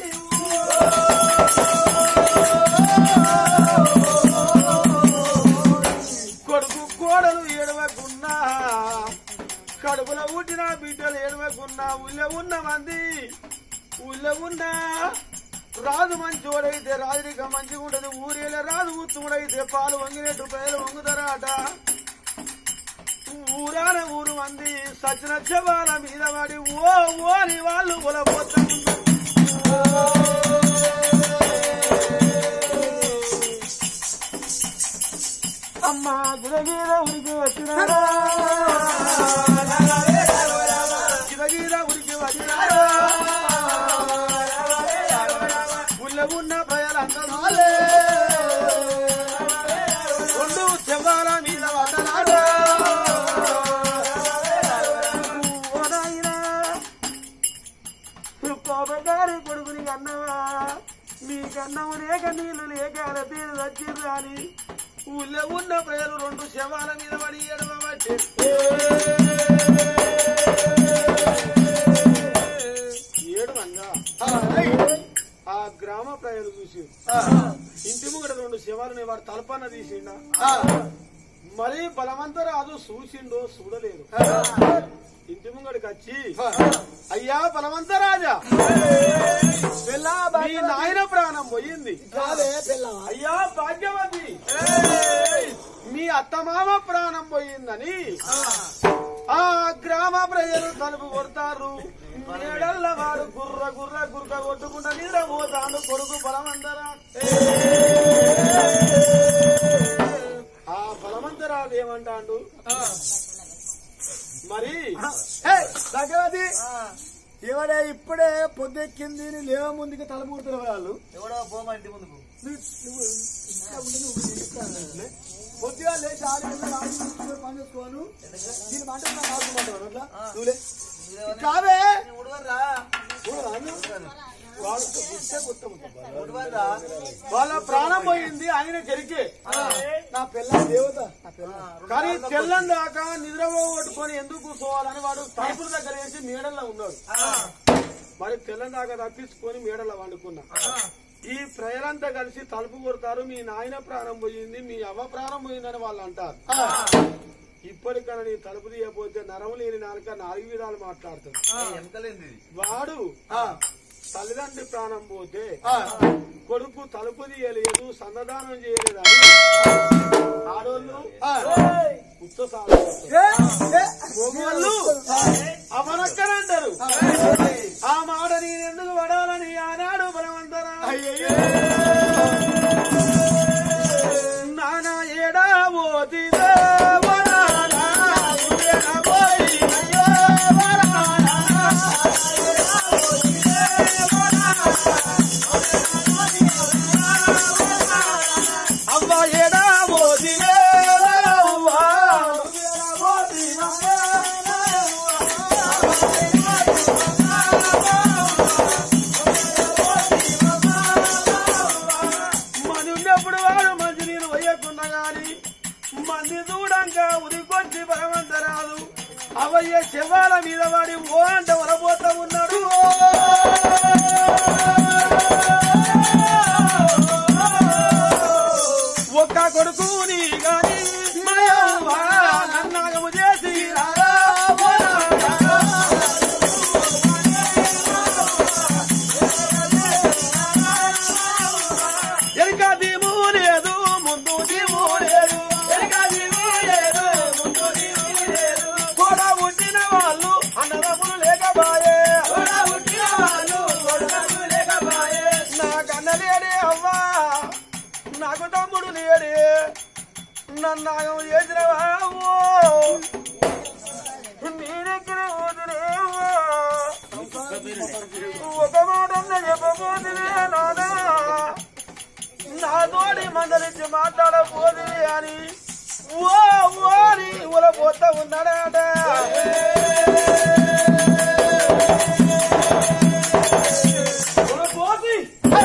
కొడుకు కోడలు ఏడవకున్నా కడుపుల పుట్టిన బిడ్డలు ఏడవకున్నా ఊళ్ళో ఉన్న మంది ఊళ్ళో ఉన్న రాజు మంచోడైతే రాజరిక మంచిగా ఉండదు ఊరేళ్ళ రాజు ఉత్తముడైతే పాలు వంగినట్టు పేరు వంగుతారాట ఊరాన ఊరు మంది సచిన శవాల మీద పడి ఓ ఓ అని వాళ్ళు ఉలబోతా అమ్మా గుడ మీద ఉరికి వచ్చినారా శివగీర ఉరికి వచ్చినారా ఉల్ల ఉన్న ప్రజలందరూ రెండు శవాల మీద పడ్డనాడా ఓ నాయనా, కోపగారి కొడుకుని కన్నవా మీ కన్నము లేక నీళ్లు లేక తీరు వచ్చిర్రు అని ఊళ్ళో ఉన్న ప్రజలు రెండు శవాల మీద పడి ఎడమబట్టి ఏడవంగా ఆ గ్రామ ప్రజలు చూసి ఇంటి ముంగట రెండు శవాలని వాడు తలపన్న తీసిండా మరి బలవంతరాజు చూసిండో చూడలేదు ఇంటి ముంగడికి వచ్చి అయ్యా బలవంతరాజా మీ నాయన ప్రాణం పోయింది అయ్యా భాగ్యవతి మీ అత్తమామ ప్రాణం పోయిందని ఆ గ్రామ ప్రజలు తలుపు కొడతారు మేడల్ల వాడు గుర్ర గుర్ర గుర్ర కొట్టుకుంటా నిద్రపోతాడు కొడుకు బలవంతరా ఆ బలవంతరాలు ఏమంటాడు మరి భగవతి ఇవడే ఇప్పుడే పొద్దెక్కింది నీ లేవ ముందుకి తలమూడుతున్న వాళ్ళు ఎవడో పోమా ఇంటి ముందుకు పొద్దుగా లేచి ఆడి వెళ్ళి ఆడి కూర్చొని పని చేసుకోను దీని మాట ఆడుకుంటాను అట్లా నువ్వులే కావే ఉడవర్రా వాళ్ళతో గుర్తే గుర్తు ఉడవర్రా వాళ్ళ ప్రాణం పోయింది ఆయన జరిగే నా పిల్ల దేవత నా పిల్ల కానీ తెల్లం దాకా నిద్రపోగొట్టుకొని ఎందుకు కూర్చోవాలని వాడు తలుపుల దగ్గర వేసి మేడల్లో ఉన్నాడు మరి తెల్లం దాకా తప్పించుకొని మేడల్లో వండుకున్నా ఈ ప్రజలంతా కలిసి తలుపు కొడతారు మీ నాయన ప్రాణం పోయింది మీ అవ్వ ప్రాణం పోయిందని వాళ్ళు అంటారు ఇప్పటికన్నా నీ తలుపు తీయకపోతే నరం లేని నాలుక నాలుగు విధాలు మాట్లాడతాడు ఎంతలేంది ఇది? వాడు తల్లిదండ్రి ప్రాణం పోతే కొడుకు తలుపు తీయలేదు సన్నదానం చేయలేదు అని ఆడోళ్ళు ఉత్సవాలు మొగోళ్ళు అవనక్కనంటారు ఆ మాట నేను ఎందుకు పడాలని ఆనాడు బలవంతరా నానా ఏడా పోతిదే వరానా, ఏడా పోయి, అయ్యో వరానా. అవ్వ ఏడా పోతిదే అవ్వ, ఏడా పోతిదే మనున్నప్పుడు వాడు మంచి నేను వయ్యకున్నా గాని మంది చూడంగా ఉరికొచ్చి బలవంతరాలు అవయ్య శవాల మీద వాడి ఓ అంట వరబోతా ఉన్నాడు ఒక్క కొడుకుని గాని మాయవ్వ నన్నాగము చేసి రారా ఓ రారా. ఎనక దీము లేదు ముందు దీము లేదు ఎనక దీము లేదు ముందు దీము లేదు కూడా పుట్టిన వాళ్ళు అన్నదమ్ములు లేకబాయే కూడా పుట్టిన వాళ్ళు అన్నదమ్ములు లేకబాయే నాకన్న లేడే అవ్వా నాకు తమ్ముడు లేడే నన్ను నాగం చేసిన నేనెక్కిన పోతునేవో ఒక మాట చెప్పబోతునే నానా నా తోడి మందలించి మాట్లాడబోతుంది అని ఓ ఓ అని ఉలబోతా ఉన్నాడట ఉలబోతి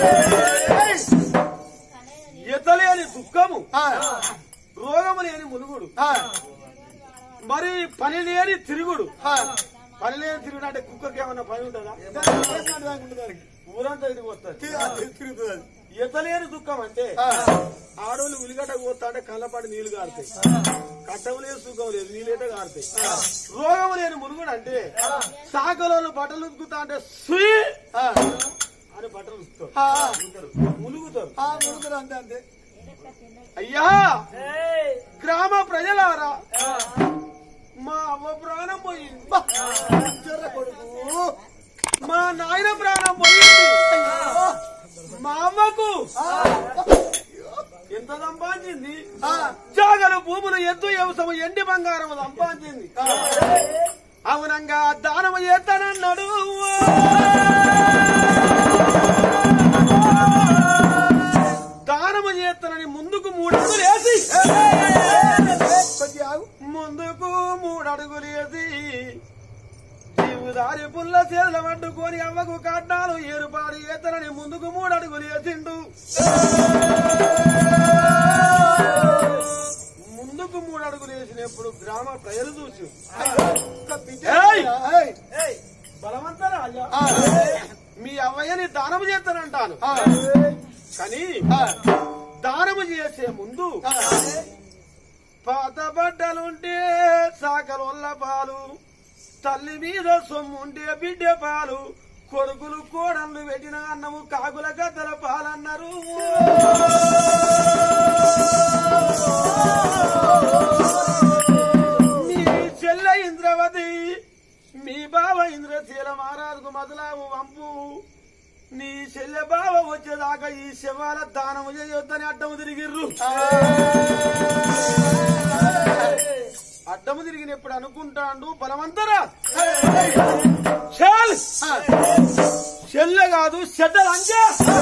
ఎత్తలేని దుఃఖము రోగము లేని మునుగుడు మరి పని లేని తిరుగుడు తిరుగుడు పని లేని తిరుగుడు అంటే కుక్కకి ఏమన్నా పని ఉంటుందా ఊరంతా తిరిగి వస్తుంది తిరుగుతుంది అది. ఎతలేని దుఃఖం అంటే ఆడోళ్ళు ఉలిగడ్డ పోతా అంటే కళ్ళపాటి నీళ్లు కారుతాయి కట్టం లేదు సుఖం లేదు నీళ్ళైతే కారుతాయి రోగం లేని మునుగుడు అంటే సాకలోళ్ళు బట్టలు ఉతుకుతా అంటే సుయ్ ఆ, అని బట్టలు ఉతుకుతారు ఆ, ములుగుతారు ఆ, మురుగురు అంతే అంతే అయ్యా గ్రామ ప్రజలారా మా అవ్వ ప్రాణం పోయింది చెర్ర కొడుకు మా నాయన ప్రాణం పోయింది మా అవ్వకు ఎంత సంపాదించింది జాగలు భూములు ఎద్దు వ్యవసాయం ఎండి బంగారం సంపాదించింది అవునంగా దానము చేస్తానన్నాడు దానము చేస్తానని ముందుకు మూడు అడుగులు వేసి కొద్దిగా ఆగు. ముందుకు మూడు అడుగులు వేసి జీవుదారి పుల్ల చేతుల పట్టుకొని అవ్వకు కట్నాలు ఏరుపాడు ఏతనని ముందుకు మూడు అడుగులు వేసిండు ముందుకు మూడు అడుగులు వేసినప్పుడు గ్రామ ప్రజలు చూసి ఒక్క బిడ్డ. ఏయ్! ఏయ్! బలవంతరా రాజా ఆ, మీ అవ్వయ్యని దానము చేస్తానంటాను ఆ, కానీ ఆ, దానము చేసే ముందు ఆ. పాత బట్టలుంటే సాకలొల్ల పాలు తల్లి మీద సొమ్ముంటే బిడ్డ పాలు కొడుకులు కోడళ్ళు పెట్టిన అన్నము కాకుల గద్దల పాలన్నారు మీ చెల్ల ఇంద్రవతి మీ బావ ఇంద్రశీల మహారాజుకు మొదలావు వంపు నీ చెల్లె బావ వచ్చేదాకా ఈ శవాల దానము చేయొద్దని అడ్డము తిరిగిర్రు అడ్డము తిరిగినప్పుడు అనుకుంటాండు బలవంతరా చెల్ చెల్లె కాదు చెడ్డలు అంజా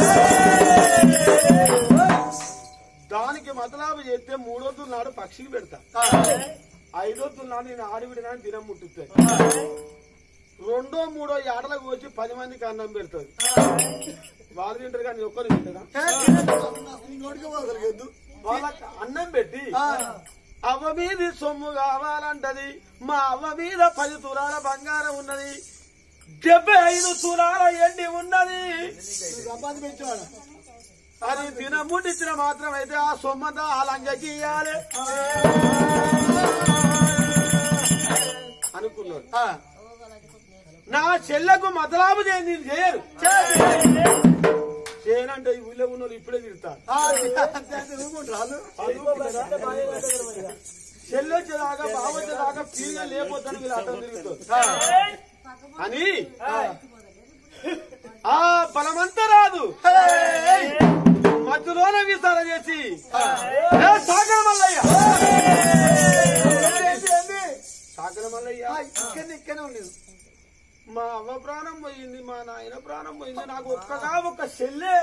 దానికి మతలాభ చేస్తే మూడొద్దుల నాడు పక్షికి పెడతా ఐదొద్దుల నాడు నేను ఆడివిడినా దినం ముట్టుతాయి రెండో మూడో ఏడలకు వచ్చి పది మందికి అన్నం పెడుతుంది వాళ్ళు తింటారు కానీ ఒక్కరు తింటారా నీ నోటికి పోగలిగద్దు వాళ్ళకి అన్నం పెట్టి అవ్వ మీద సొమ్ము కావాలంటది మా అవ్వ మీద పది తులాల బంగారం ఉన్నది డెబ్బై ఐదు తులాల ఎండి ఉన్నది సంపాది పెంచేవాడు అది తినముట్టించిన మాత్రం అయితే ఆ సొమ్మంతా ఆ లంగకి ఇయ్యాలి అనుకున్నాడు నా చెల్లకు మతలాభు చేయండి నేను చేయరు చేయనంటే ఈ ఊళ్ళో ఉన్న వాళ్ళు ఇప్పుడే తిడతారు రాళ్ళు చెల్లొచ్చేదాకా బావొచ్చేదాకా పీగా లేకపోతాను వీళ్ళు అడ్డం తిరుగుతారు అని ఆ బలమంతా రాదు మధ్యలోనే విసార చేసి ఏ సాగర మల్లయ్య సాగర మల్లయ్య ఇక్కడ ఇక్కడే ఉండేది మా అవ్వ ప్రాణం పోయింది మా నాయన ప్రాణం పోయింది నాకు ఒక్కగా ఒక్క చెల్లె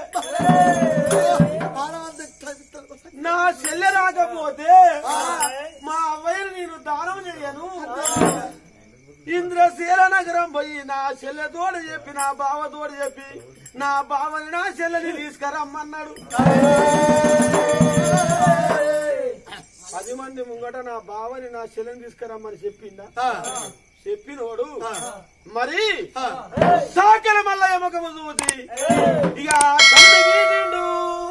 నా చెల్లె రాకపోతే మా అవ్వయ్యను నేను దానం చేయను ఇంద్రశీల నగరం పోయి నా చెల్లె తోడు చెప్పి నా బావ తోడు చెప్పి నా బావని నా చెల్లెని తీసుకురమ్మన్నాడు పది మంది ముంగట నా బావని నా చెల్లెని తీసుకురమ్మని చెప్పిందా చెప్పినోడు మరి సాకర మల్లయ్య ముఖము చూసి ఇక కన్ను గీటిండు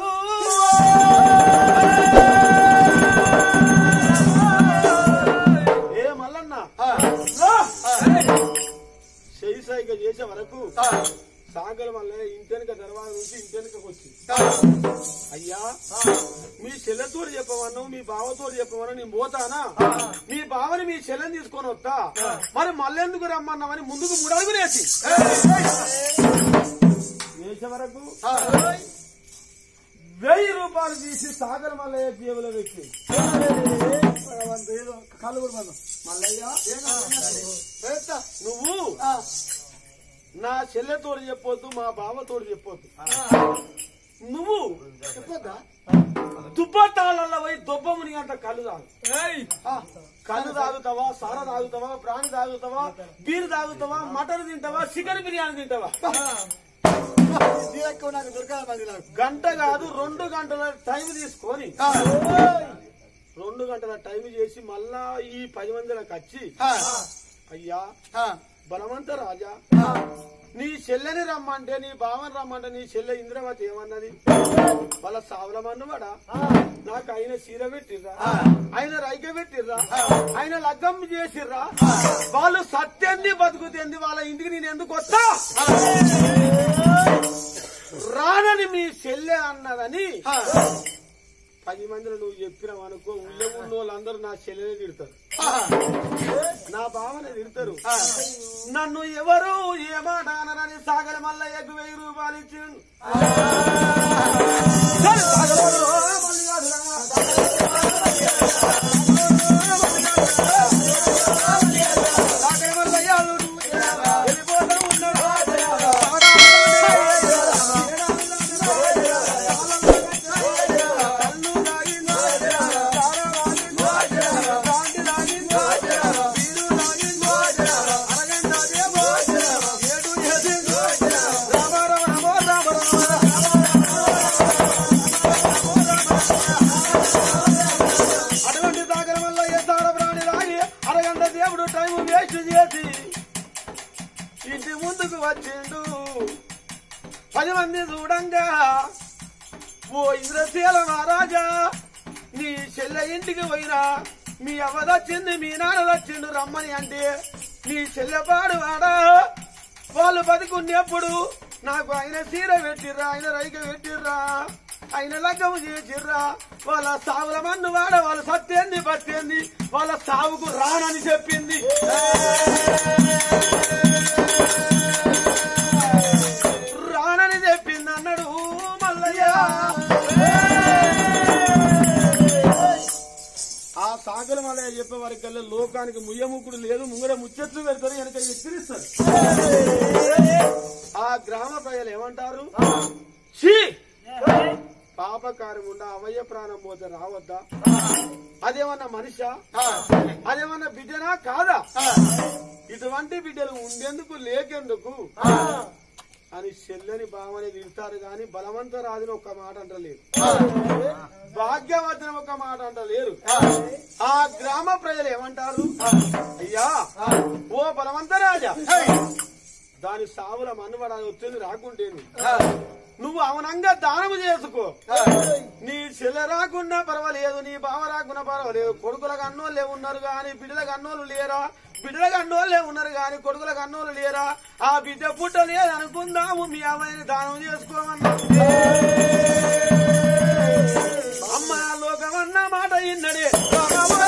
ఏ మల్లన్న రా. చేయి సైగ చేసే వరకు సాగల మల్లయ్య ఇంటెనక దర్వాజ నుంచి ఇంటెనకకు వచ్చి అయ్యా మీ చెల్లెతోడు చెప్పమన్నావు మీ బావతోడు చెప్పమన్నావు నేను పోతానా మీ బావని మీ చెల్లెని తీసుకొని వస్తా మరి మళ్ళెందుకు రమ్మన్నావని ముందుకు మూడు అడుగులు వేసి వేసే వరకు వెయ్యి రూపాయలు తీసి సాగర మల్లయ్య జేబులో పెట్టి కాళ్ళు కూడా మనం మల్లయ్య వేస్తా నువ్వు నా చెల్లెతోడు చెప్పొద్దు మా బావతోడు చెప్పొద్దు నువ్వు చెప్పొద్దా దుబ్బట్టాలలో పోయి దుబ్బముని అంత కళ్ళు తాగు ఆ, కళ్ళు తాగుతావా సార తాగుతావా ప్రాణి తాగుతావా బీరు తాగుతావా మటన్ తింటావా చికెన్ బిర్యానీ తింటావా ఇది ఎక్కువ నాకు దొరకాలి మరి నాకు గంట కాదు రెండు గంటల టైం తీసుకొని రెండు గంటల టైం చేసి మళ్ళా ఈ పది మందిలకు వచ్చి అయ్యా ఆ, బలవంత రాజా ఆ, నీ చెల్లెని రమ్మంటే నీ బావని రమ్మంటే నీ చెల్లె ఇంద్రవతి ఏమన్నది వాళ్ళ సావుల మన్నువాడా నాకు ఆయన సీర పెట్టిర్రా ఆయన రైక పెట్టిర్రా ఆయన లగ్గం చేసిర్రా వాళ్ళు సత్యంది బతుకుతుంది వాళ్ళ ఇంటికి నేను ఎందుకు వస్తా రానని మీ చెల్లె అన్నదని ఆ. పది మందిలో నువ్వు చెప్పినావు అనుకో ఊళ్ళో ఉన్న వాళ్ళందరూ నా చెల్లెనే తిడతారు ఆ, నా భావన తిడతారు నన్ను ఎవరు ఏమాట అనరని సాగర మల్లయ్యకు వెయ్యి రూపాయలు ఇచ్చిండు సరే, సాగరోడు, మళ్ళీ కాదురా. సాగర మల్లయ్య అల్లుడు, వెళ్ళిపోతూ ఉన్నాడు. కళ్ళు తాగిందో, సారా తాగిందో, బ్రాంతి తాగిందో, బీరు తాగిందో, అరగంట దేవో, ఏడు చేసిందో, రామ రామ రామ రామ రామ. అటువంటి సాగరం వల్ల ఏ సార ప్రాణి రాగి అరగంట దేవుడు టైం వేస్ట్ చేసి ఇంటి ముందుకు వచ్చిండు పది మంది చూడంగా ఓ ఇంద్రశీల మహారాజా నీ చెల్లె ఇంటికి పోయినా మీ అవ్వదొచ్చింది మీ నాన్న వచ్చిండు రమ్మని అంటే నీ చెల్లెపాడు వాడా వాళ్ళు బతుకున్నప్పుడు నాకు ఆయన సీర పెట్టిర్రా ఆయన రైక పెట్టిర్రా ఆయన లగ్గము చేసిర్రా వాళ్ళ సావుల మన్ను వాడ వాళ్ళ సత్యంది పట్టింది వాళ్ళ సావుకు రానని చెప్పింది రానని చెప్పింది అన్నాడు మల్లయ్య ఆ సాగల మల్లయ్య చెప్పే వారికల్లా లోకానికి ముయ్యముక్కుడు లేదు ముంగడ ముచ్చట్లు పెడతారు వెనక ఎక్కిరిస్తారు ఆ గ్రామ ప్రజలు ఏమంటారు ఛీ! పాపకారం ఉండ అవయ్య ప్రాణం పోతే రావద్దా అదేమన్నా మనిషా అదేమన్నా బిడ్డనా కాదా ఇటువంటి బిడ్డలు ఉండేందుకు లేకెందుకు అని చెల్లని బావని తింటారు గాని బలవంత రాజుని ఒక్క మాట అంటలేరు భాగ్యవతిని ఒక మాట అంటలేరు ఆ గ్రామ ప్రజలు ఏమంటారు అయ్యా ఓ బలవంత రాజా దాని సావుల మన్నుబడాలి వచ్చింది రాకుంటేంది నువ్వు అవనంగా దానము చేసుకో నీ చెల్లె రాకున్నా పర్వాలేదు నీ బావ రాకున్నా పర్వాలేదు కొడుకులకు అన్నోళ్ళే ఉన్నారు గాని బిడ్డలకు అన్నోళ్ళు లేరా బిడ్డలకు అన్నోళ్ళే ఉన్నారు గాని కొడుకులకు అన్నోళ్ళు లేరా ఆ బిడ్డ పుట్ట లేదనుకుందాము మీ అమ్మాయిని దానం చేసుకోమన్నా అమ్మ లోకమన్న మాట ఇన్నడే లోకమన్న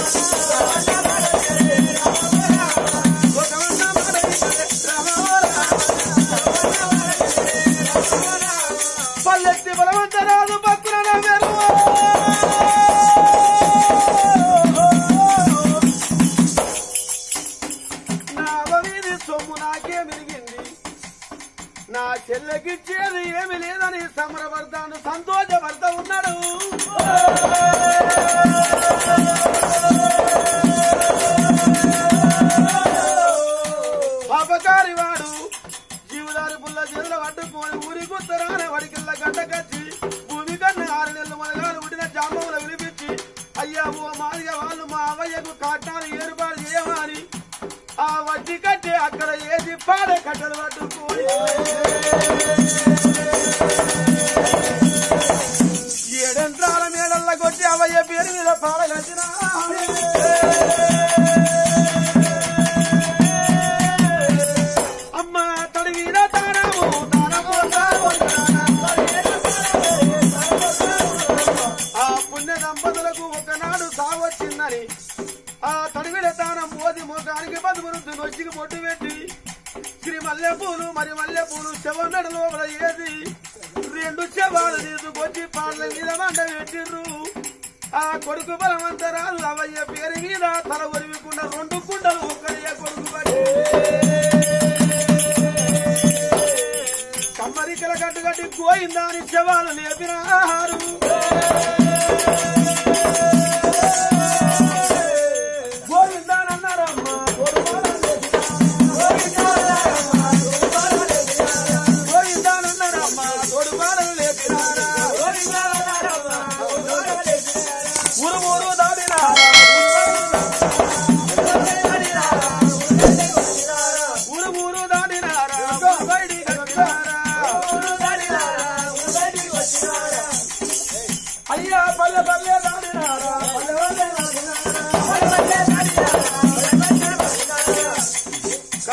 మాట ఇన్నడే పల్లెత్తి బలవంతరాలు భక్తుల నా వీధి సొమ్ము నాకే మిరిగింది నా చెల్లెకిచ్చేది ఏమి లేదని సంబరపడతాను సంతోషపడతా ఉన్నాడు పాపకారి వాడు జీవుదారి పుల్ల చేతుల పట్టుకొని ఊరి గుత్తరాన వడికిల్ల గడ్డ కచ్చి భూమి కన్నా ఆరు నెలలు మనగాలు ఉడిన జామములు వినిపించి అయ్యా ఓ మాదిగా వాళ్ళు మా అవయ్యకు కట్టాలు ఏర్పాటు చేయమని ఆ వడ్డీ కట్టి అక్కడ ఏది పాడే కట్టలు పట్టుకొని ఏడంత్రాల మేడల్ల కొట్టి అవయ్య పేరు మీద పాడగచ్చిన అమ్మ తడిగిన తానము తానము తానము ఆ పుణ్య దంపతులకు ఒకనాడు సావచ్చిందని ఆ తడివిడ తానం మోది మోకానికి బతుకురుద్దు నొచ్చికి పొట్టు పెట్టి శ్రీ మల్లెపూలు మరి మల్లెపూలు శవన్నడు లోపల ఏది రెండు శవాలు తీసుకొచ్చి పాటల మీద మంట పెట్టిర్రు ఆ కొడుకు బలవంతరాలు అవయ్య పేరు మీద తల ఒరివికుండా రెండు కుండలు ఒక్కడియ కొడుకు పడి కమ్మరికల గట్టు గట్టి పోయిందా అని శవాలు లేపినారు గోవిందానన్నారమ్మా గోవిందానన్నారమ్మా తోడు బాలను లేపినారా ఊరు ఊరు దాడినారా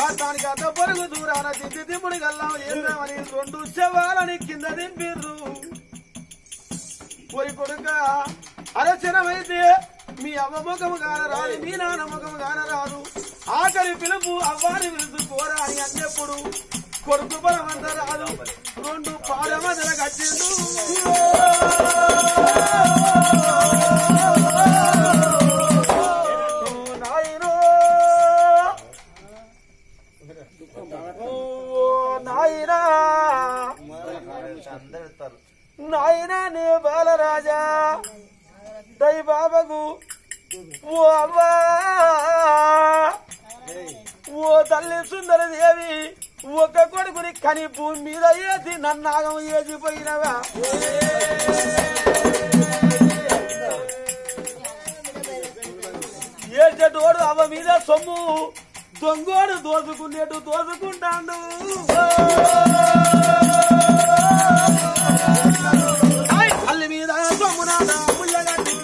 కాటానికి అడ్డ పొరుగు దూరాన దిద్ది దిమ్ముడి గల్లాం ఏందామని రెండు శవాలని కింద దింపిర్రు పోయి కొడుక అరచనమైతే మీ అవ్వ ముఖము కానరాదు మీ నాన్న ముఖము కానరాదు ఆఖరి పిలుపు అవ్వాని పిలుపు కోరా అని అన్నప్పుడు కొడుకు బలమంత రాదు రెండు పాల మధ్యన కట్టిండు నాయనో ఓ నాయనా అందరు ఎత్తారు నాయనా నే బాలరాజా దై బాబకు ఓ అవ్వా ఓ తల్లి సుందర దేవి ఒక కొడుకుని కని భూమి మీద ఏసి నన్నాగం ఏసిపోయినవా ఏడ్చేటోడు అవ్వ మీద సొమ్ము దొంగోడు దోసుకునేటు దోసుకుంటాడు ఆయ్ అల్లి మీద సొమ్ము నాదా ముయ్యగట్టి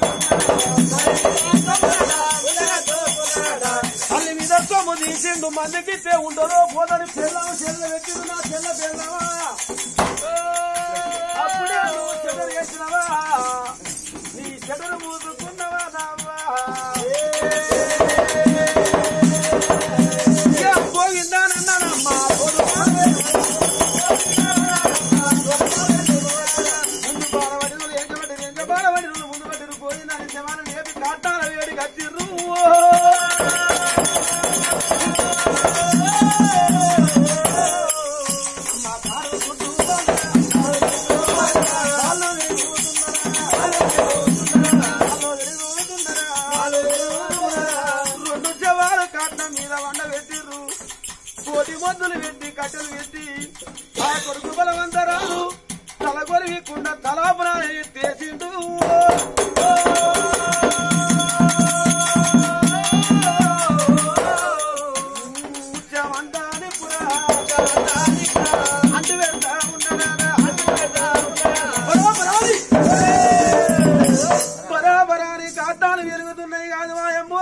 అల్లి మీద సొమ్ము తీసిండు మందికి ఉండదో పోదని పిల్లలు చెల్ల పెట్టిండు నా చెల్ల పిల్లవా అప్పుడే నువ్వు చెదరు వేసినవా నీ చెదరు మూసుకున్నవా నావా పోయిందానన్నానమ్మా ముందు బాలవడినులు ఎంచబడి ఎంచ బాలవడినులు ముందు పట్టిరు పోయిందని శవాన్ని లేపి కాటాల వేడి కట్టిర్రు రెండు శవాలు కాట్ల మీద వండ పెట్టిర్రు కోటి మందులు పెట్టి కట్టెలు పెట్టి ఆ కొడుకు బలవంతరాలు తలగొరివికుండా తలాపున తీసిండు ఉచ్చమంతాని పురా, అంటు పెడతా ఉండరా, అంటు పెడతా ఉండరా. బరాబరాలి. బరాబరాని కాటాలు పెరుగుతున్నాయి కాదు మాయమ్మో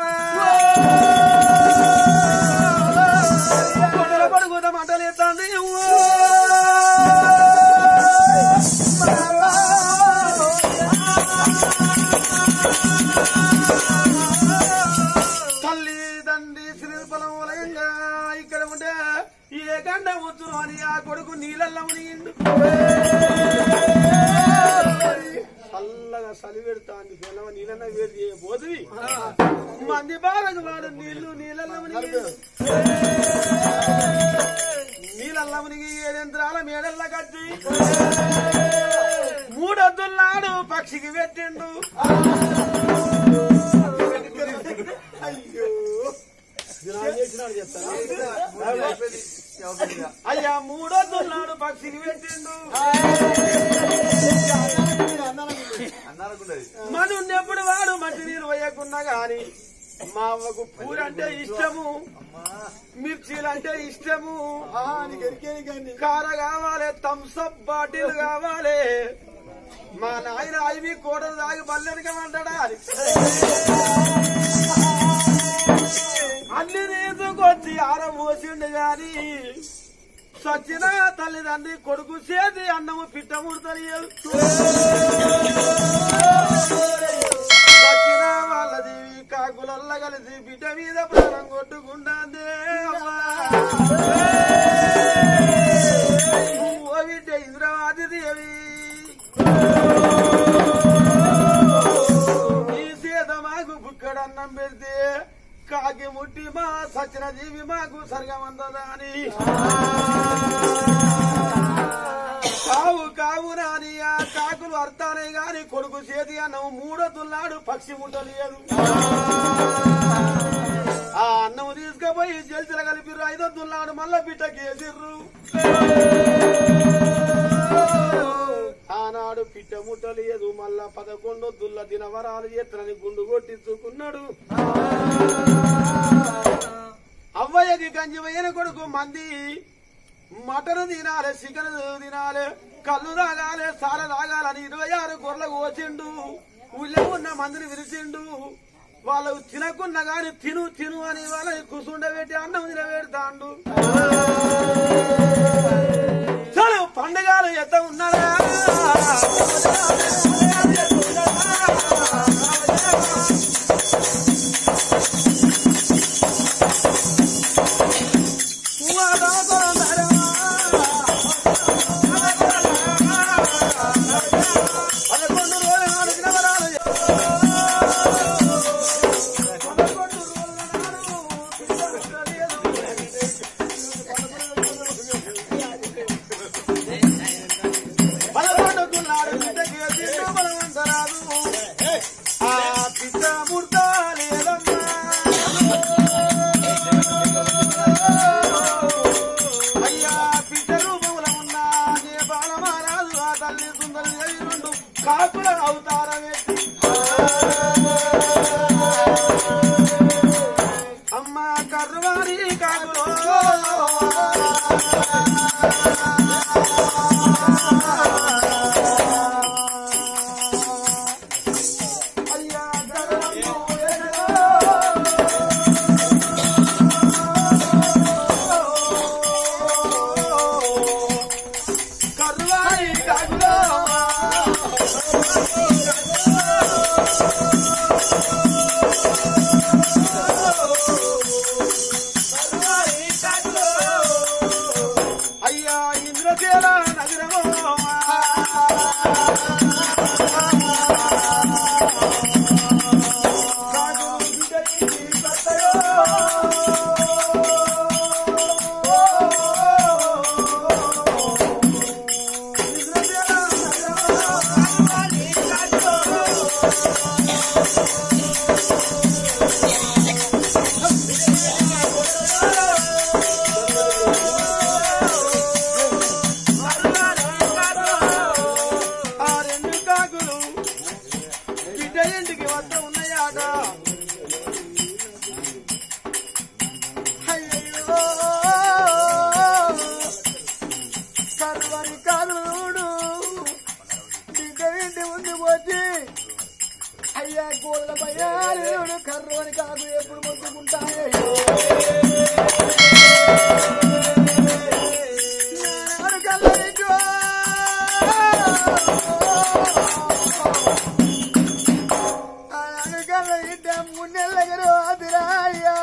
కొండల పడుకున్న మంటలేస్తుంది తల్లి తండ్రి శ్రీఫలం వలయంగా ఇక్కడ ఉంటే ఏ గంట వచ్చు అని ఆ కొడుకు నీళ్ళల్లో మునిగిండు చల్లగా చలి పెడతా అని పిల్లవ నీళ్ళన్న వేడి చేయబోతుంది మంది బాలకు వాడు నీళ్లు నీళ్ళల్లో మునిగి నీళ్ళల్లో మునిగి ఏడెంత్రాల మేడల్ల కట్టి మూడొద్దున్నాడు పక్షికి పెట్టిండు అయ్యో దినాలు చేసినాడు చెప్తారా అయిపోయింది. ఎవరిది ఇక? అయ్యా మూడొద్దున్నాడు పక్షికి పెట్టిండు అన్నారనుకున్నది మనున్నెప్పుడు వాడు మట్టి నీరు వేయకున్నా గాని మా అవ్వకు పూర అంటే ఇష్టము మిర్చీలు అంటే ఇష్టము కార కావాలి థమ్సప్ బాటిల్ కావాలి మా నాయన అవి కోడలు తాగి బల్లెనకమంటాడా అని అన్ని తీసుకొచ్చి ఆరం పోసిండు గాని సచిన తల్లిదండ్రి కొడుకు చేతి అన్నము పిట్ట ముడతలేదు సచిన వాళ్ళది కాకులల్ల కలిసి బిడ్డ మీద ప్రాణం కొట్టుకుంటాందే అమ్మా. ఓ బిడ్డ ఇంద్రవాది దేవి ఈ సీత మాకు బుక్కడన్నం పెడితే కాకి ముట్టి మా సచిన జీవి మాకు సరిగమందదా అని కావు కావు నాని ఆ కాకులు అర్థానే గాని కొడుకు చేతి అన్నం మూడొద్దున్నాడు పక్షి ముట్టలేదు ఆ అన్నం తీసుకుపోయి జల్చల కలిపిర్రు ఐదొద్దున్నాడు మళ్ళా పిట్టకేసిర్రు ఆనాడు పిట్ట ముట్టలేదు మళ్ళా పదకొండొద్దుల దినవరాలు ఎత్తనని గుండు కొట్టించుకున్నాడు అవ్వయ్యకి గంజి వేయని కొడుకు మంది మటన్ తినాలి చికెన్ తినాలి కళ్ళు తాగాలి సాల తాగాలని ఇరవై ఆరు గొర్రెలకు వచ్చిండు ఊళ్ళో ఉన్న మందిని విరిచిండు వాళ్ళకు తినకున్నా గాని తిను తిను అని వాళ్ళని కూసుండబెట్టి అన్నం తినబెడతాండు చలు పండుగలు ఎత్త ఉన్నారా పదకొండు రోజుల నాడు దినవరాలు పదకొండు రోజుల నాడు పదకొండు నాడు బిడ్డకి తింటూ బలవంతరాదు ఆ పిత ముర్త లేదమ్మా అయ్యా పిట్ట రూపముల ఉన్న నే బాలమారాజు ఆ తల్లి సుందరి దేవి రెండు కాకుల అవతారం ఎత్తి అమ్మ కర్వారి కాకులో అయ్యా కర్వారి కాకులో అయ్యా ఇంద్రసేన నగరమో ఆ రెండు కాకులు బిడ్డ ఇంటికి వద్ద ఉన్నాయాట అయ్యో సర్వరి కాదుడు బిడ్డ ఇంటి ముందు పోతే అయ్యా గోడల పయ్యాడు కర్రవని కాదు ఎప్పుడు మొత్తుకుంటాయో నానాడు కల్లరిజో. ఆనాడు కల్లరిడ్డ మున్నెల్లగరు ఆదిరాయ్యా.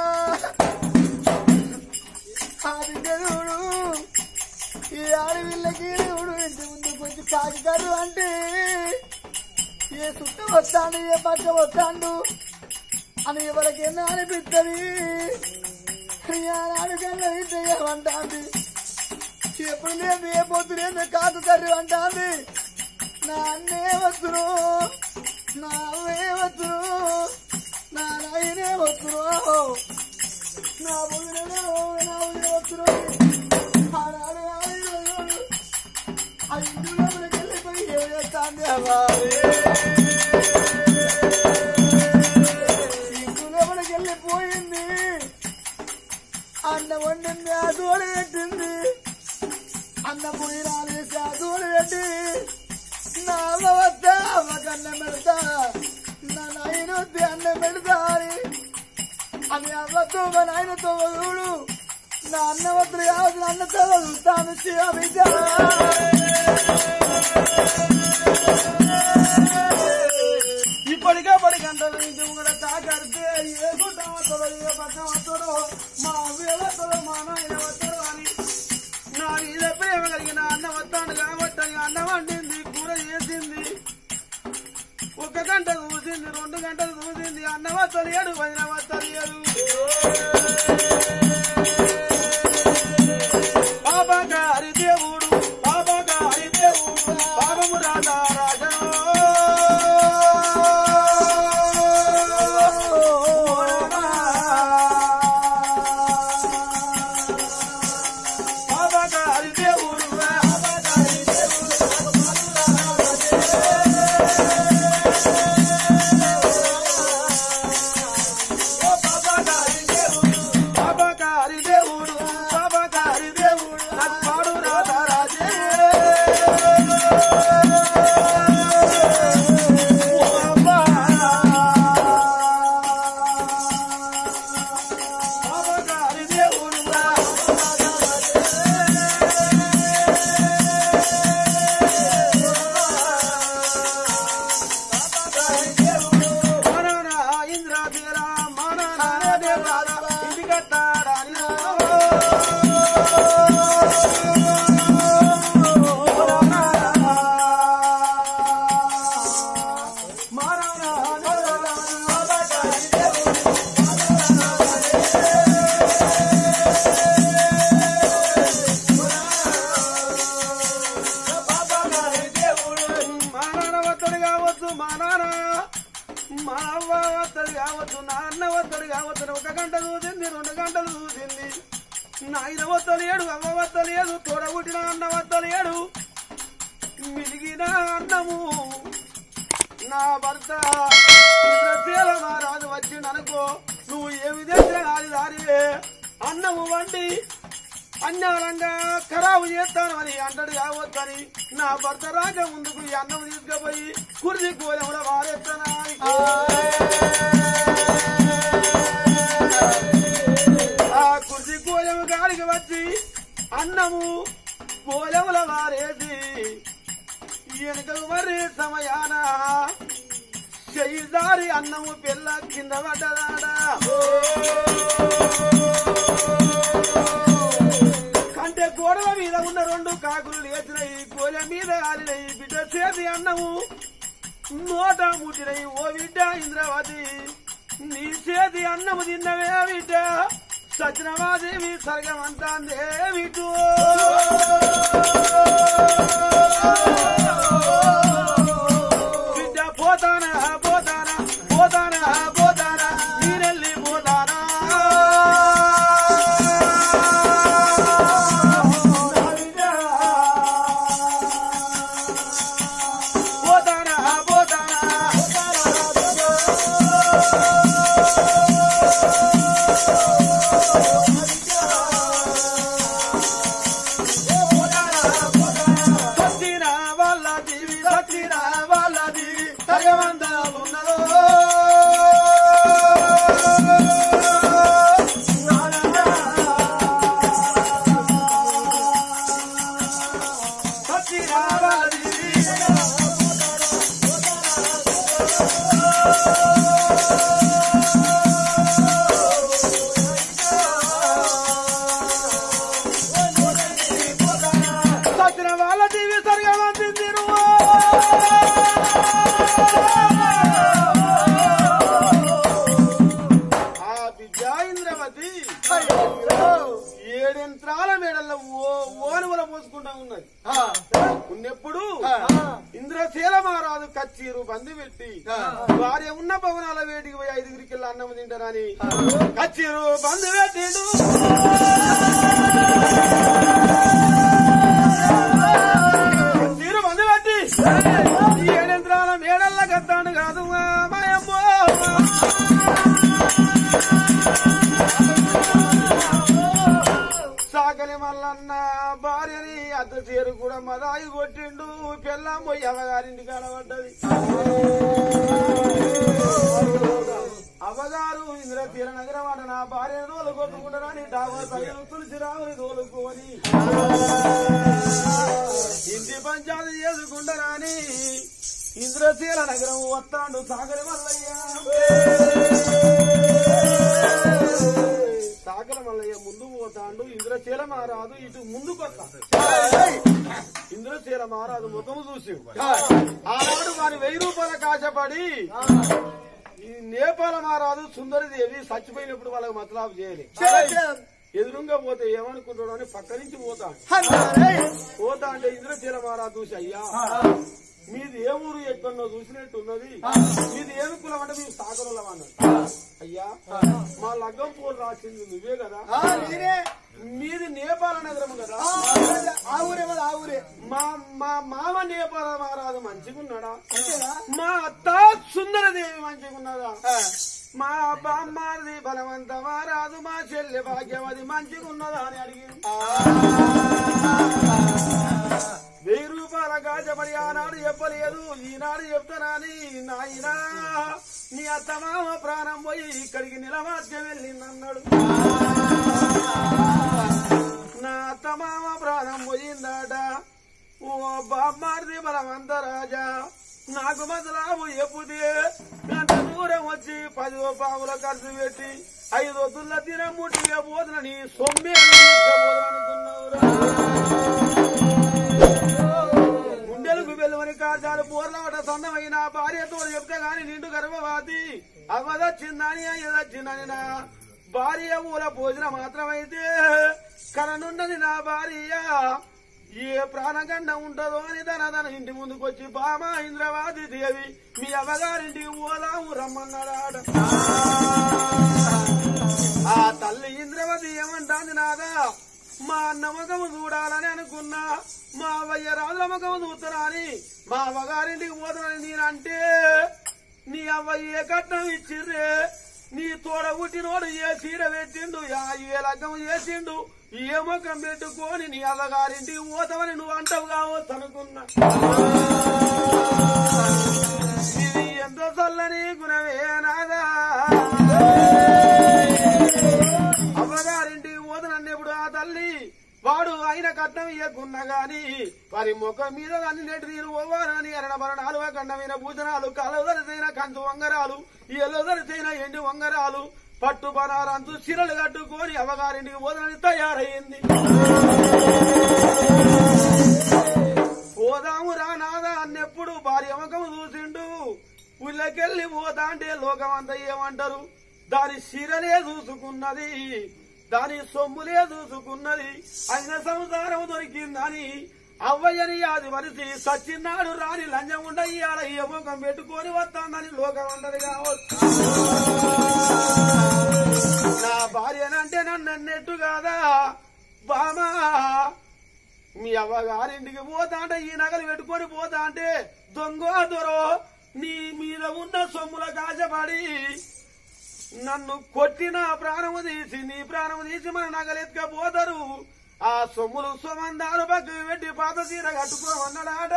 ఆది దేవుడు ఈ ఆడవిల్లకి దేవుడు ఇంటి ముందుకు వచ్చి పాకికారు అంటే ఏ చుట్ట వస్తాడు ఏ పక్క వస్తాడు అని ఎవరికైనా అనిపిస్తుంది ఆనాడు కల్లరిడ్డ ఏమంటాంది ఎప్పుడు లేదు ఏ పొద్దు లేదు కాకు కర్రీ అంటాంది నా అన్నే వస్తురు నా అవ్వే వస్తురు నా నాయనే వస్తురు నా బుదిరే నా ఉదిరే వస్తురు ఆనాడు ఆవిడ ఆ ఇంట్లో వెళ్ళిపోయి ఏం చేస్తాంది అవ్వా ఇంట్లో వెళ్ళిపోయింది అన్న వండింది ఆ తోడు పెట్టింది అన్న పోయి రాలేసి ఆ తోడు పెట్టి నా అమ్మ వద్ద అమ్మకి అన్నం పెడతా నా నాయన వద్ద అన్నం పెడతా అని అని అమ్మతో మా నాయనతో చూడు నా అన్న వద్ద కావాల్సిన అన్నతో వదులుతాను శివ బిడ్డ ఇప్పటికే పడి గంటలు ఇంటి ముంగడ తాకడితే ఏ గుడ్డం వస్తుందో ఏ పక్కం వస్తుందో మా వేల వస్తుందో మా నాయన వస్తుందో అని నా మీద ప్రేమ కలిగిన అన్న వస్తాడు కాబట్టి అని అన్నం వండింది కూర చేసింది ఒక గంట చూసింది రెండు గంటలు చూసింది అన్న వస్తలేడు వదిన వస్తలేడు పాపగారి దేవుడు పాపగారి దేవుడు పాపము రాజా రాజా పాపగారి దేవుడు పాపగారి దేవుడు మా నాన్న వద్దడు కావచ్చు మా నాన్న మా అవ్వ వద్దడు కావచ్చు నా అన్న వద్దడు కావచ్చు ఒక గంట చూసింది రెండు గంటలు చూసింది నాయన వద్దలేడు అవ్వ వద్దలేదు తోడబుట్టిన అన్న వద్దలేడు మిలిగిన అన్నము నా భర్త ఇంద్రశీల మహారాజు వచ్చిండనుకో నువ్వు ఏమి తెచ్చినా కాదు దారివే అన్నము వండి అన్యాలంగా ఖరాబు చేస్తాను అని అంటడు కావద్దని నా భర్త రాక ముందుకు ఈ అన్నం తీసుకుపోయి కుర్జీ కోలెముల వారెత్తనా ఆ కుర్జీ కోలెము గాడికి వచ్చి అన్నము కోలెముల వారేసి వెనుకకు మరి సమయాన చెయ్యిదారి అన్నము పిల్ల కింద పడ్డదాడా కంటే గోడల మీద ఉన్న రెండు కాకులు లేచినాయి గోల మీద ఆలినాయి బిడ్డ చేతి అన్నము నోట ముట్టినాయి ఓ బిడ్డ ఇంద్రవతి నీ చేతి అన్నము తిన్నవే బిడ్డ సత్యనమాదేవి సర్గమంతా దేవిటూ బిడ్డ పోతానా పోతానా పోతానా పోతానా మీరెళ్ళి పోతానా పోతానా పోతానా సచ్చినా వాళ్ళ దీవి సచ్చినా వాళ్ళ దీవి తగమంద ఉన్నదో సచ్చినా వాళ్ళ దీవి సచిన వాళ్ళ టీవీ సరిగా వండింది ఆ విద్యా ఇంద్రవతి ఏడెంత్రాల మేడల్లో ఓ ఓనుగుల పోసుకుంటా ఉన్నది ఉన్నప్పుడు ఇంద్రశీల మహారాజు కచ్చీరు బంది పెట్టి భార్య ఉన్న భవనాల వేడికి పోయి ఐదుగురికి అన్నం తింటారని కచ్చీరు బంది పెట్టిండు తీరు మంది బట్టి ఈ ఏడెంత్రాల మేడల్ల కత్తాను కాదు మాయమ్మో సాకలి మల్లన్న భార్యని అద్ద చేరు కూడా మదాయి కొట్టిండు పెళ్ళాం పోయి అమ్మగారింటి కాడబడ్డది అవ్వగారు ఇంద్ర తీర నగరం అట నా భార్యను తోలు కొట్టుకుంటారని డాబా తగిన తులసి రావుని తోలుకోని ఇంటి పంచాయతీ చేసుకుంటారని ఇంద్రశీల నగరం వస్తాడు సాగరి మల్లయ్య సాగర మల్లయ్య ముందు పోతాండు ఇంద్రశీల మహారాజు ఇటు ముందుకు వస్తాడు ఇంద్రశీల మహారాజు ముఖము చూసి ఆనాడు వారి వెయ్యి రూపాయల కాశపడి ఈ నేపాల మహారాజు సుందరిదేవి చచ్చిపోయినప్పుడు వాళ్ళకి మతలాపు చేయలే ఎదురుగా పోతే ఏమనుకుంటాడు అని పక్క నుంచి పోతాడు పోతా అంటే ఇంద్రశీల మహారాజు చూసి అయ్యా మీది ఏ ఊరు ఎక్కడో చూసినట్టు ఉన్నది మీది ఏమి కులం అంటే మేము సాగరంలో అన్నాడు అయ్యా మా లగ్గం పూలు రాసింది నువ్వే కదా మీది నేపాల నగరం కదా ఆ ఊరే మరి ఆ ఊరే మా మా మామ నేపాల మహారాజు మంచిగున్నాడా మా అత్త సుందరదేవి మంచిగున్నదా మా బామ్మారిది బలవంత మహారాజు మా చెల్లె భాగ్యవతి మంచిగున్నదా అని అడిగింది వెయ్యి రూపాయల గాజపడి ఆనాడు చెప్పలేదు ఈనాడు చెప్తానని నాయనా నీ అత్త మామ ప్రాణం పోయి ఇక్కడికి నిలమార్చం వెళ్ళిందన్నాడు నా అత్త మామ ప్రాణం పోయిందట ఓ బామ్మారిది బలవంత రాజా నాకు మదలావు ఎప్పుదే గంటకు దూరం వచ్చి పది పాముల ఖర్చు పెట్టి ఐదు వద్దుల దినం ముట్టిగా పోతునని సొమ్మే గుండెలకు వెలువని కాచాలు బోర్లవట సన్నమైన భార్యతో చెప్తే గాని నిండు గర్భవాతి అవ్వదచ్చిందని అయ్యదచ్చిందని నా భార్య ఊల భోజనం మాత్రమైతే కరనున్నది నా భార్య ఏ ప్రాణగండ ఉంటదో అని తన తన ఇంటి ముందుకు వచ్చి బామ ఇంద్రవాది దేవి మీ అవ్వగారింటికి పోదాము రమ్మన్నాడాడ ఆ తల్లి ఇంద్రవతి ఏమంటాంది నాదా మా అన్న ముఖము చూడాలని అనుకున్నా మా అవ్వయ్య రాజుల ముఖము చూస్తున్నా అని మా అవ్వగారింటికి పోతున్నాని నేనంటే నీ అవ్వయ్య ఏ కట్నం ఇచ్చిర్రే నీ తోడ పుట్టినోడు ఏ చీర పెట్టిండు యా ఏ లగ్గం చేసిండు ఏ ముఖం పెట్టుకొని నీ అవ్వగారింటికి పోతామని నువ్వు అంటావు కావచ్చు అనుకున్నా ఇది ఎంత చల్లని గుణమే నాదా అవ్వగారింటికి పోతనన్నప్పుడు ఆ తల్లి వాడు ఆయన కట్నం ఇయ్యకున్నా గాని వారి ముఖం మీద అన్ని నెట్టు నీరు ఓవారని అరణ మరణాలు కండమైన భూజనాలు కలవదరిచైన కంచు వంగరాలు ఎల్లదరిచైన ఎండి వంగరాలు పట్టు బనారంతు సిరలు కట్టుకొని అవ్వగారింటికి పోతనని తయారైంది పోదాము రానాదా అన్నెప్పుడు భార్య ముఖము చూసిండు ఊళ్ళకెళ్ళి పోతా అంటే లోకం అంతా ఏమంటారు దాని సిరలే చూసుకున్నది దాని సొమ్ములే చూసుకున్నది అయిన సంసారం దొరికిందని అవ్వయ్యని అది మరిసి సచ్చిన్నాడు రాని లంజం ఉండ ఇవాళ ఏ ముఖం పెట్టుకొని వస్తానని లోకం అంటది కావచ్చు నా భార్యనంటే నన్ను అన్నట్టు కాదా బామా మీ అవ్వగారింటికి పోతా అంటే ఈ నగలు పెట్టుకొని పోతా అంటే దొంగ దొరో నీ మీద ఉన్న సొమ్ముల కాజపడి నన్ను కొట్టిన ప్రాణము తీసి నీ ప్రాణము తీసి మన నగలెత్తుకపోతారు ఆ సొమ్ములు సుమందాలు పక్కకు పెట్టి పాత చీర కట్టుకోమన్నాడాట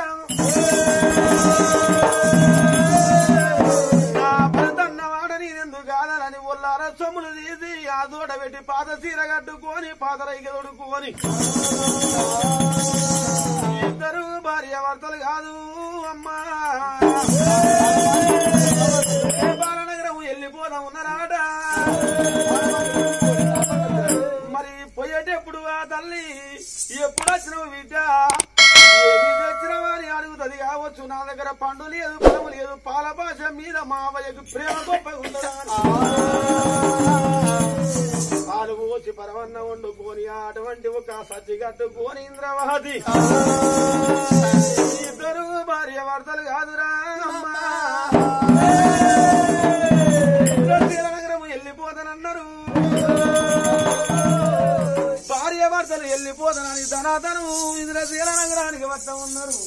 నా భర్తన్న వాడ నేనెందుకు కాదనని ఒళ్ళార సొమ్ములు తీసి ఆ దూడ పెట్టి పాత చీర కట్టుకొని పాత రైకి తొడుక్కొని ఇద్దరు భార్య భర్తలు కాదు అమ్మా ఏ బాలనగరం వెళ్ళిపోదాం ఉన్నారాట మరి పోయేటప్పుడు ఆ తల్లి ఎప్పుడు వచ్చినావు బిడ్డ ఏమి తెచ్చినావా అని అడుగుతుంది కావచ్చు నా దగ్గర పండు లేదు పొలము లేదు పాల భాష మీద మా అవ్వయ్యకు ప్రేమ గొప్ప ఉందడా పాలు పోసి పరవన్న వండుకొని అటువంటి ఒక సజ్జి కట్టుకొని ఇంద్రవహతి ఇద్దరు భార్య భర్తలు కాదురా అమ్మా నగరం వెళ్ళిపోతానన్నారు భార్య భర్తలు వెళ్ళిపోతానని ధనాతను ఇంద్రశీల నగరానికి వస్తా ఉన్నారు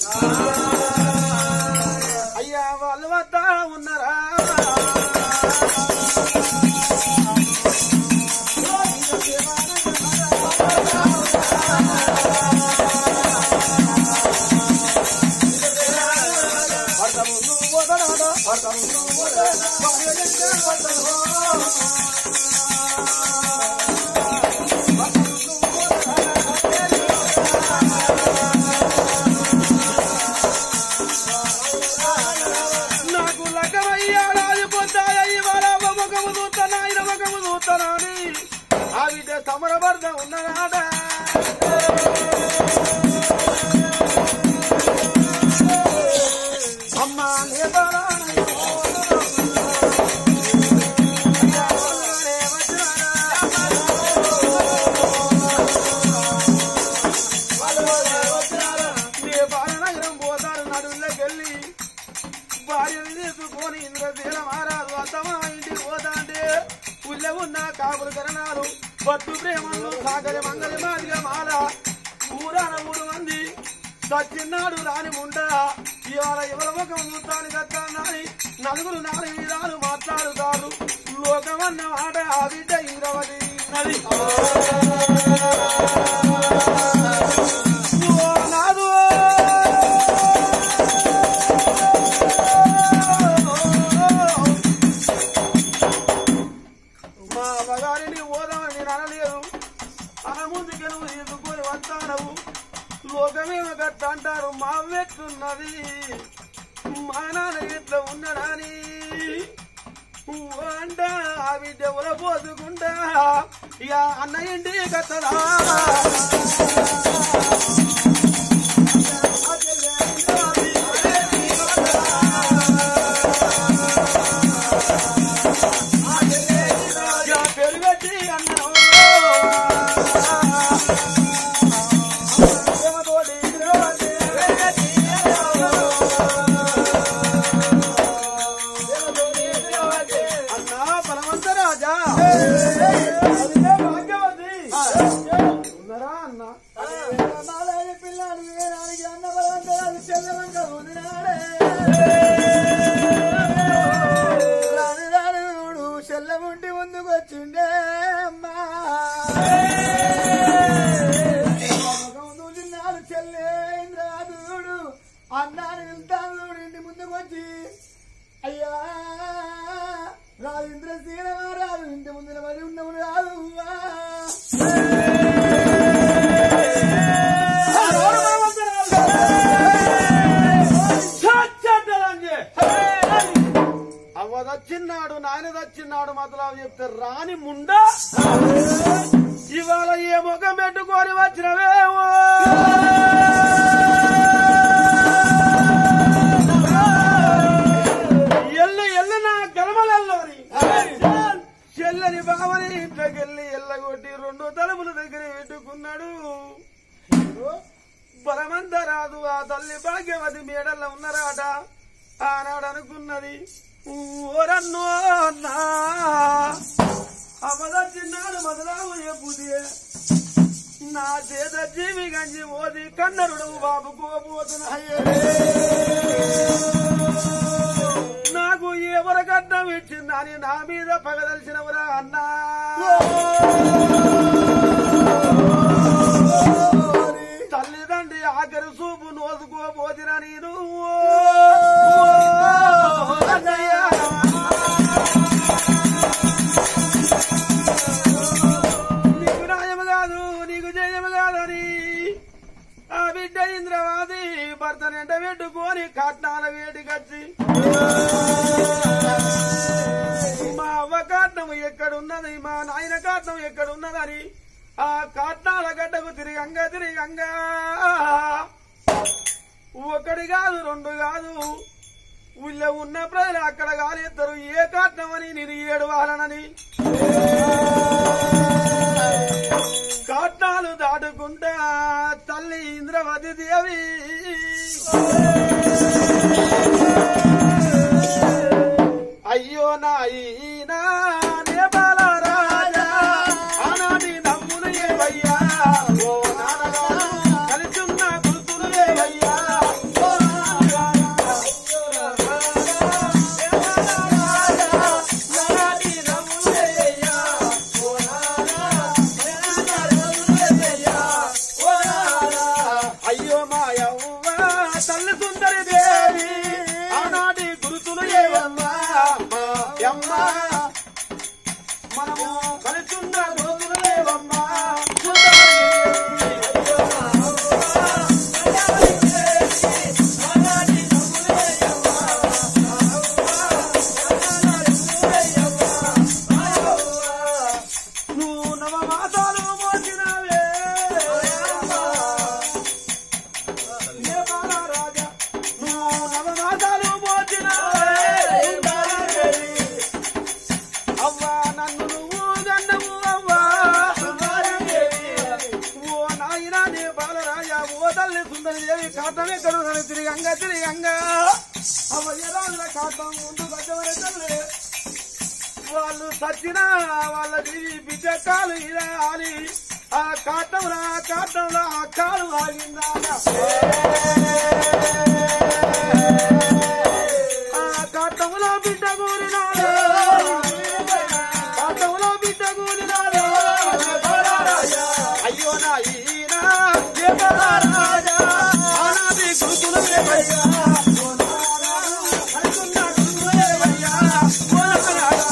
అయ్యా వాళ్ళు వస్తా ఉన్నారా భర్త ముందు పోతాడా భర్త ముందు పోతాడా భార్య వెంట భర్తను నాకు లగ్గమయ్యాడాది పొద్దాయ ఇవాళ అవ్వ ముఖము చూస్తాను ఆయన ముఖము చూస్తానని ఆ బిడ్డ సమరభర్త ఉన్నదాట అమ్మా నేపాలని నగరం పోతారు నడువులకెళ్ళి భార్యను తీసుకొని ఇంద్రశీల మారారు అత్తమ్మ ఇంటికి పోతా అంటే ఉల్ల ఉన్న కాపులు కరణాలు పట్టు ప్రేమలు సాగరి మంగళి మాదిగా మాల ఊరాన ఊరు మంది సచ్చిన్నాడు రాని ముండ ఇవాళ ఎవరి ముఖం చూస్తాను కట్టానని నలుగురు నాలుగు విధాలు మాట్లాడుతారు లోకమన్న మాట ఆ బిడ్డ ఇంద్రవతి నది ఓ నాదు మా మగారిని ఓదామని నేను అనలేదు అన ముందుకి నువ్వు తీసుకొని వస్తానవు లోకమే గట్ట అంటారు మా వెట్టున్నది మా నాన్న ఇట్లా ఉన్నడాని అంట ఆ బిడ్డ ఉల పోసుకుంటా ఇక అన్న ఇంటి కత్తడా ఇక పెరుగట్టి అన్నో అన్నా బలవంత రాజా అదిగే భాగ్యవతి ఉన్నారా అన్న మాలయ్య పిల్లాడు వేరానికి అన్న బలవంతరాలు చెల్లవంక ఉన్నాడే. రాను రాను చూడు చెల్లముంటి ముందుకు వచ్చిండే అమ్మా ముఖం చూసినాడు చెల్లే ఇంద్రాదుడు అన్నాడు వెళ్తాను చూడు ఇంటి ముందుకు వచ్చి అయ్యా రాదు ఇంద్రశీలమా రాదు ఇంటి ముందు నిలబడి ఉండవు రాదు అవ్వ దచ్చిన్నాడు నాయన దచ్చిన్నాడు మతలావు చెప్తే రాని ముండా ఇవాళ ఏ ముఖం పెట్టుకొని వచ్చినవేమో ఎల్లు ఎల్లు నా గలమలల్లోని చెల్లని బావని ఇంట్లోకెళ్ళి ఎల్లగొట్టి రెండు తలుపుల దగ్గర పెట్టుకున్నాడు బలమంత రాదు ఆ తల్లి భాగ్యవతి మేడల్లో ఉన్నారాట ఆనాడు అనుకున్నది ఓరన్నో అన్నా అవదచ్చిన్నాడు మొదలావు చెప్పుదే నా చేత జీవి గంజి ఓది కన్నరుడు బాబుకోబోతున్నాయే నాకు ఎవరు కట్నం ఇచ్చిందని నా మీద పగదలిసినవరా అన్నా తల్లిదండ్రి ఆఖరి చూపు నోసుకోబోదిన నేను అన్నయ్య. నీకు న్యాయము కాదు నీకు జయము కాదని ఆ బిడ్డ ఇంద్రవాది భర్తనెంట పెట్టుకొని కట్నాల వేడికచ్చి మా అవ్వ కాట్నం ఎక్కడున్నది మా నాయన కాట్నం ఎక్కడున్నదని ఆ కాట్నాల గడ్డకు తిరిగంగా తిరిగంగా ఒకటి కాదు రెండు కాదు ఊళ్ళో ఉన్న ప్రజలు అక్కడ కాలేస్తారు ఏ కాట్నం అని నేను ఏడవాలనని కాట్నాలు దాటుకుంటా తల్లి ఇంద్రవతి దేవి అయ్యో నాయనా నేపాల రాజా ఆనాటి నమ్ములు ఏవయ్యా ఓ నాన్నగారు కలిసున్న గుర్తులు ఏవయ్యా ఓ నాన్నగారు. అయ్యో నాన్నగారు, నానాటి నమ్ములు ఏవయ్యా, ఓ అయ్యో మాయవ్వ తల్లి సుందరి దేవి ఆనాటి గురుతులు ఏవమ్మా మా యమ్మ మనము కలిసున్న గురుతులు ఏవమ్మా నువ్వు నవమాసాలు మోసినవే రాజా నువ్వు నవమాసాలు మోసినవే అవ్వా నన్ను నువ్వు గన్నవు అవ్వా ఓ నాయనా నీ బాలరాజా ఓ తల్లి సుందరి దేవి కాటం ఎక్కడు నన్ను తిరిగంగా తిరిగంగా అవ్వ ఏ రాజుల కాటం ముందు గడ్డవరే తల్లి వాళ్ళు సచ్చిన వాళ్ళది బిడ్డ కాలు ఇరాలి ఆ కాటంలో ఆ కాటంలో ఆ కాలు ఆగిందా ఆ కాటంలో బిడ్డ కూలినాడు కాటంలో బిడ్డ కూలినాడు అయ్యో నా ఈయన రాజా ఆనాది గురుతులు ఏవయ్యా అనుకున్న గురుతులు ఏవయ్యా ఓ రాజా.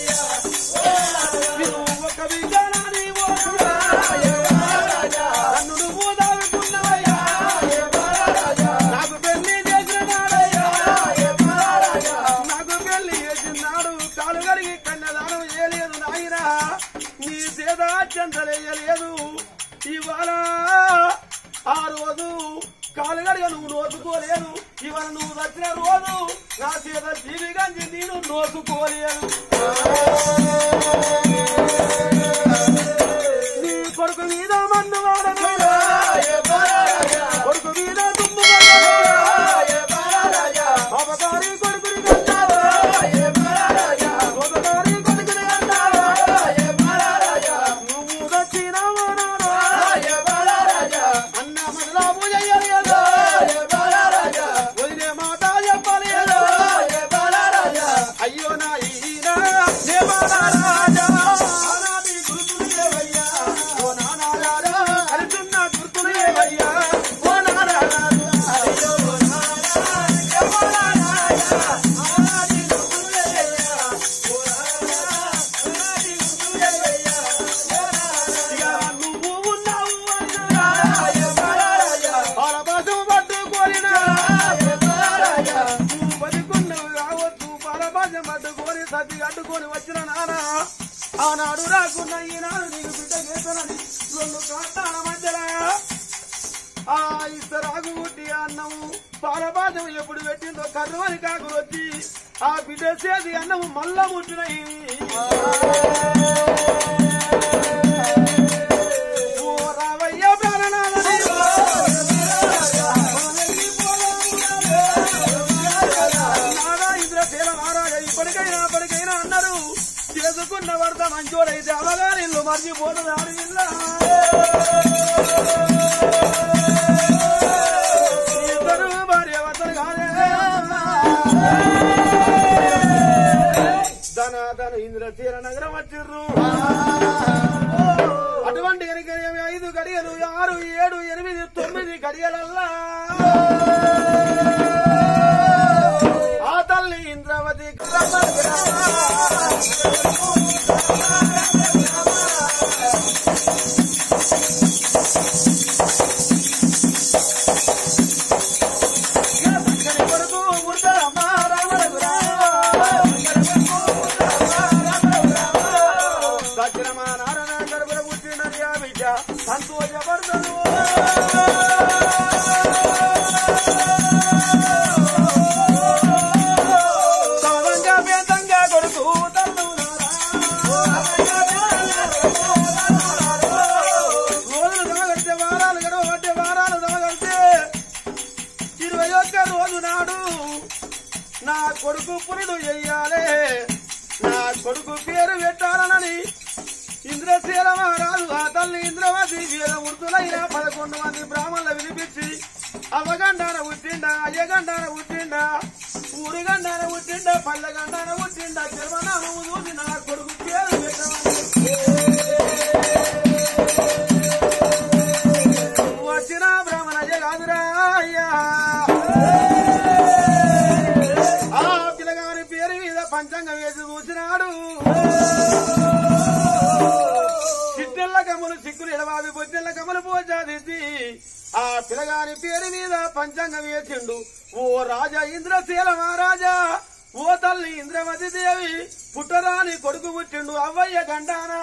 ఒక విజయాన్ని ఓ రాజా. నన్ను వచ్చిన రోజు నా చేత జీవి గంజి నేను నోసుకోలేదు నీ కొడుకు మీద మన్ను వాడను కొడుకు మీద దుమ్ము అపకారి కొడుకుని కన్నావా ఒకసారి కొడుకుని కన్నావా నువ్వు దచ్చినావా అన్న మనలా పూజ చేయలేదు వదిలే మాట చెప్పాలి అయ్యో నా ఈయన నే బాలరాజా. ఆనాటి గుర్తులు లేవయ్యా. ఓ నానా రాజా. అరుచున్న గుర్తులు లేవయ్యా. ఓ నానా రాజా. అయ్యో ఓ నానా రాజా. ఏ బాలరాజా. ఆనాటి గుర్తులు లేవయ్యా. ఓ నానా ఆనాటి గుర్తులు లేవయ్యా. ఓ నానా ఇక నువ్వు ఉన్నావు అన్నా. ఏ బాలరాజా. పరపశం పట్టుకోలినా. ఏ బాలరాజా. నువ్వు బతికున్నవి కావచ్చు పరపశం పట్టుకొని సతి కట్టుకొని వచ్చిన నాన్న ఆనాడు రాకున్న ఈనాడు నీకు బిడ్డ చేస్తానని రెండు కాస్తాన మధ్యలో ఆ ఇస్తరాకు గుడ్డి అన్నము పాలపాదం ఎప్పుడు పెట్టిందో కర్రమని కాకులు వచ్చి ఆ బిడ్డ చేసి అన్నము మళ్ళా ముట్టినయి ఓ రావయ్య ప్రాణనాథని. నాదా ఇంద్రశీల మహారాజ ఇప్పటికైనా అప్పటికైనా అన్నారు చేసుకున్న భర్త మంచోడైతే అవగానే ఇల్లు మర్చిపోతుంది ఆడి ఇల్లా ఇద్దరు భార్య భర్తలు కాదే ధన ధన ఇంద్రశీల నగరం వచ్చిర్రు అటువంటి కనుక ఐదు గడియలు ఆరు ఏడు ఎనిమిది తొమ్మిది గడియలల్లా ఆ తల్లి ఇంద్రవతి కొడుకు ఉత్తరమ్మ రామరకు దక్షిణమా నారాయణ గర్భర పుట్టినది ఆ బిడ్డ సంతోషపడతాను సౌరంగా పేదంగా కొడుకు రోజులు తాగడితే వారాలు గడవబట్టే వారాలు తాగడితే ఇరవై ఒక్క రోజు నాడు నా కొడుకు పురుడు చెయ్యాలే నా కొడుకు పేరు పెట్టాలనని ఇంద్రశీల మహారాజు ఆ తల్లి ఇంద్రవతి వీర వృద్ధులైన పదకొండు మంది బ్రాహ్మణులు వినిపించి అవగండాన పుట్టిండా అయ్యగండాన పుట్టిండా ఊరు గండాన పుట్టిండా పల్లె గండాన పుట్టిండా జన్మనామము చూసి నా కొడుకు పేరు పెట్టమని వచ్చిన బ్రాహ్మణ కాదురా అయ్యా ఆ పిల్లగారి పేరు మీద పంచాంగం వేసి చూసినాడు చిట్టెల్ల కమ్ములు సిక్కులు ఎడవాది బొట్టెల్ల కమ్ములు పోజాదిద్ది ఆ పిల్లగాని పేరు మీద పంచాంగం వేసిండు ఓ రాజా ఇంద్రశీల మహారాజా ఓ తల్లి ఇంద్రవతి దేవి పుట్టరాని కొడుకు పుట్టిండు అవ్వయ్య గండానా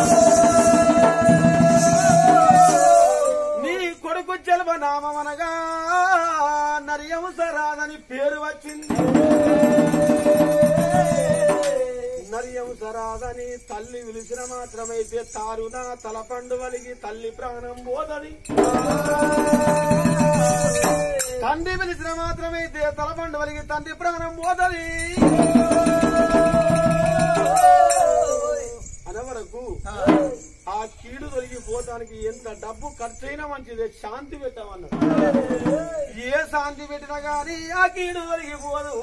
నీ కొడుకు జలవ నామనగా నరియంసరాదని పేరు వచ్చింది నరియంసరాదని తల్లి విలిసిన మాత్రమైతే తారున తలపండు వలిగి తల్లి ప్రాణం పోదని తండ్రి పిలిచిన మాత్రమైతే తలపండు వలిగి తండ్రి ప్రాణం పోదని అనవరకు ఆ కీడు తొలగిపోవటానికి ఎంత డబ్బు ఖర్చైనా మంచిదే శాంతి పెట్టమన్నాడు ఏ శాంతి పెట్టినా గాని ఆ కీడు తొలగిపోదు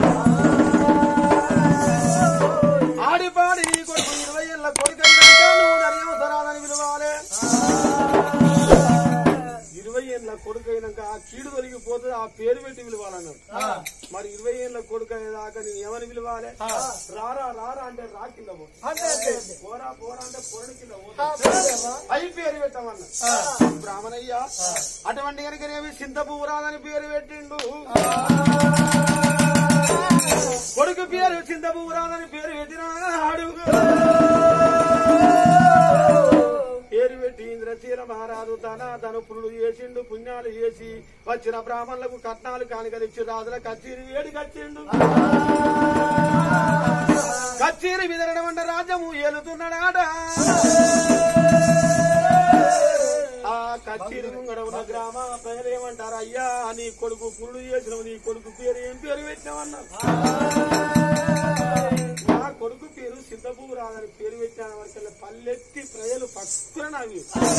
ఆడిపాడి నీ కొడుకు ఇరవై ఏళ్ళ కొడుకు అయినాక నువ్వు నరియవసరాలని పిలవాలి ఇరవై ఏళ్ళ కొడుకు అయినాక ఆ కీడు తొలగిపోతుంది ఆ పేరు పెట్టి పిలవాలన్నాడు మరి ఇరవై ఏళ్ళ కొడుకు అయ్యేదాకా నేను ఏమని పిలవాలి రారా రారా అంటే రా కింద పో పోరా పోరా అంటే పొరడి కింద పో అయి పేరు పెట్టమన్నా బ్రాహ్మణయ్య అటువంటి కనుకనేవి చింతపూరాదని పేరు పెట్టిండు కొడుకు పేరు చింతపూరాదని పేరు పెట్టినాడు పేరు పెట్టి ఇంద్ర ఇంద్రశీల మహారాజు తన ధనుపులు చేసిండు పుణ్యాలు చేసి వచ్చిన బ్రాహ్మణులకు కట్నాలు కానుకలు ఇచ్చి రాజుల కచ్చేరి వేడి కచ్చిండు కచ్చేరి విదరడం అంటే రాజ్యము ఏలుతున్నాడాట ఆ కచ్చేరి ముంగడ ఉన్న గ్రామ ప్రజలు ఏమంటారు అయ్యా నీ కొడుకు పురుడు చేసినావు నీ కొడుకు పేరు ఏం పేరు పెట్టినావన్నారు నా కొడుకు పేరు సిద్ధపూ రాదని పేరు పెట్టాను వరకు పల్లెత్తి ప్రజలు పక్కన నవ్వి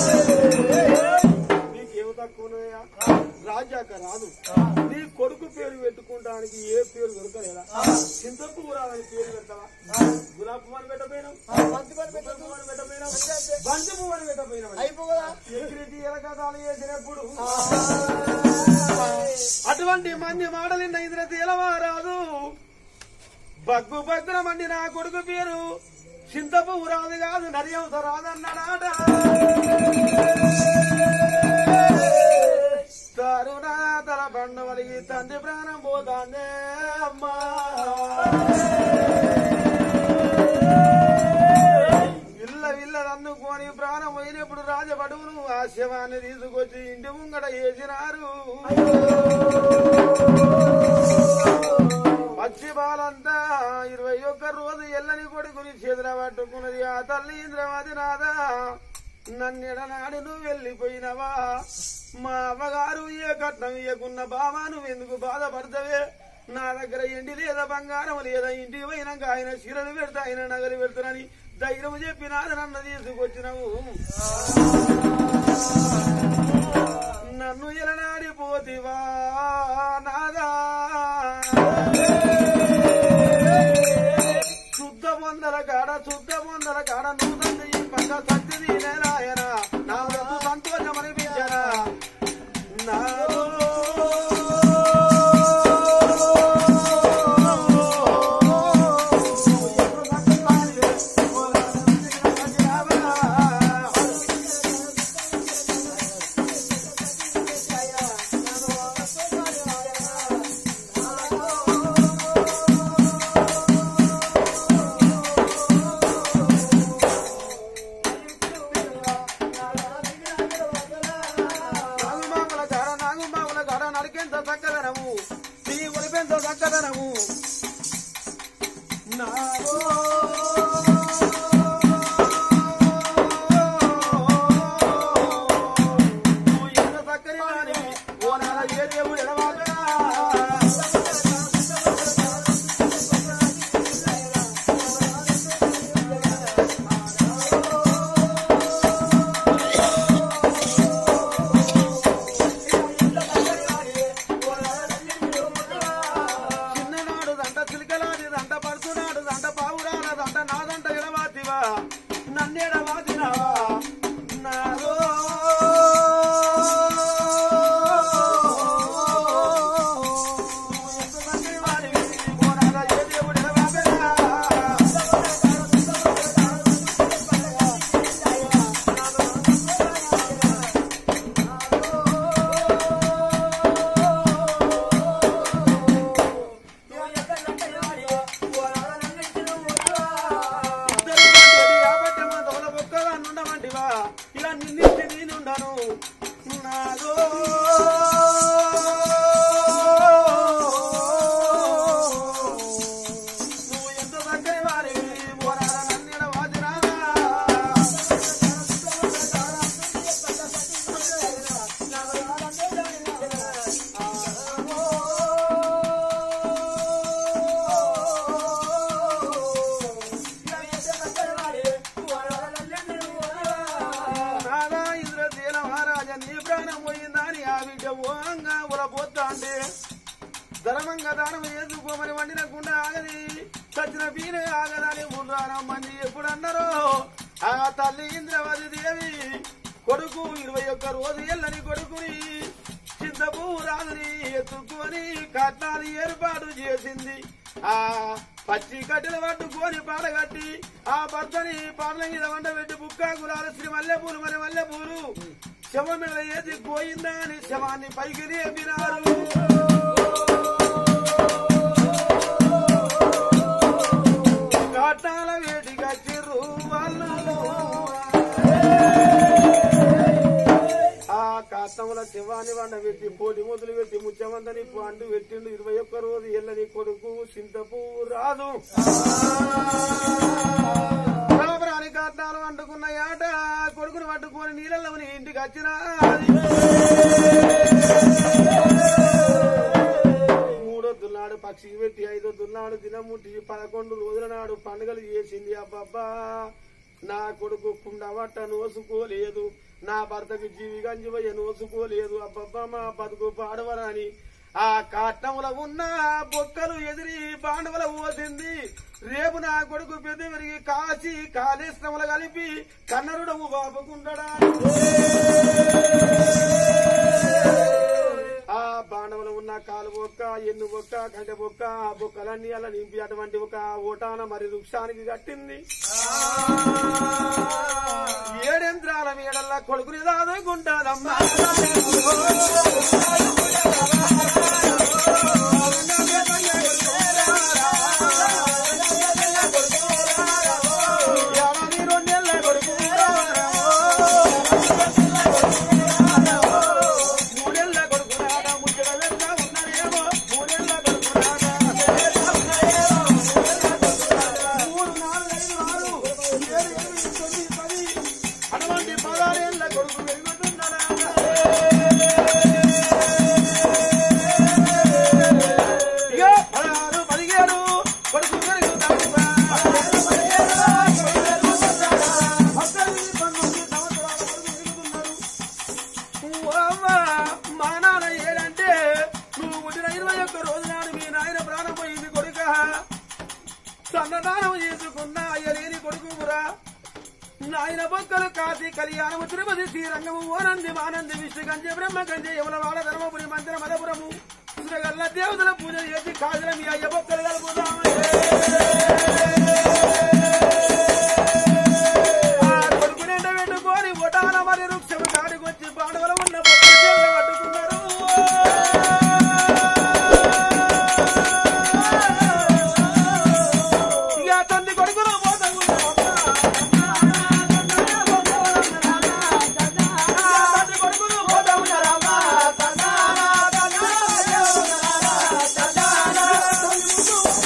నీకేం తక్కువ ఉన్నాయా రాజాక రాదు నీ కొడుకు పేరు పెట్టుకుంటానికి ఏ పేరు దొరకలేదా చింతపు రాదని పేరు పెడతావా గులాబ్ పువ్వు అని పెట్టపోయినావు బంతి పువ్వు అని పెట్టపోయినావు బంతి పువ్వు అని పెట్టపోయినావు అయిపోదా ఎగిరి తీరకథాలు చేసినప్పుడు అటువంటి మంది మాటలు ఇంద్ర తీలవారాదు బగ్గు బగ్గున మంది నా కొడుకు పేరు చింతపు రాదు కాదు నరియంత రాదన్నాడాట తరుణా తల బండవలిగి తండ్రి ప్రాణం పోతాందే అమ్మా ఇల్ల విల్ల అందుకొని ప్రాణం పోయినప్పుడు రాజబడువును ఆ శవాన్ని తీసుకొచ్చి ఇంటి ముంగట వేసినారు పచ్చి బాలంతా ఇరవై ఒక్క రోజు ఎల్లని కొడుకుని చేతుల పట్టుకున్నది ఆ తల్లి ఇంద్రవతి నాదా నన్నెడనాడు నువ్వు వెళ్ళిపోయినవా మా అవ్వగారు ఏ కట్నం ఇయ్యకున్న బావా నువ్వు ఎందుకు బాధపడతావే నా దగ్గర ఎండి లేదా బంగారం లేదా ఇంటికి పోయినాక ఆయన చీరలు పెడతా ఆయన నగలు పెడతానని ధైర్యం చెప్పినాడు నన్ను తీసుకొచ్చినావు నన్ను ఎలనాడిపోతివా నాదా శుద్ధ పొందల కాడ శుద్ధ పొందల కాడ నువ్వు తండ్రి ఈ పక్క సత్యది నాయన నా వరకు సంతోషం అనిపించరా నాలో నాగుమాకుల కాడ నాగుమాకుల కాడ నరికెంత చక్కదనము నీ ఒలిపెంత చక్కదనము నాలో నువ్వు ఎంత చక్కని వాడివి, ఓ నాల ఏ దేవుడు ఎడవాకరా చిన్ననాడు దంట చిలికలాడి దంట పడుతున్నాడు దంట పావురాల దంట నాదంట ఎడవాతివా నన్నెడవాతినావా నాదో ఇలా నిన్నింటి నేనుండను నాదో నువ్వు ఎంత దగ్గర వారి పోరాడ నన్నెడ వాదిరాదా నాదా ఇంద్రశీల మహారాజ నీ ప్రాణం పోయిందని ఆ బిడ్డ ఓంగా ఉలపోతాండే ధర్మంగా దానం చేసుకోమని వండిన గుండ ఆగది చచ్చిన పీనే ఆగదని బుర్రారం మంది ఎప్పుడు అన్నారో ఆ తల్లి ఇంద్రవతి దేవి కొడుకు ఇరవై ఒక్క రోజు ఎల్లని కొడుకుని చింతపు రాజుని ఎత్తుకొని కట్నాలు ఏర్పాటు చేసింది ఆ పచ్చి కట్టెలు పట్టుకొని పాడగట్టి ఆ భర్తని పాటల మీద వంట పెట్టి బుక్క గులాలు శ్రీ మల్లెపూలు మరి మల్లెపూలు శవం మీద ఏది పోయిందా అని శవాన్ని పైకి లేపినారు కాటాల వేడిగా చిరు వాళ్ళు శివాని వండ పెట్టి పోటీ మొదలు పెట్టి ముచ్చమందని పండు పెట్టిండు ఇరవై ఒక్క రోజు ఎల్లని కొడుకు సింతపు రాదు ప్రాణి కాటాలు అంటుకున్న ఆట కొడుకుని పట్టుకొని నీళ్ళలో ఇంటికి వచ్చిన మూడో దున్నాడు పక్షికి పెట్టి ఐదో దున్నాడు దినముట్టి పదకొండు రోజుల నాడు పండుగలు చేసింది అబ్బబ్బా నా కొడుకు కుండవట్ట నోసుకోలేదు నా భర్తకు జీవి గంజివయ్య నోసుకోలేదు అబ్బబ్బా మా బతుకు పాడవరని ఆ కాట్టముల ఉన్న బొక్కలు ఎదిరి బాండవల పోసింది రేపు నా కొడుకు పెద్ద విరిగి కాచి కాళేశ్వరములు కలిపి కన్నరుడము బాపుకుండడా ఆ బాణములు ఉన్న కాలు బొక్క ఎన్ను బొక్క కంటె బొక్క ఆ బొక్కలన్నీ అలా నింపి అటువంటి ఒక ఓటాన మరి వృక్షానికి కట్టింది ఏడెంత్రాల మీడల్లా కొడుకుని దాదుకుంటాదమ్మా ఏడాది రెండేళ్ల కొడుకు మూడేళ్ల కొడుకు నాడ ముచ్చట వెంట ఉన్నదేమో మూడేళ్ల కొడుకు నాడ మూడు నాలుగు ఐదు ఆరు ఏడు ఎనిమిది తొమ్మిది పది అటువంటి పదహారేళ్ల కొడుకు వెలుగుతున్నాడా ఇక పదహారు పదిహేడు కొడుకు పెరుగుతాడు పద్దెనిమిది పంతొమ్మిది సంవత్సరాల కొడుకు పెరుగుతున్నాడు ఓమ్మా, మా నాన్న ఏడంటే నువ్వు పుట్టిన ఇరవై ఒక్క రోజు నాడు మీ నాయన ప్రాణం పోయింది కొడుక సన్నదానం చేసుకున్న అయ్యలేని కొడుకురా నాయన బొక్కలు కాసి కళ్యాణము తిరుపతి శ్రీరంగము ఓనంది మానంది విష్ణు గంజ బ్రహ్మ గంజ యమలవాడ ధర్మపురి మంత్ర మదపురము సురగల్ల దేవతల పూజ చేసి కాజల మీ అయ్య బొక్కలు కలుపుదామని ఆ కొడుకు నిండా పెట్టుకొని ఒటాల మరి వృక్షం కాడికొచ్చి బాడవల ఉన్న బొక్కలు చేతులు పట్టుకున్నారు ఇక తండ్రి కొడుకును పోతా తండ్రి కొడుకును పోతా ఉన్నారమ్మా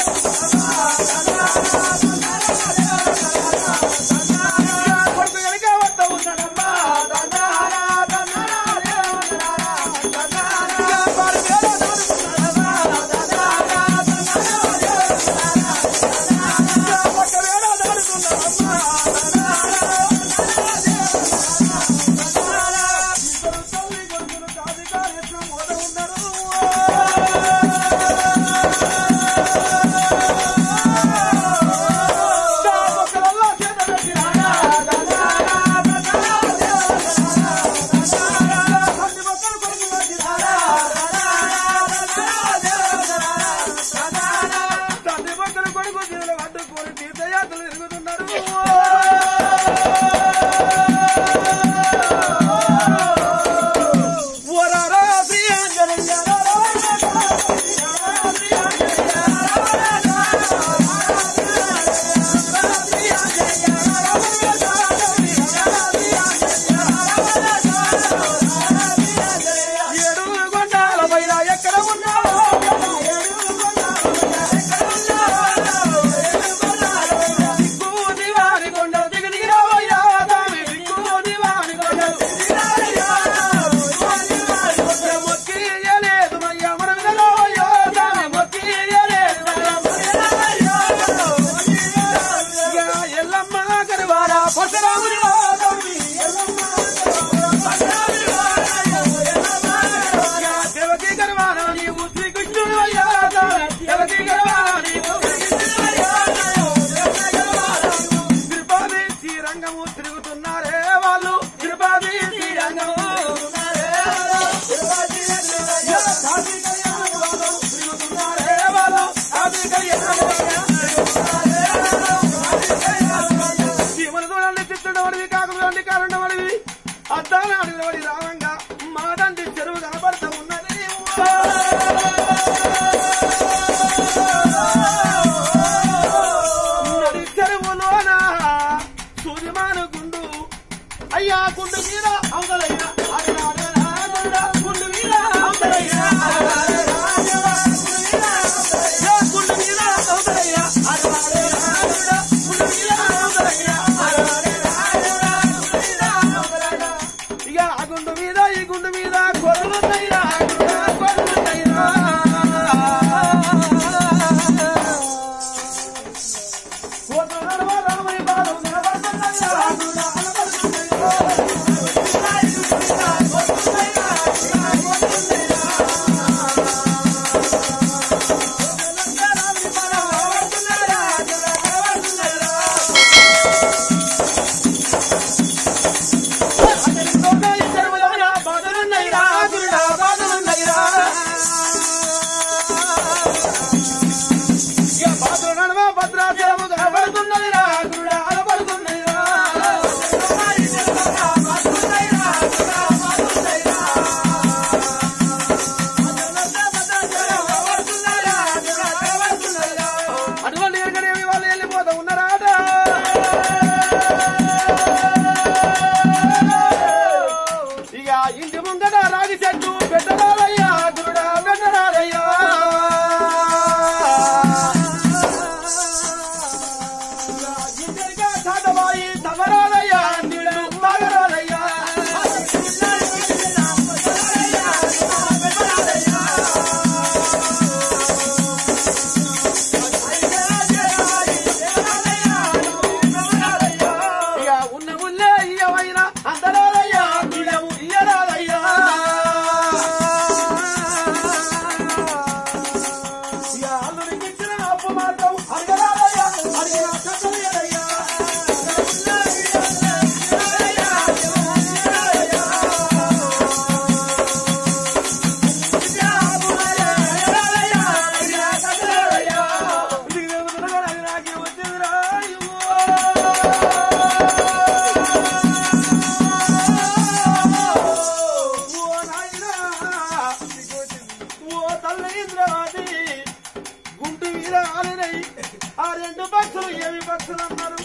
పక్షులు ఏమి పక్షులు అన్నారు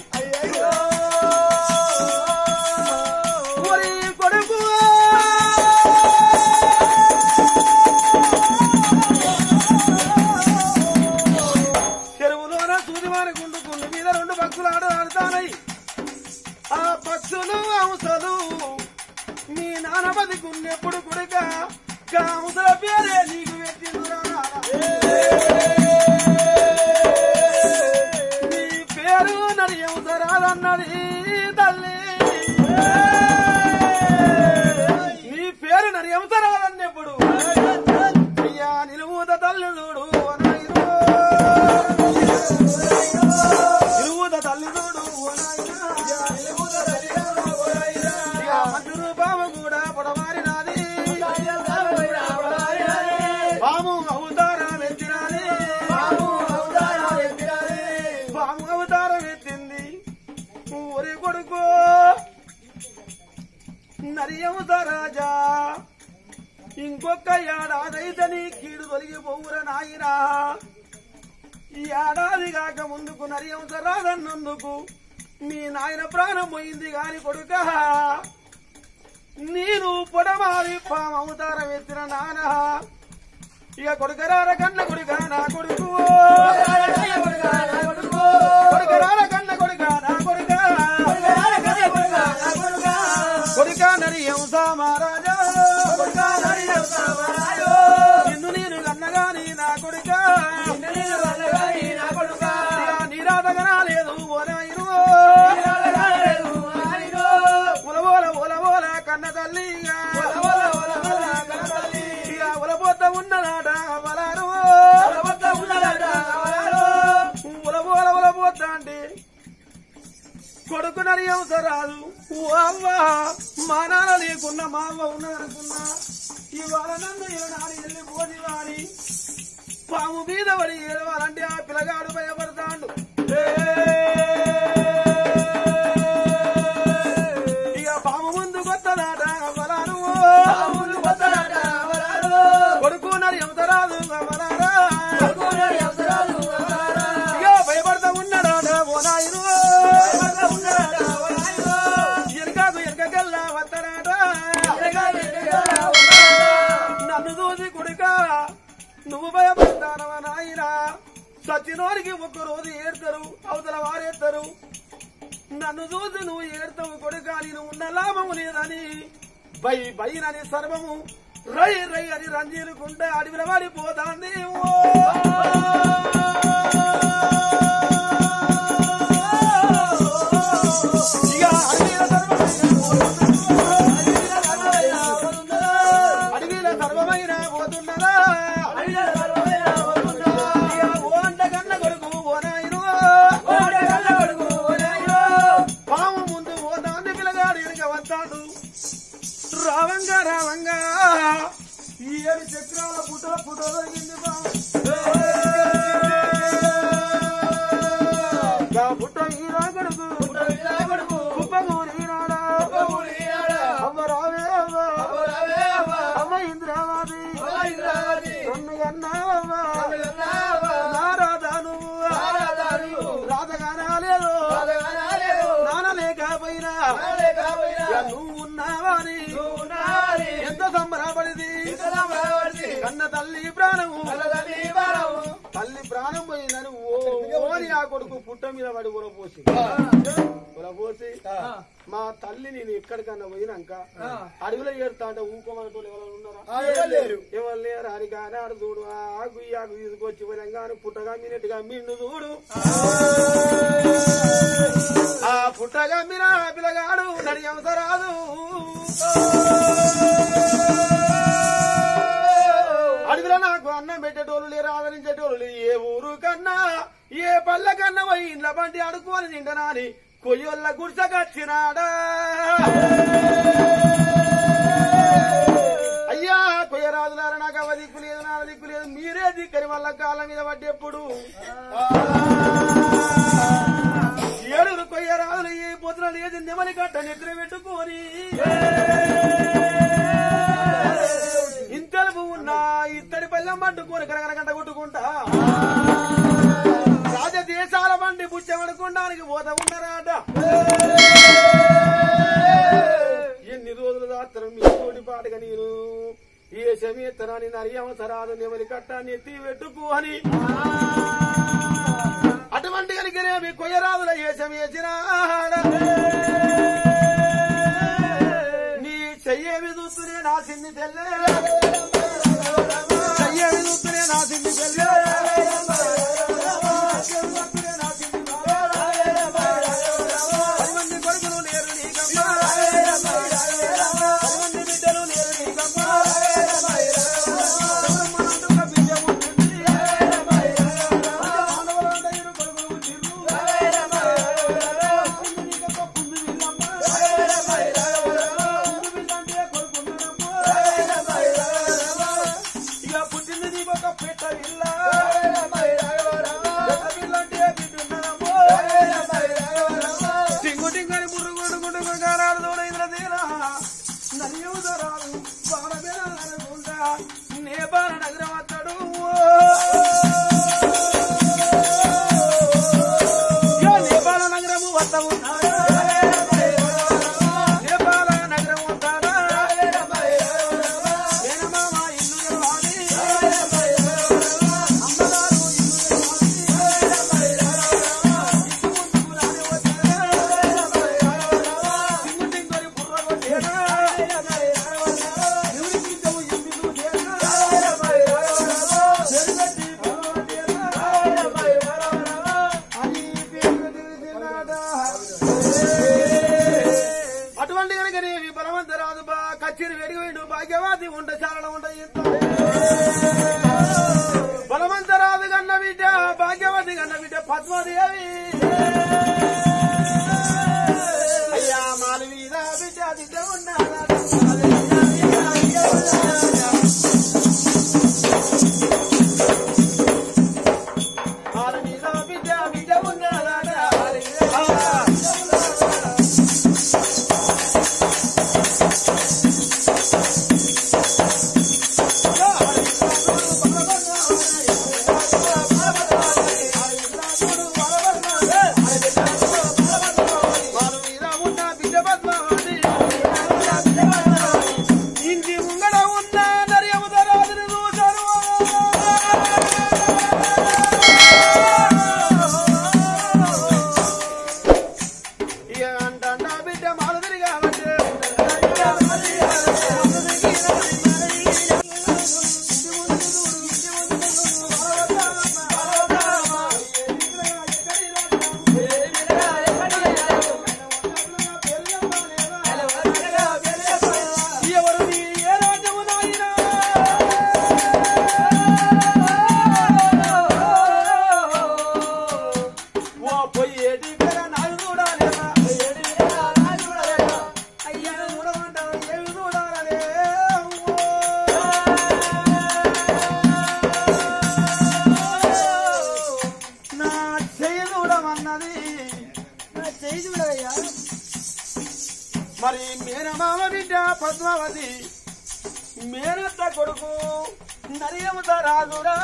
ఒరి కొడుకు చెరువులోన సూదిమాన గుండు గుండు మీద రెండు పక్షులు ఆడ ఆడుతానై ఆ పక్షులు అంశలు నీ నాన్న బతికున్నెప్పుడు కొడుక కాముసల పేరే నీకు పెట్టిందురా నీ పేరు నడియవుసరాదన్నది తల్లి నీ పేరు నడియవుసరాదన్నప్పుడు అయ్యా నిలువుత తల్లి చూడు ఓ నాయనో. నిలువుత తల్లి చూడు ఓ నాయనా. ఇక మంజురు బావ కూడా పొడవారినాది పాము అవతారం ఎత్తినాది పాము అవతారం ఎత్తింది ఊరి కొడుకు నరియవత రాజా ఇంకొక ఏడాదైతే నీ కీడు తొలగిపోవుర నాయనా ఈ ఏడాది కాక ముందుకు నరియంత రాదన్నందుకు మీ నాయన ప్రాణం పోయింది గాని కొడుక నేను పొడమారి పామవతారం ఎత్తిన నాన్న ఇక కొడుకరార కన్న కొడుక నా కొడుకు కొడుకరార కన్న కొడుక నా కొడుక కొడుక నరియంస మహారాజా నిన్ను నేను కన్నగాని నా కొడుక ఇక నీరాధగనా లేదు ఓ నాయనో. ఉలవోల ఉలవోల కన్న తల్లి ఇక ఉలబోత ఉన్నదాట వలారు ఉలబోల ఉలబోత అంటే కొడుకు నరియంస రాదు ఓ అవ్వ మా నాన్న లేకున్నా మా అవ్వ ఉన్నదనుకున్నా ఇవాళ నన్ను ఏనాడు వెళ్ళిపోది వారి పాము మీద పడి ఏడవాలంటే ఆ పిల్లగాడు భయపడతాడు ఇక పాము ముందు కొత్తదాట వలారు కొడుకు నరి ఎంతరాదు వలారా ఇక భయపడతా ఉన్నాడాట ఓ నాయను ఎనకాకు ఎనకకెల్లా వత్తరాట నన్ను చూసి కొడుక నువ్వు భయపడతానవా నాయనా సచ్చినోరికి ఒక్క రోజు ఏడతారు అవతల వారేస్తారు నన్ను చూసి నువ్వు ఏడతావు కొడుక నేను ఉన్న లాభము లేదని బై బైనని సర్వము రై రై అని రంజీలుకుంటే అడవిల పడిపోతాంది ఓ ఇక అడవిల సర్వమైన అడవిల సర్వమైన పోతున్నదా ఇక ఓ అంట కన్న కొడుకు ఓ నాయను పాము ముందు ఓ దాన్ని పిల్లగాడు ఇరుక వస్తాడు రావంగా రావంగా ఈ ఏడు చక్రాల పుటో పుటో దొరికింది పాము గా పుట్ట ఈరా కొడుకు కుప్పమూరి ఈనాడా అమ్మ రావే అవ్వ అమ్మ ఇంద్రావాది నన్ను కన్నావమ్మ నా రాధా నువ్వు రాధగానా లేదు నాన్న లేకపోయినా ఇక నువ్వు ఉన్నావని ఎంత సంబరపడింది కన్న తల్లి ప్రాణము తల్లి ప్రాణం పోయిందని ఓని ఆ కొడుకు పుట్ట మీద పడి ఉరపోసి ఉరపోసి మా తల్లి నేను ఎక్కడికన్నా పోయినాక అడవిలో ఏడుతా అంటే ఊకోమనటోళ్ళు ఎవరైనా ఉన్నారా లేరు ఎవరు లేరు అని కానీ ఆడు చూడు ఆ గుయ్యి ఆకు తీసుకొచ్చి పోయినాక పుట్టగా మీనట్టుగా మిండు చూడు ఆ పుట్టగా మీన పిల్లగాడు నడి అవసరాదు అడవిలో నాకు అన్నం పెట్టేటోళ్ళు లేరు ఆదరించేటోళ్ళు లేరు. ఏ ఊరు కన్నా ఏ పళ్ళ కన్నా పోయి ఇండ్ల బండి అడుక్కొని తింటనా అని కొయ్యోళ్ళ గుడిసెకొచ్చినాడా అయ్యా కొయ్యరాజులారా నాకు అవ దిక్కు లేదు నా దిక్కు లేదు మీరే దిక్కని వాళ్ళ కాళ్ళ మీద పడ్డెప్పుడు ఏడుగురు కొయ్యరాజులు ఏ పొద్దున లేదు నెమలి కట్ట నిద్ర పెట్టుకొని ఇంతలుపు ఉన్నా ఇత్తడి పల్లెం పట్టుకొని కరగర గంట కొట్టుకుంటా రాజదేశాల బండి పుచ్చమ పోత ఉన్నారాట ఎన్ని రోజులు దాత్తరం మీ తోటి పాటగా నేను ఏ సమేతరాన్ని నరియవసరాలు నెవరి కట్టాన్ని ఎత్తి పెట్టుకు అని అటువంటి కనుకనే మీ కొయ్యరాదుల ఏ సమేచినాడ నీ చెయ్యేవి చూస్తూనే నా సిన్ని తెల్లే చెయ్యేవి చూస్తూనే నా సిన్ని తెల్లే పది మంది కొడుకులు లేరు నీకమ్మా పది మంది బిడ్డలు లేరు నీకమ్మా బ్రహ్మాండంగా బిడ్డ పుట్టింది. మానవులందరూ కొడుకులు పుట్టిండ్రు. పుండు నీకమ్మ, పుండు వీళ్ళమ్మ. పుండు వీళ్ళంటే కొడుకున్నారమ్మ. ఇక పుట్టింది నీకొక పెట్ట విల్ల పెట్ట విల్లంటే బిడ్డున్నారమ్మ. టింగు టింగని బుర్రు గుడు గుడు గుండారాడు తోడు ఇంద్రదీన నన్యూదరాలు బాణబెరగుండా నే బాణ నగరం అత్తడు నేపాల నగరము వద్ద ఉన్నాడా నేపాల నగరం ఉంటాడా మేనమామ ఇల్లు తెలవాలి అమ్మగారు ఇల్లు తెలవాలి ఇంటి ముందుకు రాని వచ్చాడా టింగు టింగని బుర్ర కొట్టేడా ఎవరికి చెవు ఎంపి చూసేడా చెరుగట్టి పిల్లవటేడా అని పేరు తెలిసినాడా అటువంటి కనుక నీవి బలవంతరాదు బా కచ్చిరి వెడిగిపోయిండు భాగ్యవాది ఉండ చాలన ఉండ బలవంతరాదు కన్న బిడ్డ భాగ్యవతి కన్న బిడ్డ పద్మదేవి అయ్యా మాలు మీద బిడ్డ బిడ్డ ఉన్నాడా మాలు మీద బిడ్డ బిడ్డ ఉన్నాడా వారు మీద ఉన్న బిడ్డ పద్మావతి. ఇంటి ముంగడ ఉన్న నర్యముదరాజుని చూశారు. ఇక అంటాండ బిడ్డ మాధురి కాబట్టి ఎవరు నీ ఏ రాజ్యము నాయనా ఓ పొయ్యేటి పేర నాడు చూడాలేనా అయ్యా చూడమంటావు ఏమి చూడాలనే నా చెయ్యి చూడమన్నది నా చెయ్యి చూడవయ్యా మరి మేనమామ బిడ్డ పద్మావతి మేనత్త కొడుకు నరియముత రాజురా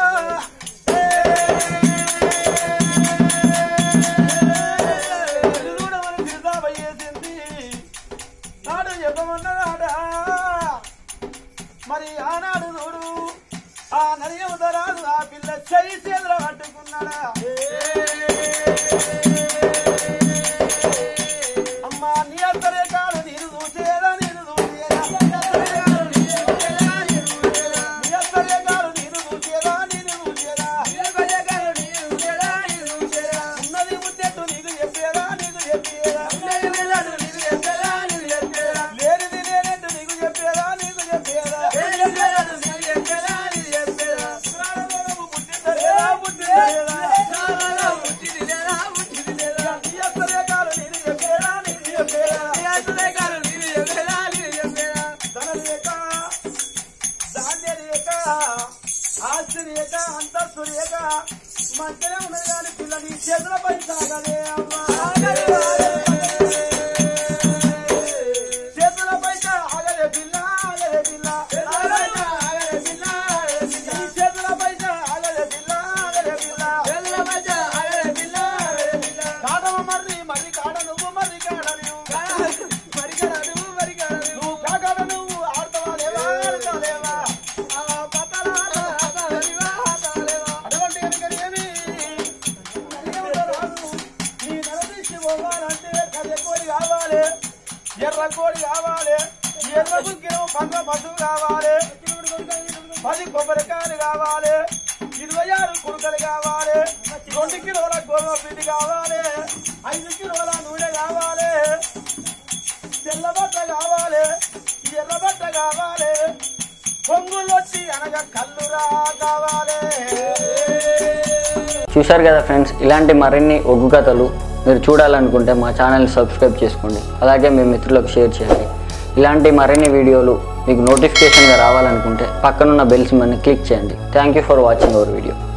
చూడమని తీర్థమయ్యేసింది నాడు చెప్పమన్నాడా మరి ఆనాడు చూడు ఆ నరియముత రాజు ఆ పిల్ల చెయ్యి చేతులు పట్టుకున్నాడా అమ్మా నీ అత్తరే కాదు నేను చూసేదా నేను చూసేదా నీ అత్తరే కాదు నేను చూసేదా నేను చూసేదా ఉన్నది ముద్దెట్టు నీకు చెప్పేదా నీకు చెప్పేదా లేనిది లేనట్టు నీకు చెప్పేదా నీకు చెప్పేదా ప్రాణవరము పుట్టిందలేదా పుట్టిందలేదా నీ అత్తరే కాదు నేను చెప్పేదా నీకు చెప్పేదా ధన లేక ధాన్య లేక ఆస్తి లేక అంతస్తు లేక మధ్యనే ఉన్నది కానీ పిల్ల నీ చేతులపై సాగలే అమ్మా చేతులపై ఆగలే పిల్ల ఆగలే పిల్ల నీ చేతులపై ఆగలే పిల్ల ఆగలే పిల్ల కాటమ మర్రి పోవాలంటే కదెకోడి కావాలి ఎర్ర కోడి కావాలి ఎర్ర బుక్కిలో పంట పశువు కావాలి పది కొబ్బరికాయలు కావాలి ఇరవై ఆరు కుడుకలు కావాలి రెండు కిలోల గోధుమ పిండి కావాలి ఐదు కిలోల నూనె కావాలి తెల్ల బట్ట కావాలి ఎర్ర బట్ట కావాలి పొంగులు వచ్చి అనగా కల్లురా కావాలి చూశారు కదా ఫ్రెండ్స్ ఇలాంటి మరిన్ని ఒగ్గు కథలు మీరు చూడాలనుకుంటే మా ఛానల్ని సబ్స్క్రైబ్ చేసుకోండి అలాగే మీ మిత్రులకు షేర్ చేయండి ఇలాంటి మరిన్ని వీడియోలు మీకు నోటిఫికేషన్గా రావాలనుకుంటే పక్కనున్న బెల్స్ మని క్లిక్ చేయండి thank you for watching our video